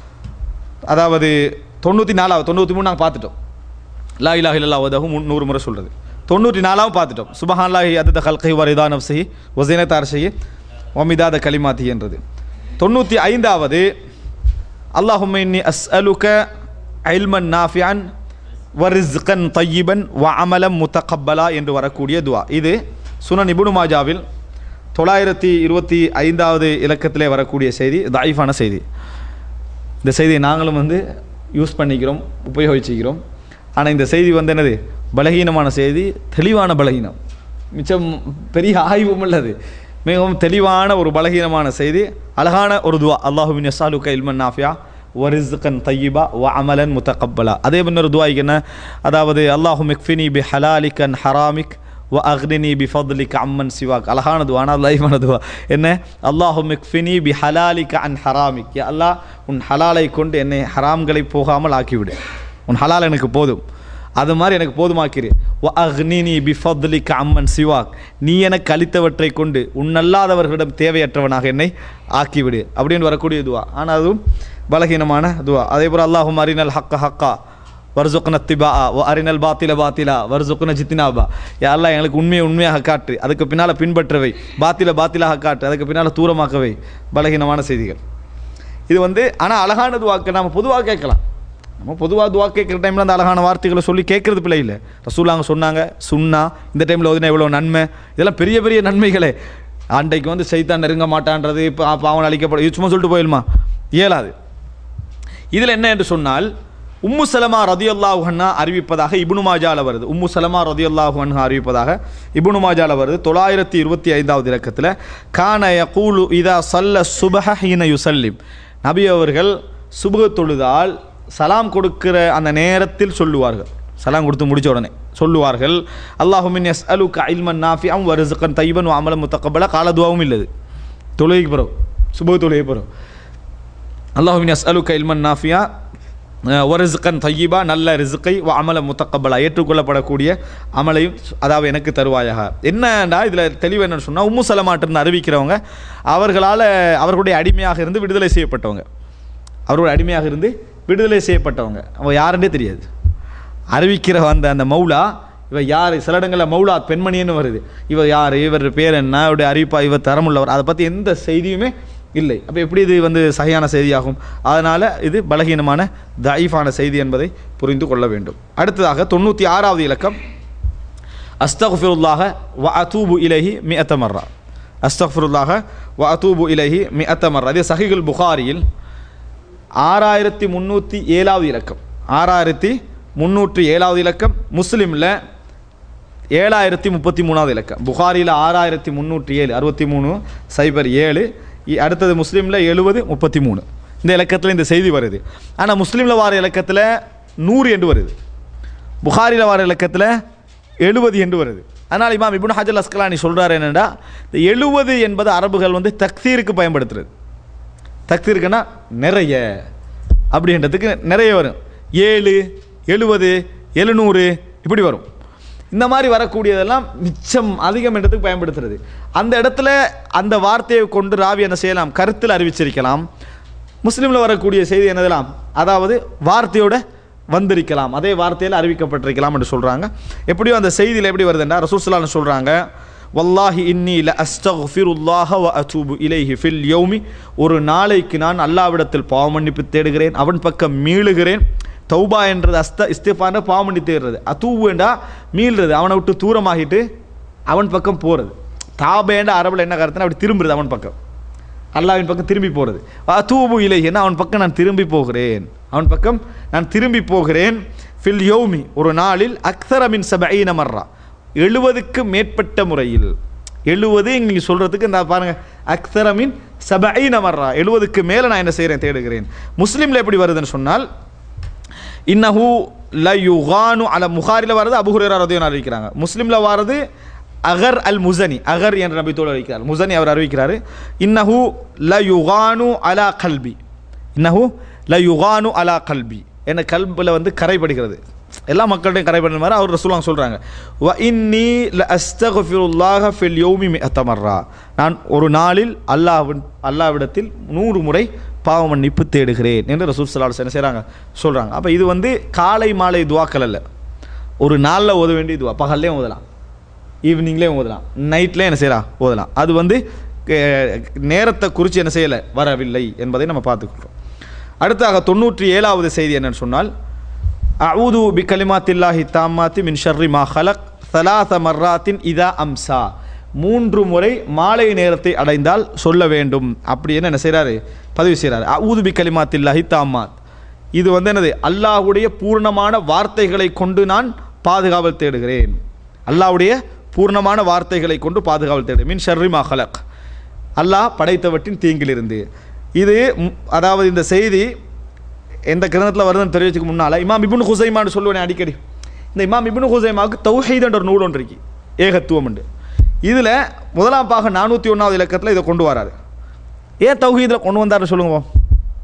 அதாவது தொண்ணூற்றி நாலாவது தொண்ணூற்றி மூணு நாங்கள் பார்த்துட்டோம் லா இலாஹ இல்லல்லா வதஹு நூறு முறை சொல்கிறது தொண்ணூற்றி நாலாவும் பார்த்துட்டோம் சுபஹான்லாஹி அதத ஹல்கை வரிதா நப்சஹி ஒசைனத் அரசஹி ஒமிதாத கலிமாத்தி என்றது தொண்ணூற்றி ஐந்தாவது அல்லாஹும்ம இன்னி அஸ்அலுக ஐல்மன் நாஃபியான் வரிஸ்கன் தையிபன் வ அமலம் முத்தகப்பலா என்று வரக்கூடிய துவா இது சுனன் இபுனு மாஜாவில் தொள்ளாயிரத்தி இருபத்தி ஐந்தாவது இலக்கத்திலே வரக்கூடிய செய்தி தாயிஃபான செய்தி இந்த செய்தியை நாங்களும் வந்து யூஸ் பண்ணிக்கிறோம் உபயோகிச்சுக்கிறோம் ஆனால் இந்த செய்தி வந்து என்னது பலகீனமான செய்தி தெளிவான பலகீனம் மிச்சம் பெரிய ஆய்வும் உள்ளது மிகவும் தெளிவான ஒரு பலகீனமான செய்தி அழகான ஒரு துவா அல்லாஹுவின் யசாலுக்க இல்மன் நாஃபியா வரிஸ்கன் தையிபா வ அமலன் முத்தகப்பலா அதே இன்னொரு துவாய்க்கு என்ன அதாவது அல்லாஹு மிக்ஃபினி பி ஹலாலிகன் ஹராமிக் வ அக்னினி பி ஃபத்லிக் அம்மன் சிவாக் அழகான துவா ஆனால் லைவான துவா என்ன அல்லாஹு மிக்ஃபினி பி ஹலாலிக அன் ஹராமிக் யா அல்லாஹ் உன் ஹலாலை கொண்டு என்னை ஹராம்களை போகாமல் ஆக்கிவிடு உன் ஹலால் எனக்கு போதும் அது மாதிரி எனக்கு போதுமாக்கிரு வ அக்னினி பி ஃபத்லிக அம்மன் சிவாக் நீ எனக்கு அளித்தவற்றை கொண்டு உன்னல்லாதவர்களிடம் தேவையற்றவனாக என்னை ஆக்கிவிடு அப்படின்னு வரக்கூடிய துவா ஆனால் அதுவும் பலகீனமான துவா அதே போல் அல்லாஹும் அரினல் ஹக்க ஹக்கா வர்சுக்ன திபா வ அரினல் பாத்தில பாத்திலா வர்சுக்ன ஜித்தினாபா யாரெல்லாம் எங்களுக்கு உண்மையை உண்மையாக காட்டு அதுக்கு பின்னால் பின்பற்றவை பாத்தில பாத்திலாக காட்டு அதுக்கு பின்னால் தூரமாக்கவை பலகீனமான செய்திகள் இது வந்து ஆனால் அழகான துவாக்க நம்ம பொதுவாக கேட்கலாம் நம்ம பொதுவாக துவா கேட்குற டைமில் அந்த அழகான வார்த்தைகளை சொல்லி கேட்குறது பிள்ளை இல்லை ரசூலாங்க சொன்னாங்க சுன்னா இந்த டைமில் ஓதுனா எவ்வளோ நன்மை இதெல்லாம் பெரிய பெரிய நன்மைகளே அன்றைக்கு வந்து செய்தான் நெருங்க மாட்டான்றது இப்போ பாவன் அழிக்கப்படும் இது சும்மா சொல்லிட்டு போயிடுமா இயலாது இதில் என்ன என்று சொன்னால் உம்மு சலமா ரதியுல்லாஹு அன்ஹா அறிவிப்பதாக இப்னு மாஜால வருது உம்மு சலமா ரதியுல்லாஹு அன்ஹா அறிவிப்பதாக இப்னு மாஜால வருது தொள்ளாயிரத்தி இருபத்தி ஐந்தாவது இலக்கத்தில் கான யகூலு இதா சல்ல சுபஹ ஹீன யுசல்லிம் நபி அவர்கள் சுபுக தொழுதால் சலாம் கொடுக்கிற அந்த நேரத்தில் சொல்லுவார்கள் சலாம் கொடுத்து முடிச்ச உடனே சொல்லுவார்கள் அல்லாஹுமின் எஸ் அலு இல்மன் நாஃபியம் வருசுக்கன் தைபன் அமலம் முத்தக்கபல காலதுவாவும் இல்லது தொழுகைக்கு பிறகு சுப தொழுகை பிறகு அல்லாஹுமின் எஸ் அலு இல்மன் நாஃபியா ஒரிசுக்கன் தையீபா நல்ல ரிசுக்கை வ அமல முத்தக்கபலா ஏற்றுக்கொள்ளப்படக்கூடிய அமலையும் அதாவது எனக்கு தருவாயாக என்னடா இதில் தெளிவு என்னன்னு சொன்னால் உம்மு சலமாட்டிருந்து அறிவிக்கிறவங்க அவர்களால் அவர்களுடைய அடிமையாக இருந்து விடுதலை செய்யப்பட்டவங்க அவர்களுடைய அடிமையாக இருந்து விடுதலை செய்யப்பட்டவங்க அவங்க யாருன்னே தெரியாது அறிவிக்கிற அந்த அந்த மௌலா இவ யார் சில இடங்களில் மௌலாத் பெண்மணின்னு வருது இவ யார் இவர் பேர் என்ன அவருடைய அறிவிப்பா இவர் தரமுள்ளவர் அதை பற்றி எந்த செய்தியுமே இல்லை அப்போ எப்படி இது வந்து சரியான செய்தியாகும் அதனால் இது பலகீனமான தயீஃபான செய்தி என்பதை புரிந்து கொள்ள வேண்டும் அடுத்ததாக தொண்ணூற்றி ஆறாவது இலக்கம் அஸ்தகுஃபிருல்லாக வ அத்தூபு இலஹி மி அத்தமர்ரா அஸ்தகுஃபிருல்லாக வ அத்தூபு இலஹி மி அத்தமர்ரா இது சஹிகுல் புகாரியில் ஆறாயிரத்தி முந்நூற்றி ஏழாவது இலக்கம் ஆறாயிரத்தி முந்நூற்றி ஏழாவது இலக்கம் முஸ்லீமில் ஏழாயிரத்தி முப்பத்தி மூணாவது இலக்கம் புகாரியில் ஆறாயிரத்தி முந்நூற்றி ஏழு அறுபத்தி மூணு சைபர் ஏழு இ- அடுத்தது முஸ்லீமில் எழுபது முப்பத்தி மூணு இந்த இலக்கத்தில் இந்த செய்தி வருது ஆனால் முஸ்லீமில் வார இலக்கத்தில் நூறு என்று வருது புகாரியில் வார இலக்கத்தில் எழுபது என்று வருது அதனால் இமாம் இப்னு ஹஜல் அஸ்கலானி சொல்கிறார் என்னென்னா இந்த எழுபது என்பது அரபுகள் வந்து தக்தீருக்கு பயன்படுத்துறது தக்தீருக்குன்னா நிறைய அப்படின்றதுக்கு நிறைய வரும் ஏழு எழுபது எழுநூறு இப்படி வரும் இந்த மாதிரி வரக்கூடியதெல்லாம் மிச்சம் அதிகம் என்றதுக்கு பயன்படுத்துறது அந்த இடத்துல அந்த வார்த்தையை கொண்டு ராவி என்ன செய்யலாம் கருத்தில் அறிவிச்சிருக்கலாம் முஸ்லீமில் வரக்கூடிய செய்தி என்னதெல்லாம் அதாவது வார்த்தையோட வந்திருக்கலாம் அதே வார்த்தையில் அறிவிக்கப்பட்டிருக்கலாம் என்று சொல்கிறாங்க எப்படியோ அந்த செய்தியில் எப்படி வருதுன்னா ரசூல் சொல்கிறாங்க வல்லாஹி இன்னி ல அஸ்தக்ஃபிருல்லாஹ வ அத்தூபு இலைஹி ஃபில் யௌமி ஒரு நாளைக்கு நான் அல்லாவிடத்தில் பாவமன்னிப்பு தேடுகிறேன் அவன் பக்கம் மீளுகிறேன் தௌபா என்றது அஸ்த இஸ்திஃபான பாவமன்னி தேடுறது அத்தூபு என்றா மீள்றது அவனை விட்டு தூரமாகிட்டு அவன் பக்கம் போகிறது தாபேண்ட அரபில் என்ன கருத்துனா அப்படி திரும்புறது அவன் பக்கம் அல்லாவின் பக்கம் திரும்பி போகிறது அத்தூபு இலைஹின்னா அவன் பக்கம் நான் திரும்பி போகிறேன் அவன் பக்கம் நான் திரும்பி போகிறேன் ஃபில் யௌமி ஒரு நாளில் அக்தரமின் சபைன மர்ரா எழுபதுக்கு மேற்பட்ட முறையில் எழுபது நீங்கள் சொல்கிறதுக்கு இந்த பாருங்கள் அக்தரமின் சபைன மர்ரா எழுபதுக்கு மேலே நான் என்ன செய்கிறேன் தேடுகிறேன் முஸ்லீமில் எப்படி வருதுன்னு சொன்னால் இன்னஹு ல யுகானு அல முகாரில் வர்றது அபுஹுரேரா ரதியோன் அறிவிக்கிறாங்க முஸ்லீமில் வர்றது அகர் அல் முசனி அகர் என்ற நபித்தோடு அறிவிக்கிறார் முசனி அவர் அறிவிக்கிறார் இன்னஹு ல யுகானு அலா கல்பி இன்னஹு ல யுகானு அலா கல்பி என்ன கல்பில் வந்து கரைப்படுகிறது எல்லா மக்கள்கிட்டையும் கரைப்படுற மாதிரி அவர் ரசூலாங்க சொல்கிறாங்க வ இன்னி ல அஸ்தகுஃபிருல்லாஹ ஃபில் யௌமி மிஅத்தமர்ரா நான் ஒரு நாளில் அல்லாஹ்வின் அல்லாவிடத்தில் நூறு முறை பாவ மன்னிப்பு தேடுகிறேன் என்று ரசூல் சலாஸ் என்ன செய்கிறாங்க சொல்கிறாங்க அப்போ இது வந்து காலை மாலை துவாக்கள் அல்ல ஒரு நாளில் ஓத வேண்டிய துவா பகல்லையும் ஓதலாம் ஈவினிங்லேயும் ஓதலாம் நைட்லேயும் என்ன செய்யலாம் ஓதலாம் அது வந்து அஹ், நேரத்தை குறித்து என்ன செய்யலை வரவில்லை என்பதை நம்ம பார்த்துக்கிட்டோம் அடுத்தாக தொண்ணூற்றி ஏழாவது செய்தி என்னன்னு சொன்னால் அவுது பி கலிமாத்தில்லாஹி தாமாத்தி மின் ஷர்ரி மா ஹலக் சலாச மர்ராத்தின் இதா அம்சா மூன்று முறை மாலை நேரத்தை அடைந்தால் சொல்ல வேண்டும் அப்படின்னு என்ன செய்கிறாரு பதிவு செய்கிறாரு அவுது பி கலிமாத்தில்லாஹி தாமாத் இது வந்து என்னது அல்லாஹ்வுடைய பூர்ணமான வார்த்தைகளை கொண்டு நான் பாதுகாவல் தேடுகிறேன் அல்லாஹ்வுடைய பூர்ணமான வார்த்தைகளை கொண்டு பாதுகாவல் தேடு மின் ஷர்ரி மா ஹலக் அல்லாஹ் படைத்தவற்றின் தீங்கிலிருந்து இது ம், அதாவது இந்த செய்தி எந்த கிரந்தத்தில் வருதுன்னு தெரிவிச்சுக்கு முன்னால் இமாம் இப்னு ஹுசைமான்னு சொல்லுவேன் அடிக்கடி இந்த இமாம் இப்னு ஹுசைமாவுக்கு தௌஹீத் என்ற ஒரு நூல் ஒன்று இருக்கு ஏகத்துவம் உண்டு இதில் முதலாம் பாக நானூற்றி ஒன்றாவது இலக்கத்தில் இதை கொண்டு வராரு ஏன் தௌஹீதில் கொண்டு வந்தாருன்னு சொல்லுங்க பாப்போம்.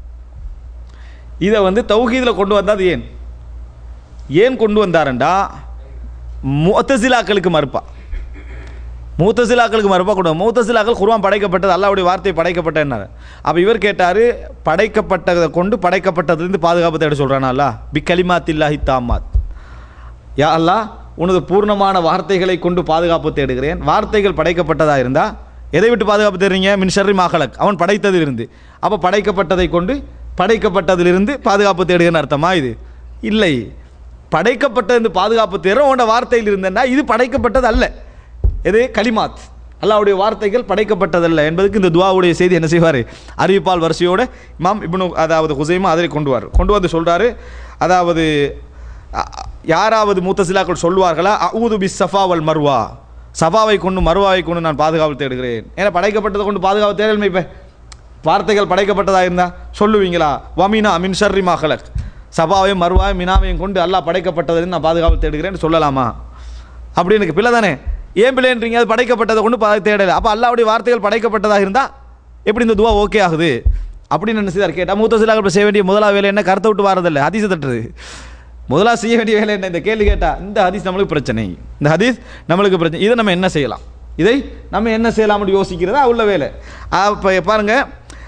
இதை வந்து தௌஹீதில் கொண்டு வந்தது ஏன் ஏன் கொண்டு வந்தாருண்டா முத்தசிலாக்களுக்கு மறுப்பா மூத்தசிலாக்களுக்கு மறுப்பா கொண்டு மூத்தசிலாக்கள் குர்ஆன் படைக்கப்பட்டது அல்லாவுடைய வார்த்தை படைக்கப்பட்ட என்ன அப்போ இவர் கேட்டார் படைக்கப்பட்டதை கொண்டு படைக்கப்பட்டதுலேருந்து பாதுகாப்பு தேட சொல்கிறானா அல்லா பி கலிமாத்தில்லாஹி தாமாத் யா அல்லாஹ் உனது பூர்ணமான வார்த்தைகளை கொண்டு பாதுகாப்பு தேடுகிறேன் வார்த்தைகள் படைக்கப்பட்டதாக இருந்தால் எதை விட்டு பாதுகாப்பு தேடுறீங்க மின் ஷர்ரி மாகலக் அவன் படைத்ததிலிருந்து அப்போ படைக்கப்பட்டதை கொண்டு படைக்கப்பட்டதிலிருந்து பாதுகாப்பு தேடுகிறேன்னு அர்த்தமா இது இல்லை படைக்கப்பட்டது பாதுகாப்பு தேடுற உன்னோட வார்த்தையில் இருந்தேன்னா இது படைக்கப்பட்டது அல்ல எது கலிமாத் அல்லாஹ்வுடைய வார்த்தைகள் படைக்கப்பட்டதல்ல என்பதுக்கு இந்த துவாவுடைய செய்தி என்ன செய்வார் அறிவிப்பால் வரிசையோட இமாம் இப்னு அதாவது ஹுசைமா அதில் கொண்டு வார் கொண்டு வந்து சொல்கிறாரு அதாவது அ- யாராவது மூத்தசிலாக்கள் சொல்வார்களா அவுது பி சஃபா வல் மர்வா சஃபாவை கொண்டு மர்வாவை கொண்டு நான் பாதுகாப்பு தேடுகிறேன் ஏன்னா படைக்கப்பட்டதை கொண்டு பாதுகாப்பு தேடல் இப்போ வார்த்தைகள் படைக்கப்பட்டதாக இருந்தால் சொல்லுவீங்களா வமினா மின் ஷர்ரி மஹலக் சபாவையும் மர்வாவையும் மினாவையும் கொண்டு அல்லாஹ் படைக்கப்பட்டதிலிருந்து நான் பாதுகாப்பு தேடுகிறேன்னு சொல்லலாமா அப்படின்னு எனக்கு பிள்ளை தானே ஏன் பிள்ளைன்றீங்க அது படைக்கப்பட்டதை கொண்டு பா- தேடலை அப்போ அல்லாவுடைய வார்த்தைகள் படைக்கப்பட்டதாக இருந்தால் எப்படி இந்த துவா ஓகே ஆகுது அப்படின்னு என்ன செய்தார் கேட்டால் மூத்த சிலாக்கள் செய்ய வேண்டிய முதலாவது வேலை என்ன கருத்தை விட்டு வாரதில்லை ஹதீஸை தட்டுறது முதலாக செய்ய வேண்டிய வேலை என்ன இந்த கேள்வி கேட்டால் இந்த ஹதீஸ் நம்மளுக்கு பிரச்சனை இந்த ஹதீஸ் நம்மளுக்கு பிரச்சனை இதை நம்ம என்ன செய்யலாம் இதை நம்ம என்ன செய்யலாம்னு யோசிக்கிறதா உள்ள வேலை அப்போ பாருங்கள்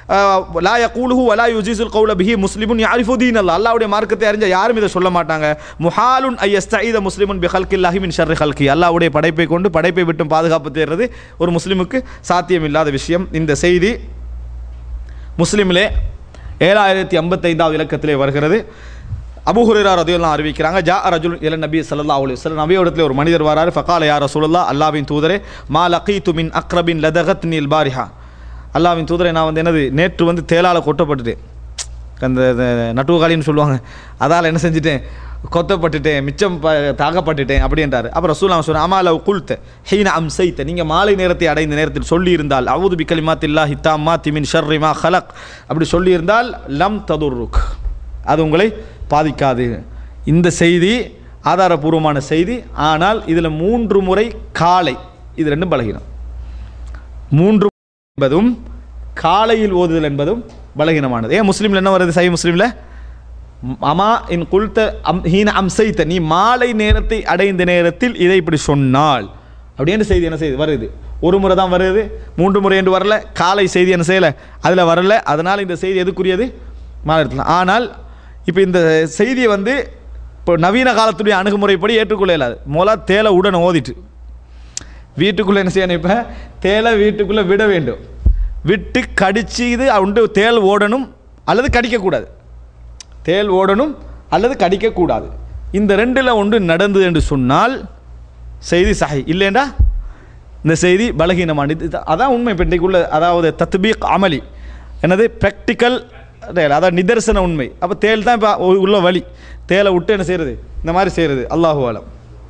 அஹ், லா யகூலுஹு வலா யுஜீசுல் கௌல பிஹி முஸ்லிமுன் யாரிஃபு தீன் அல்லா அல்லாவுடைய மார்க்கத்தை அறிஞ்ச யாரும் இதை சொல்ல மாட்டாங்க முஹாலுன் ஐ எஸ்தஈத முஸ்லிமுன் பி ஹல்கில்லாஹி மின் ஷர்ரி ஹல்கி அல்லாவுடைய படைப்பை கொண்டு படைப்பை விட்டும் பாதுகாப்பு தேடுறது ஒரு முஸ்லிமுக்கு சாத்தியமில்லாத விஷயம் இந்த செய்தி முஸ்லிமிலே ஏழாயிரத்தி ஐம்பத்தைந்தாவது இலக்கத்திலே வருகிறது அபு ஹுரேரா ரதியெல்லாம் அறிவிக்கிறாங்க ஜா ரஜுல் இல நபி ஸல்லல்லாஹு அலைஹி வஸல்லம் நபியோடத்தில் ஒரு மனிதர் வராரு ஃபகால யா ரசூலுல்லாஹ் அல்லாஹ்வின் தூதரே மா லகீது மின் அக்ரபின் லதகத்னி அல் பாரிஹா அல்லாஹ்வின் தூதரே நான் வந்து என்னது நேற்று வந்து தேளால் கொட்டப்பட்டுட்டேன் அந்த இந்த நட்டுவகாலின்னு சொல்லுவாங்க அதால் என்ன செஞ்சுட்டேன் கொத்தப்பட்டுட்டேன் மிச்சம் ப தாகப்பட்டுட்டேன் அப்படின்றாரு அப்புறம் ரசூலாம் சொன்ன அமால குல்த்த ஹீன அம் செய்த நீங்கள் மாலை நேரத்தை அடைந்த நேரத்தில் சொல்லியிருந்தால் அவுது பி கலிமாத்தில்லா ஹித்தாம்மா திமின் ஷர்ரிமா ஹலக் அப்படி சொல்லியிருந்தால் லம் ததுருக் அது உங்களை பாதிக்காது இந்த செய்தி ஆதாரபூர்வமான செய்தி ஆனால் இதில் மூன்று முறை காலை இது ரெண்டும் பலகீனம் மூன்று என்பதும் காலையில் ஓதுதல் என்பதும் பலகீனமானது ஏன் முஸ்லீமில் என்ன வருது சை முஸ்லீமில் அமா இன் குல்த அம் ஹீன அம்சைத்த நீ மாலை நேரத்தை அடைந்த நேரத்தில் இதை இப்படி சொன்னால் அப்படின்னு செய்தி என்ன செய்யுது வருது ஒரு முறை தான் வருது மூன்று முறை என்று வரல காலை செய்தி என்ன செய்யலை அதில் வரல அதனால் இந்த செய்தி எதுக்குரியது மாலை நேரத்தில் ஆனால் இப்போ இந்த செய்தியை வந்து இப்போ நவீன காலத்துடைய அணுகுமுறைப்படி ஏற்றுக்கொள்ள இயலாது மூலா தேலை உடனே ஓதிட்டு வீட்டுக்குள்ளே என்ன செய்யணும் இப்போ தேலை வீட்டுக்குள்ளே விட வேண்டும் விட்டு கடிச்சு இது உண்டு தேல் ஓடணும் அல்லது கடிக்கக்கூடாது தேல் ஓடணும் அல்லது கடிக்கக்கூடாது இந்த ரெண்டில் ஒன்று நடந்தது என்று சொன்னால் செய்தி சஹி இல்லைண்டா இந்த செய்தி பலகீனமானது இது- அதான் உண்மை இப்போ இன்றைக்குள்ள அதாவது தத்பீக் அமலி என்னது ப்ராக்டிக்கல் அதாவது நிதர்சன உண்மை அப்போ தேல் தான் இப்போ உள்ள வழி தேலை விட்டு என்ன செய்கிறது இந்த மாதிரி செய்கிறது அல்லாஹு ஆலம்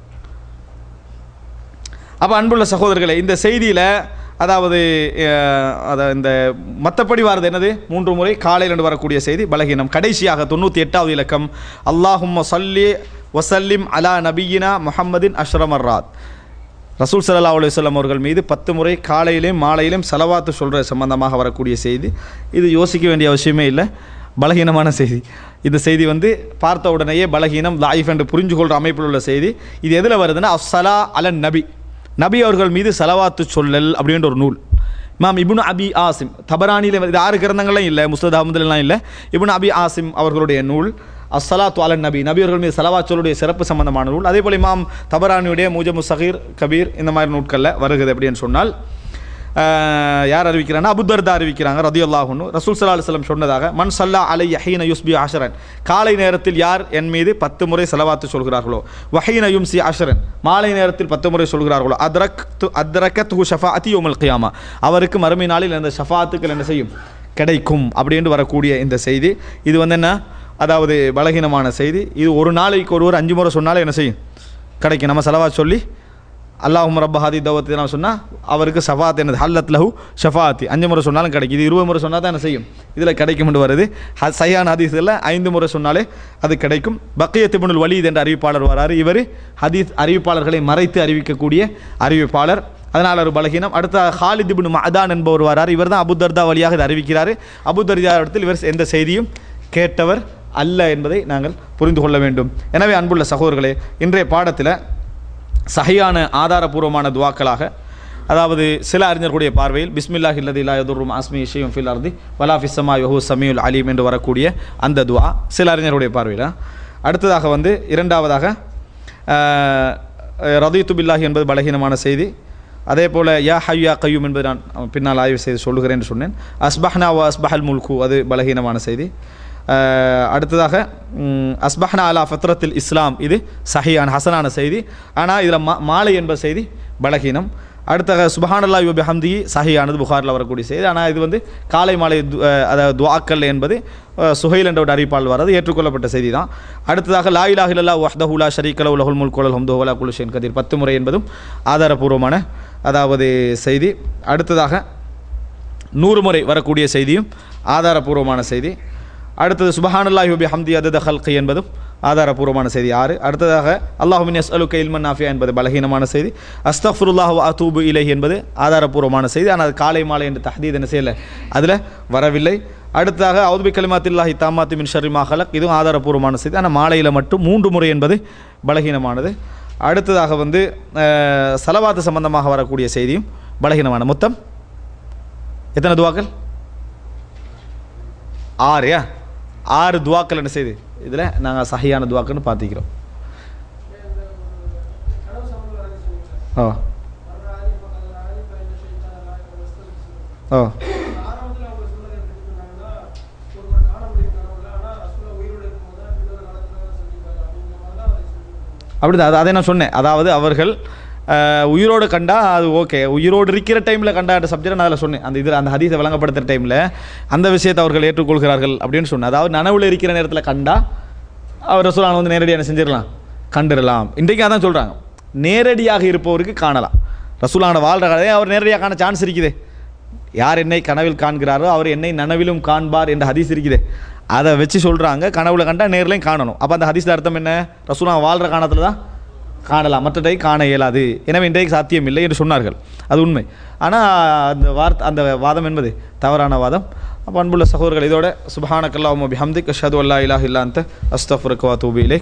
அப்போ அன்புள்ள சகோதரர்களே இந்த செய்தியில் அதாவது அஹ், அத இந்த மற்றபடி வாரது என்னது மூன்று முறை காலையில் வரக்கூடிய செய்தி பலகீனம் கடைசியாக தொண்ணூற்றி எட்டாவது இலக்கம் அல்லாஹும் சல்லி வசல்லிம் அலா நபியினா முஹம்மதின் அஷ்ரமர்ராத் ரசூல் ஸல்லல்லாஹு அலைஹி வஸல்லம் அவர்கள் மீது பத்து முறை காலையிலும் மாலையிலும் செலவாத்து சொல்கிற சம்பந்தமாக வரக்கூடிய செய்தி இது யோசிக்க வேண்டிய அவசியமே இல்லை பலகீனமான செய்தி இந்த செய்தி வந்து பார்த்த உடனேயே பலகீனம் லாயிஃப் என்று புரிஞ்சு கொள்கிற அமைப்பில் உள்ள செய்தி இது எதில் வருதுன்னா அஸ்ஸலா அலன் நபி நபி அவர்கள் மீது செலவாத்து சொல்லல் அப்படின்ற ஒரு நூல் இமாம் இப்னு அபி ஆசிம் தபரானியில் இது ஆறு கிரந்தங்களும் இல்லை முஸ்தத் அஹமதுலாம் இல்லை இப்னு அபி ஆசிம் அவர்களுடைய நூல் அஸ்ஸலாத்து அலன் நபி நபி அவர்கள் மீது செலவாச்சலுடைய சிறப்பு சம்பந்தமான நூல் அதே போல் இமாம் தபரானியுடைய முஜமு சகீர் கபீர் இந்த மாதிரி நூட்களில் வருகிறது அப்படின்னு சொன்னால் ஆஹ், யார் அறிவிக்கிறாங்கன்னா அபுதர்தா அறிவிக்கிறாங்க ரதியுல்லாஹுன்னு ரசூல் சல்லா அலுவலம் சொன்னதாக மன் சல்லா அலை யஹீன யுஸ்பி ஆஷரன் காலை நேரத்தில் யார் என் மீது பத்து முறை செலவாத்து சொல்கிறார்களோ வஹீன யும்சி ஆஷரன் மாலை நேரத்தில் பத்து முறை சொல்கிறார்களோ அத்ரக் து அத்ரக்கத் ஹு ஷஃபா அதி உமல் கியாமா அவருக்கு மறுமை நாளில் அந்த ஷஃபாத்துக்கள் என்ன செய்யும் கிடைக்கும் அப்படின்னு வரக்கூடிய இந்த செய்தி இது வந்து என்ன அதாவது பலகீனமான செய்தி இது ஒரு நாளைக்கு ஒருவர் அஞ்சு முறை சொன்னாலே என்ன செய்யும் கிடைக்கும் நம்ம செலவா சொல்லி அல்லாஹும் ரப்ப ஹாதி தவத்து நான் சொன்னால் அவருக்கு ஷஃபாத் என்னது ஹல்லத் லஹு ஷஃபாத்தி அஞ்சு முறை சொன்னாலும் கிடைக்கும் இது இருபது முறை சொன்னால் தான் என்ன செய்யும் இதில் கிடைக்கும்னு வருது ஹ சையான் ஹதீஸில் ஐந்து முறை சொன்னாலே அது கிடைக்கும் பக்கியத் இப்னுல் வலீத் என்ற அறிவிப்பாளர் வராரு இவர் ஹதீஸ் அறிவிப்பாளர்களை மறைத்து அறிவிக்கக்கூடிய அறிவிப்பாளர் அதனால் ஒரு பலகீனம் அடுத்த ஹாலித் இப்னு மஅதான் என்பவர் வரார் இவர் தான் அபுதர்தா வழியாக இதை அறிவிக்கிறார் அபுதர்தா இடத்தில் இவர் எந்த செய்தியும் கேட்டவர் அல்ல என்பதை நாங்கள் புரிந்து கொள்ள வேண்டும் எனவே அன்புள்ள சகோதரர்களே இன்றைய பாடத்தில் சஹியான ஆதாரபூர்வமான துவாக்களாக அதாவது சில அறிஞர்களுடைய பார்வையில் பிஸ்மில்லாஹ் இல்லதி இல்லா யதுர்ரும் ஆஸ்மி ஷையும் ஃபில் அர்தி வலா ஃபிஸ்ஸமா யஹூ சமியுல் அலீம் என்று வரக்கூடிய அந்த துவா சில அறிஞர்களுடைய பார்வையில் அடுத்ததாக வந்து இரண்டாவதாக ரதீத்து பில்லாஹி என்பது பலகீனமான செய்தி அதே போல் யா ஹய்யா கையும் என்பது நான் பின்னால் ஆய்வு செய்து சொல்லுகிறேன் என்று சொன்னேன் அஸ்பஹ்னா வ அஸ்பஹல் முல்கு அது பலகீனமான செய்தி அஹ், அடுத்ததாக ம், அஸ்பஹ்னா அலா ஃபத்ரத்தில் இஸ்லாம் இது சஹியான ஹசனான செய்தி ஆனால் இதில் மா மாலை என்ப செய்தி பலகீனம் அடுத்தக சுபஹானல்லா யுபி ஹம்தி சஹியானது புகாரில் வரக்கூடிய செய்தி ஆனால் இது வந்து காலை மாலை து- அஹ், அதாவது துவாக்கல் என்பது அஹ், சுஹைல் என்ற ஒரு அறிவிப்பால் வர்றது ஏற்றுக்கொள்ளப்பட்ட செய்தி தான் அடுத்ததாக லா இலாஹ இல்லல்லா வஹ்தஹு லா ஷரீக்கல உலகுல் முல்க் வலல் ஹம்து வலா குலு ஷைன் கதீர் பத்து முறை என்பதும் ஆதாரபூர்வமான அதாவது செய்தி அடுத்ததாக நூறு முறை வரக்கூடிய செய்தியும் ஆதாரபூர்வமான செய்தி அடுத்தது சுபஹானுல்லாஹி வபி ஹம்தி அதத ஹல்கி என்பதும் ஆதாரபூர்வமான செய்தி ஆறு அடுத்ததாக அல்லாஹுமின் எஸ் அலுக்க இல்மன் நாஃபியா என்பது பலகீனமான செய்தி அஸ்தஃபுருல்லாஹ் அத்தூபு இலை என்பது ஆதாரபூர்வமான செய்தி ஆனால் அது காலை மாலை என்று தஹதீத் என்ன செய்யலை அதில் வரவில்லை அடுத்ததாக அவுதுபி கலிமாத்தில்லாஹி தாமாத்தி மின் ஷர்ரிமா ஹலக் இதுவும் ஆதாரபூர்வமான செய்தி ஆனால் மாலையில் மட்டும் மூன்று முறை என்பது பலகீனமானது அடுத்ததாக வந்து அஹ், சலவாத்து சம்பந்தமாக வரக்கூடிய செய்தியும் பலகீனமான மொத்தம் எத்தனை துவாக்கள் ஆறு ஏன் ஆறு துவாக்கள் என்ன செய்யுது இதில் நாங்கள் சஹியான துவாக்கள்னு பார்த்துக்கிறோம் ஓ ஓ அப்படிதான் அது அதை நான் சொன்னேன் அதாவது அவர்கள் அஹ், உயிரோடு கண்டா அது ஓகே உயிரோடு இருக்கிற டைமில் கண்டா சப்ஜெக்ட் நான் அதில் சொன்னேன் அந்த இதில் அந்த ஹதீஸை வழங்கப்படுத்துகிற டைமில் அந்த விஷயத்தை அவர்கள் ஏற்றுக்கொள்கிறார்கள் அப்படின்னு சொன்னேன் அதாவது நனவுல இருக்கிற நேரத்தில் கண்டா அவர் ரசூலான வந்து நேரடியாக என்ன செஞ்சிடலாம் கண்டுடலாம் இன்றைக்கு அதான் சொல்கிறாங்க நேரடியாக இருப்பவருக்கு காணலாம் ரசூலான வாழ்கிற கதையை அவர் நேரடியாக காண சான்ஸ் இருக்குதே யார் என்னை கனவில் காண்கிறாரோ அவர் என்னை நனவிலும் காண்பார் என்ற ஹதீஸ் இருக்குதே அதை வச்சு சொல்கிறாங்க கனவுல கண்டா நேர்லையும் காணணும் அப்போ அந்த ஹதீஸில் அர்த்தம் என்ன ரசூலா வாழ்கிற காலத்தில் தான் காணலாம் மற்ற டை காண இயலாது எனவே இன்றைக்கு சாத்தியம் இல்லை என்று சொன்னார்கள் அது உண்மை ஆனால் அந்த வார்த்தை அந்த வாதம் என்பது தவறான வாதம் அப்போ அன்புள்ள சகோதரர்கள் இதோட சுபஹானக்கல்லாஹு பிஹம்திக் அஷ்ஹது அல்லா இலாஹ இல்லா அன்த அஸ்தஃபுருக்கு வ தூபு இலைக்